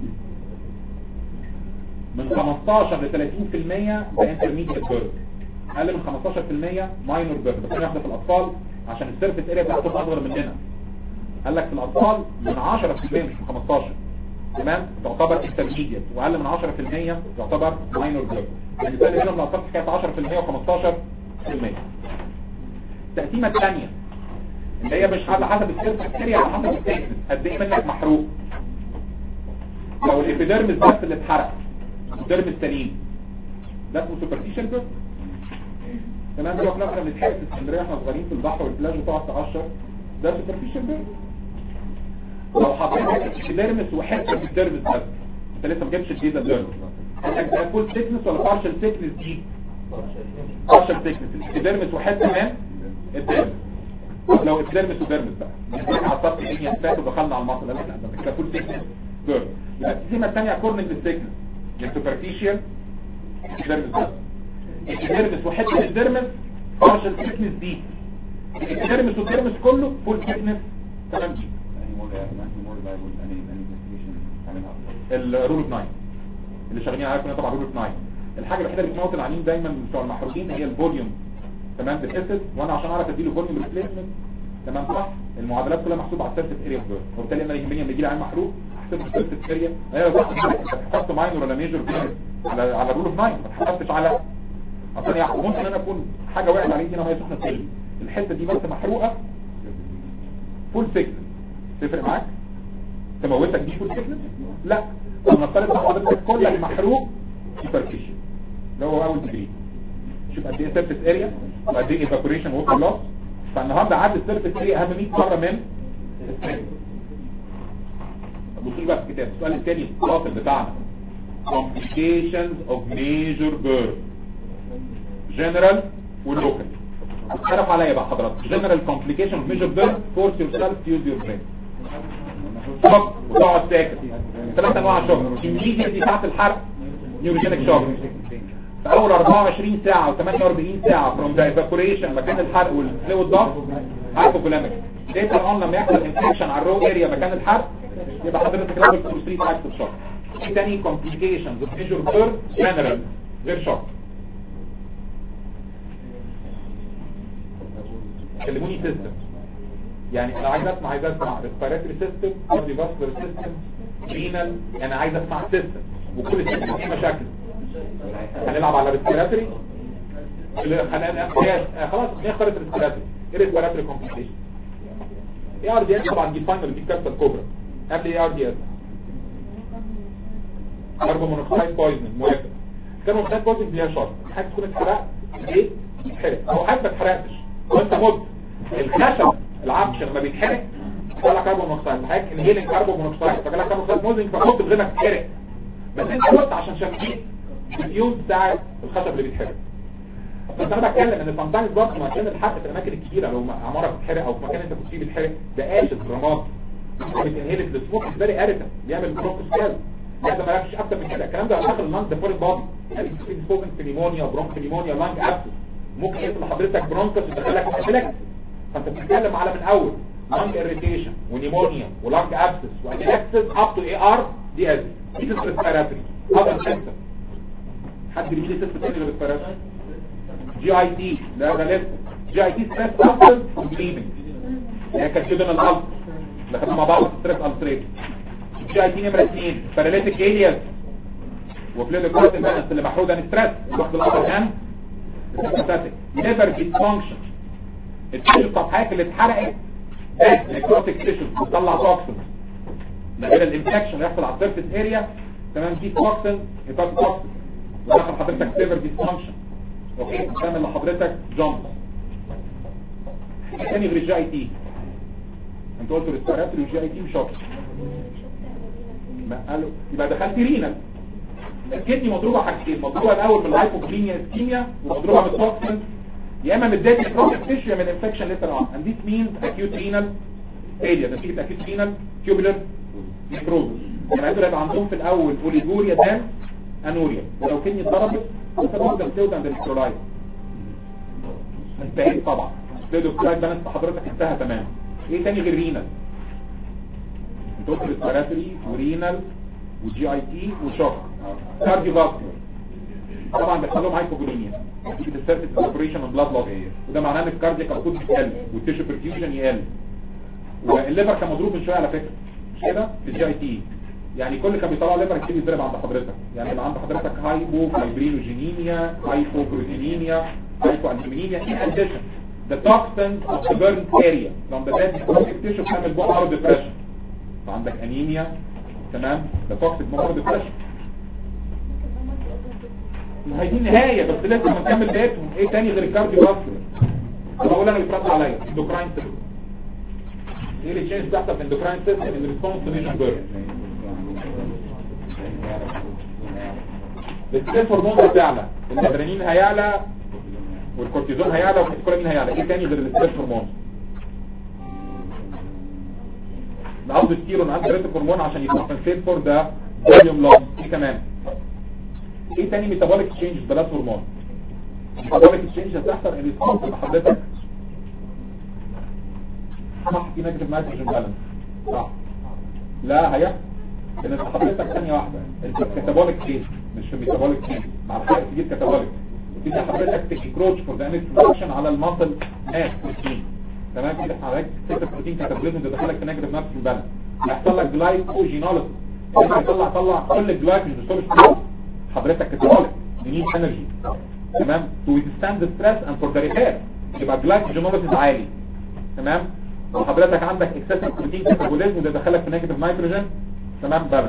من 15 ل 30% ده انترميديت بيرن اقل من 15% ماينور بيرن بس احنا في الاطفال عشان السيرفيس اريا بتاعته اصغر مننا قال لك في الاطفال من 10% مش من 15 تمام تعتبر انترميديت واقل من 10% يعتبر ماينور بيرن يعني الثاني هنا من الاطفال حكايه 10% و15% التقسيمه الثانيه اللي هي مش على حسب السيرفيس اريا على حسب التكنس قد ايه منك محروق لو الابيديرمس بس اللي اتحرق الابيديرمس سليم ده اسمه سوبرفيشال بيرن تمام دلوقتي احنا بنتحرق في اسكندريه واحنا صغيرين في البحر والبلاج وتقعد تقشر ده سوبرفيشال بيرن لو حطيت الابيديرمس وحته في الديرمس بس انت لسه ما جبتش الديتا ديرمس قالك ده فول سيكنس ولا بارشل سيكنس دي بارشل سيكنس الابيديرمس وحته من الديرمس لو ابيديرمس وديرمس بقى احنا عصبت الدنيا فات ودخلنا على المصل قال لك لا ده كده فول سيكنس بيرن يبقى التقسيمه الثانيه كورنينج للسيكنس السوبرفيشال الابيديرمس بس الابيديرمس وحته الديرمس بارشل سيكنس دي الابيديرمس والديرمس كله فول سيكنس تمام دي الرول اوف 9 اللي شغالين عليها كنا طبعا رول اوف 9 الحاجه الوحيده اللي بتموت العنين دايما بتوع المحروقين هي الفوليوم تمام بتحسد وانا عشان اعرف اديله فوليوم ريبليسمنت تمام صح المعادلات كلها محسوبه على السيرفيس اريا اوف وبالتالي انا يهمني لما يجي لي عين محروق احسب السيرفيس اريا ايوه صح حسبت ماينور ولا ميجور على على الرول اوف 9 ما حسبتش على اصل يعني ممكن انا اكون حاجه وقعت عليك هنا ميه سخنه تقل الحته دي بس محروقه فول سيكنس تفرق معاك تموتك دي فول سيكنس لا طب نفترض ان حضرتك كلك محروق سوبرفيشال اللي هو اول ديجري شوف قد ايه سيرفيس اريا وقد ايه ايفابوريشن ووتر لوس فالنهارده عدد السيرفيس اريا اهم 100 مره من بصوا بقى في الكتاب السؤال الثاني الفاصل بتاعنا complications of major burn general واللوكال اتصرف عليا بقى حضرتك general complication of major burn force yourself to use your brain شوك وتقعد ساكت ثلاث انواع شوك immediately ساعة الحرق نيوروجينيك شوك في اول 24 ساعة و 48 ساعة from the evaporation مكان الحرق والفلويد ضغط هايبوفولاميك later on لما يحصل انفكشن على الرو اريا مكان الحرق يبقى حضرتك لازم تو 3 تايبس اوف شوك في تاني complications of major burn general غير شرط كلموني سيستم يعني انا عايز اسمع عايز اسمع ريسبيراتوري سيستم كارديوفاسكولار سيستم رينال انا عايز اسمع سيستم وكل سيستم فيه مشاكل هنلعب على ريسبيراتوري خلاص نختار الريسبيراتوري ايه ريسبيراتوري كومبليكيشن اي ار دي اس طبعا دي فاينل دي الكارثه الكبرى قبل اي ار دي اس كربون مونوكسيد بويزن موافق كربون مونوكسيد بويزن ليها شرط حاجه تكون اتحرقت ايه تتحرق او حاجه ما اتحرقتش وانت مت الخشب العفش لما بيتحرق طلع كربون مونوكسيد حضرتك انهيلنج كربون مونوكسيد فجالك كربون مونوكسيد موزنج فمت بغير انك تتحرق بس انت مت عشان شميت الفيوز بتاع الخشب اللي بيتحرق بس انا بتكلم ان الفانتايز برضه مكان الحرق في الاماكن الكبيره لو عماره بتتحرق او في مكان انت كنت فيه بيتحرق ده اسيد رماد بتنهلك السموك فيري اريتن بيعمل بروكوسكال لا ده ما يعرفش اكتر من كده الكلام ده داخل اللانج ده فورين بادي يعني في سبوكن نيمونيا برونك نيمونيا لانج ابسس ممكن يقتل لحضرتك برونكس ويدخلك افلكس فانت بتتكلم على من اول لانج اريتيشن ونيمونيا ولانج ابسس وافلكسس اب تو اي ار دي از دي ريسبيراتوري هذا سنتر حد بيجي لي ست تاني غير ريسبيراتوري جي اي تي ده ده لسه جي اي تي ستريس التر وبليدنج هي كانت كده من الالتر اللي خدنا مع بعض ستريس التريت جي اي تي نمره 2 باراليتيك الياس وفلويد كارت بالانس اللي محروق عن ستريس واخد الابر هاند سيمباثيك ليفر ديسفانكشن التيشو الصفحات اللي اتحرقت ده نيكروتيك تيشو بتطلع توكسين ده غير الانفكشن يحصل على السيرفيس اريا تمام دي توكسين يبقى توكسين ودخل حضرتك ليفر ديسفانكشن اوكي بتعمل لحضرتك جامب تاني غير الجي اي تي انت قلت ريسبيراتوري والجي اي تي مش اكتر ما قالوا يبقى دخلت رينال الكدني مضروبه حاجتين مضروبه الاول بالهايبوكلينيا اسكيميا ومضروبه بالتوكسين يا اما متضايق من البروتيك تيشو يا من انفكشن ليتر اون اند ذيس مينز اكيوت رينال فيلير نتيجه اكيوت رينال تيوبولار نيكروز يعني هيبقى يبقى عندهم في الاول اوليجوريا دام انوريا ولو كدني اتضربت هتبقى السيود عند الالكترولايت انتهيت طبعا السيود الالكترولايت بالانس حضرتك انتهى تماما ايه تاني غير رينال انت قلت ريسبيراتوري ورينال وجي اي تي وشوك كارديو فاسكولار طبعا بيحصل لهم هايبوكليميا نتيجه السيرفيس اوبريشن من بلاد لوس وده معناه ان الكاردياك اوتبوت بيقل والتيشو برفيوجن يقل والليفر كان مضروب من شويه على فكره مش كده في الجي اي تي يعني كل كان بيطلع ليفر كتير يتضرب عند حضرتك يعني يبقى عند حضرتك هايبو فايبرينوجينيميا هايبوبروتينيميا هايبوالبومينيميا in addition the toxins of the burnt area from the dead necrotic tissue بتعمل بومر ديبريشن فعندك انيميا تمام ده توكسيك بومر ديبريشن هي دي النهايه بس لسه ما نكمل بقيتهم ايه تاني غير الكارديو فاسكولار طب اقول انا اللي بيترد عليا اندوكراين سيستم ايه اللي تشينج بتحصل في الاندوكراين سيستم ان ريسبونس تو فيجن بيرن الستريس هرمون بتاعلى الادرينالين هيعلى والكورتيزون هيعلى والكورتيزون هيعلى ايه تاني غير الستريس هرمون العرض الستيرون عنده ريتك هرمون عشان يكمبنسيت فور ده فوليوم لوس ايه كمان ايه تاني ميتابوليك تشينج بلاس هرمون ميتابوليك تشينج هتحصل ان ريسبونس لحضرتك صح في نيجاتيف نيتروجين بالانس صح لا هيحصل لان حضرتك ثانيه واحده انت كاتابوليك تشينج مش في ميتابوليك تشينج مع الحرق تجيب كاتابوليك تيجي حضرتك تكروتش فور ذا برودكشن على الماسل ماس بروتين تمام كده حضرتك تكتب بروتين كاتابوليزم ده دخلك في نيجاتيف نيتروجين بالانس هيحصل لك جلايكوجينوليسيس انت هيطلع طلع كل الجلايكوجين ستورج حضرتك كاتابوليك نيد انرجي تمام تو ويستاند ستريس اند فور ذا ريبير يبقى جلايكوجينوليسيس عالي تمام وحضرتك عندك اكسسيف بروتين كاتابوليزم ده دخلك في نيجاتيف نيتروجين تمام بالانس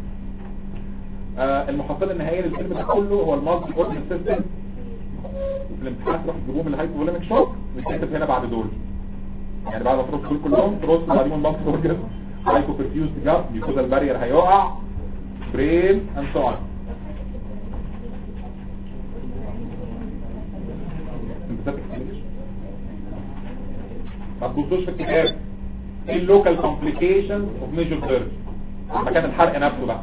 آه المحصله النهائيه للفيلم ده كله هو المالتي اورجن سيستم وفي الامتحان تروح تجيبوهم من الهايبوفوليميك شوك وتكتب هنا بعد دول يعني بعد ما ترص دول كلهم ترص بعدين المالتي اورجن هايبو برفيوز جاب يكون البارير هيقع برين اند سو اون ما تبصوش في الكتاب ايه اللوكال كومبليكيشنز اوف ميجور سيرجري مكان الحرق نفسه بقى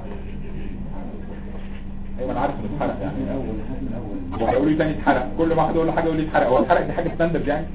ايوه انا عارف انه اتحرق يعني من اول هات من اول وهيقولوا لي تاني اتحرق كل واحد يقول له حاجه يقول لي اتحرق هو الحرق دي حاجه ستاندرد يعني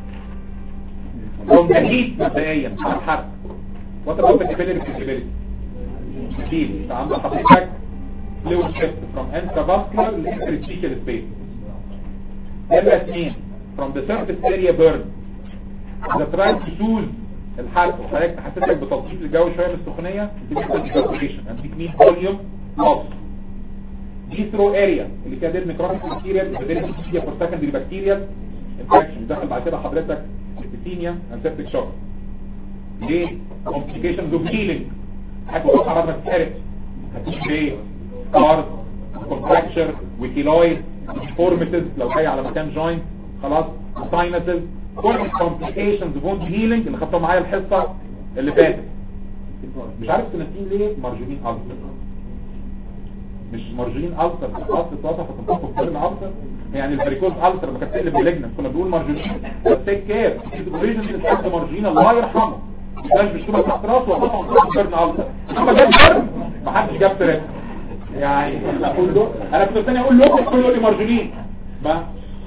هو مجهيد مبدئيا على الحرق وانت بقى بتقبل الفلكسبيليتي كتير فعند حضرتك fluid shift from intravascular to interstitial space نمرة اثنين from the surface area burn the try to choose الحرق وحضرتك حسيتك بتلطيف الجو شويه من السخونيه بتبقى evaporation and بتميل volume loss دي ثرو اريا اللي فيها دير ميكروبيك بكتيريا بدير بكتيريا فور سكندري بكتيريا انفكشن دخل بعد كده حضرتك سيتينيا اند سيبتيك شوك ليه complications of healing هتوقع بعد ما تتحرق هتيجي ايه سكارز كونتراكشر وكيلويد ديفورميتيز لو جاي على مكان جوينت خلاص ساينسز كل الكومبليكيشنز ووند هيلينج اللي خدتهم معايا الحصه اللي فاتت مش عارف سنتين ليه مرجوين ألسر مش مرجوين ألسر الاصل اتوصف في تنطق بيرن ألسر يعني الفاريكوز ألسر لما كانت تقلب بلجنة كنا بنقول مرجوين بس تيك كير الاوريجن اللي حد مرجوين الله يرحمه مش بيشتغل تحت راسه وخطأ تنطق بيرن ألسر اما جاب بيرن محدش جاب تريد يعني اقول له انا كنت ثاني اقول له كل يقول لي مرجوين ما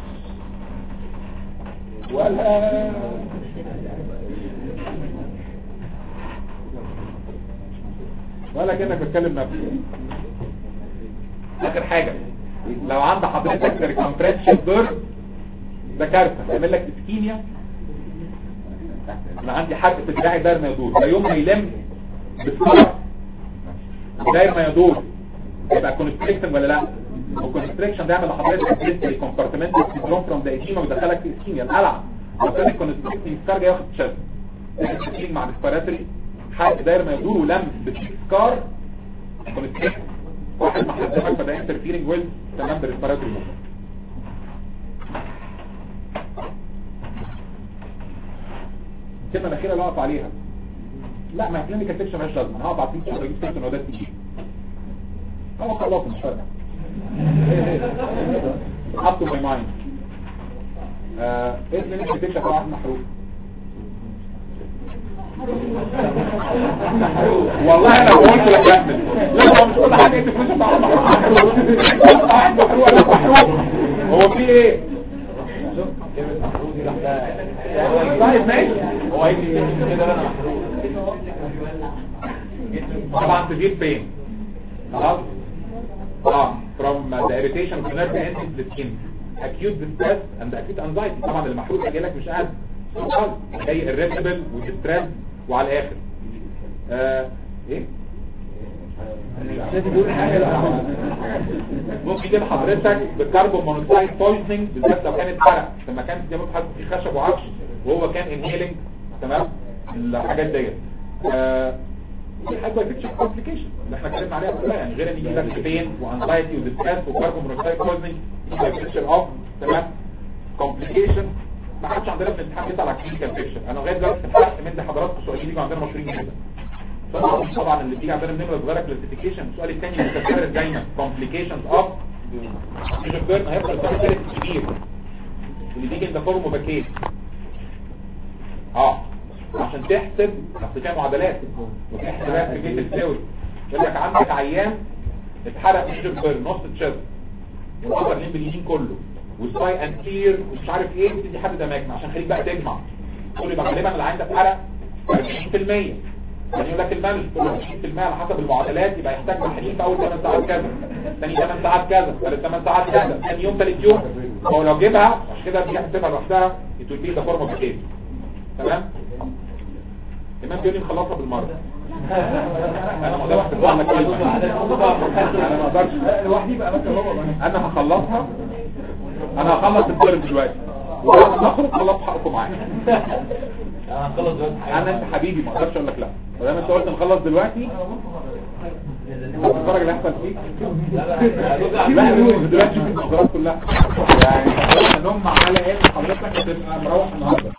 ولا ولا كأنك بتكلم نفسك اخر حاجة لو عند حضرتك ريكمبريشن بيرن ده كارثة يعمل لك اسكيميا انا عندي حد في دراعي داير ما يدور ده يوم ما يلم بالصلاة داير ما يدور يبقى كونستريكشن ولا لا الكونستريكشن ده يعمل لحضرتك ديستري كومبارتمنت سيندروم فروم ذا ايديما ويدخلك في اسكيميا القلعه لو كان الكونستريكشن ستار جاي واخد تشست التسليم مع الاسبيراتوري حد داير ما يدور ولم بالسكار كونستريكشن واحد محددك فده انترفيرنج ويز تمام بالاسبيراتوري الكلمه الاخيره اللي اقف عليها لا ما كلينيكال سيكشن مالهاش لازمه انا هقف على الفيتشر واجيب سيكشن وده تيجي هو خلاص مش فارقه up to my mind آه، ايه كلينيكال سيكشن واحد محروق والله انا قلت لك اكمل لا هو مش كل حاجه انت فلوس بتاع محروق واحد محروق ولا محروق هو في ايه طيب ماشي هو هيجي كده انا محروق طبعا تجيب فين خلاص اه from the irritation to nerve endings to skin acute distress and acute anxiety طبعا المحروق اللي لك مش قاعد خالص جاي irritable وdistress وعلى الاخر آه ايه ممكن يجيب حضرتك بالكربون مونوكسيد بويزنينج بالذات لو كانت حرق لما كان زي ما قلت حضرتك في خشب وعفش وهو كان انهيلنج تمام الحاجات ديت آه دي حاجه بتكشف كومبليكيشن اللي احنا اتكلمنا عليها كلها يعني غير ان يجي لك بين وانزايتي وديستريس وكربون مونوكسيد بويزنينج بيكتشر اوف تمام كومبليكيشن ما حدش عندنا في الامتحان بيطلع على كلينيكال بيكتشر انا لغايه دلوقتي في الحلقه مدي حضراتكم سؤالين بيجوا عندنا مشهورين جدا طبعا طبعا اللي بيجي عندنا بنعمل صغيره كلاسيفيكيشن السؤال الثاني متكرر دايما كومبليكيشنز اوف مش بيرن هيبقى السؤال الثالث كبير اللي بيجي ان فورم باكيت اه عشان تحسب اصل فيها معادلات وفي حسابات في جيت الثيوري يقول لك عندك عيان اتحرق في بيرن نص تشيست والابر ليمب اليمين كله والساي انتير ومش عارف ايه بتدي حد اماكن عشان خليك بقى تجمع تقول يبقى غالبا العين ده اتحرق 40% يعني يقول لك المانج تقول له 20% على حسب المعادلات يبقى يحتاج محلين في اول 8 ساعات كذا ثاني 8 ساعات كذا ثالث 8 ساعات كذا ثاني يوم ثالث يوم هو لو جيبها عشان كده دي هتسيبها لوحدها تقول بيه ده فورمه بكيت تمام الامام بيقول لي نخلصها بالمره انا ما اقدرش اطلع لك كلمه انا ما اقدرش لوحدي بقى بس هو انا هخلصها انا هخلص الدرس دلوقتي وبعد ما اخرج خلصت حقكم معايا انا هخلص دلوقتي انا انت حبيبي ما اقدرش اقول لك لا ما دام انت قلت نخلص دلوقتي هتتفرج اللي هيحصل فيك لا دلوقتي شوف المحاضرات كلها يعني نم على ايه حضرتك هتبقى مروح النهارده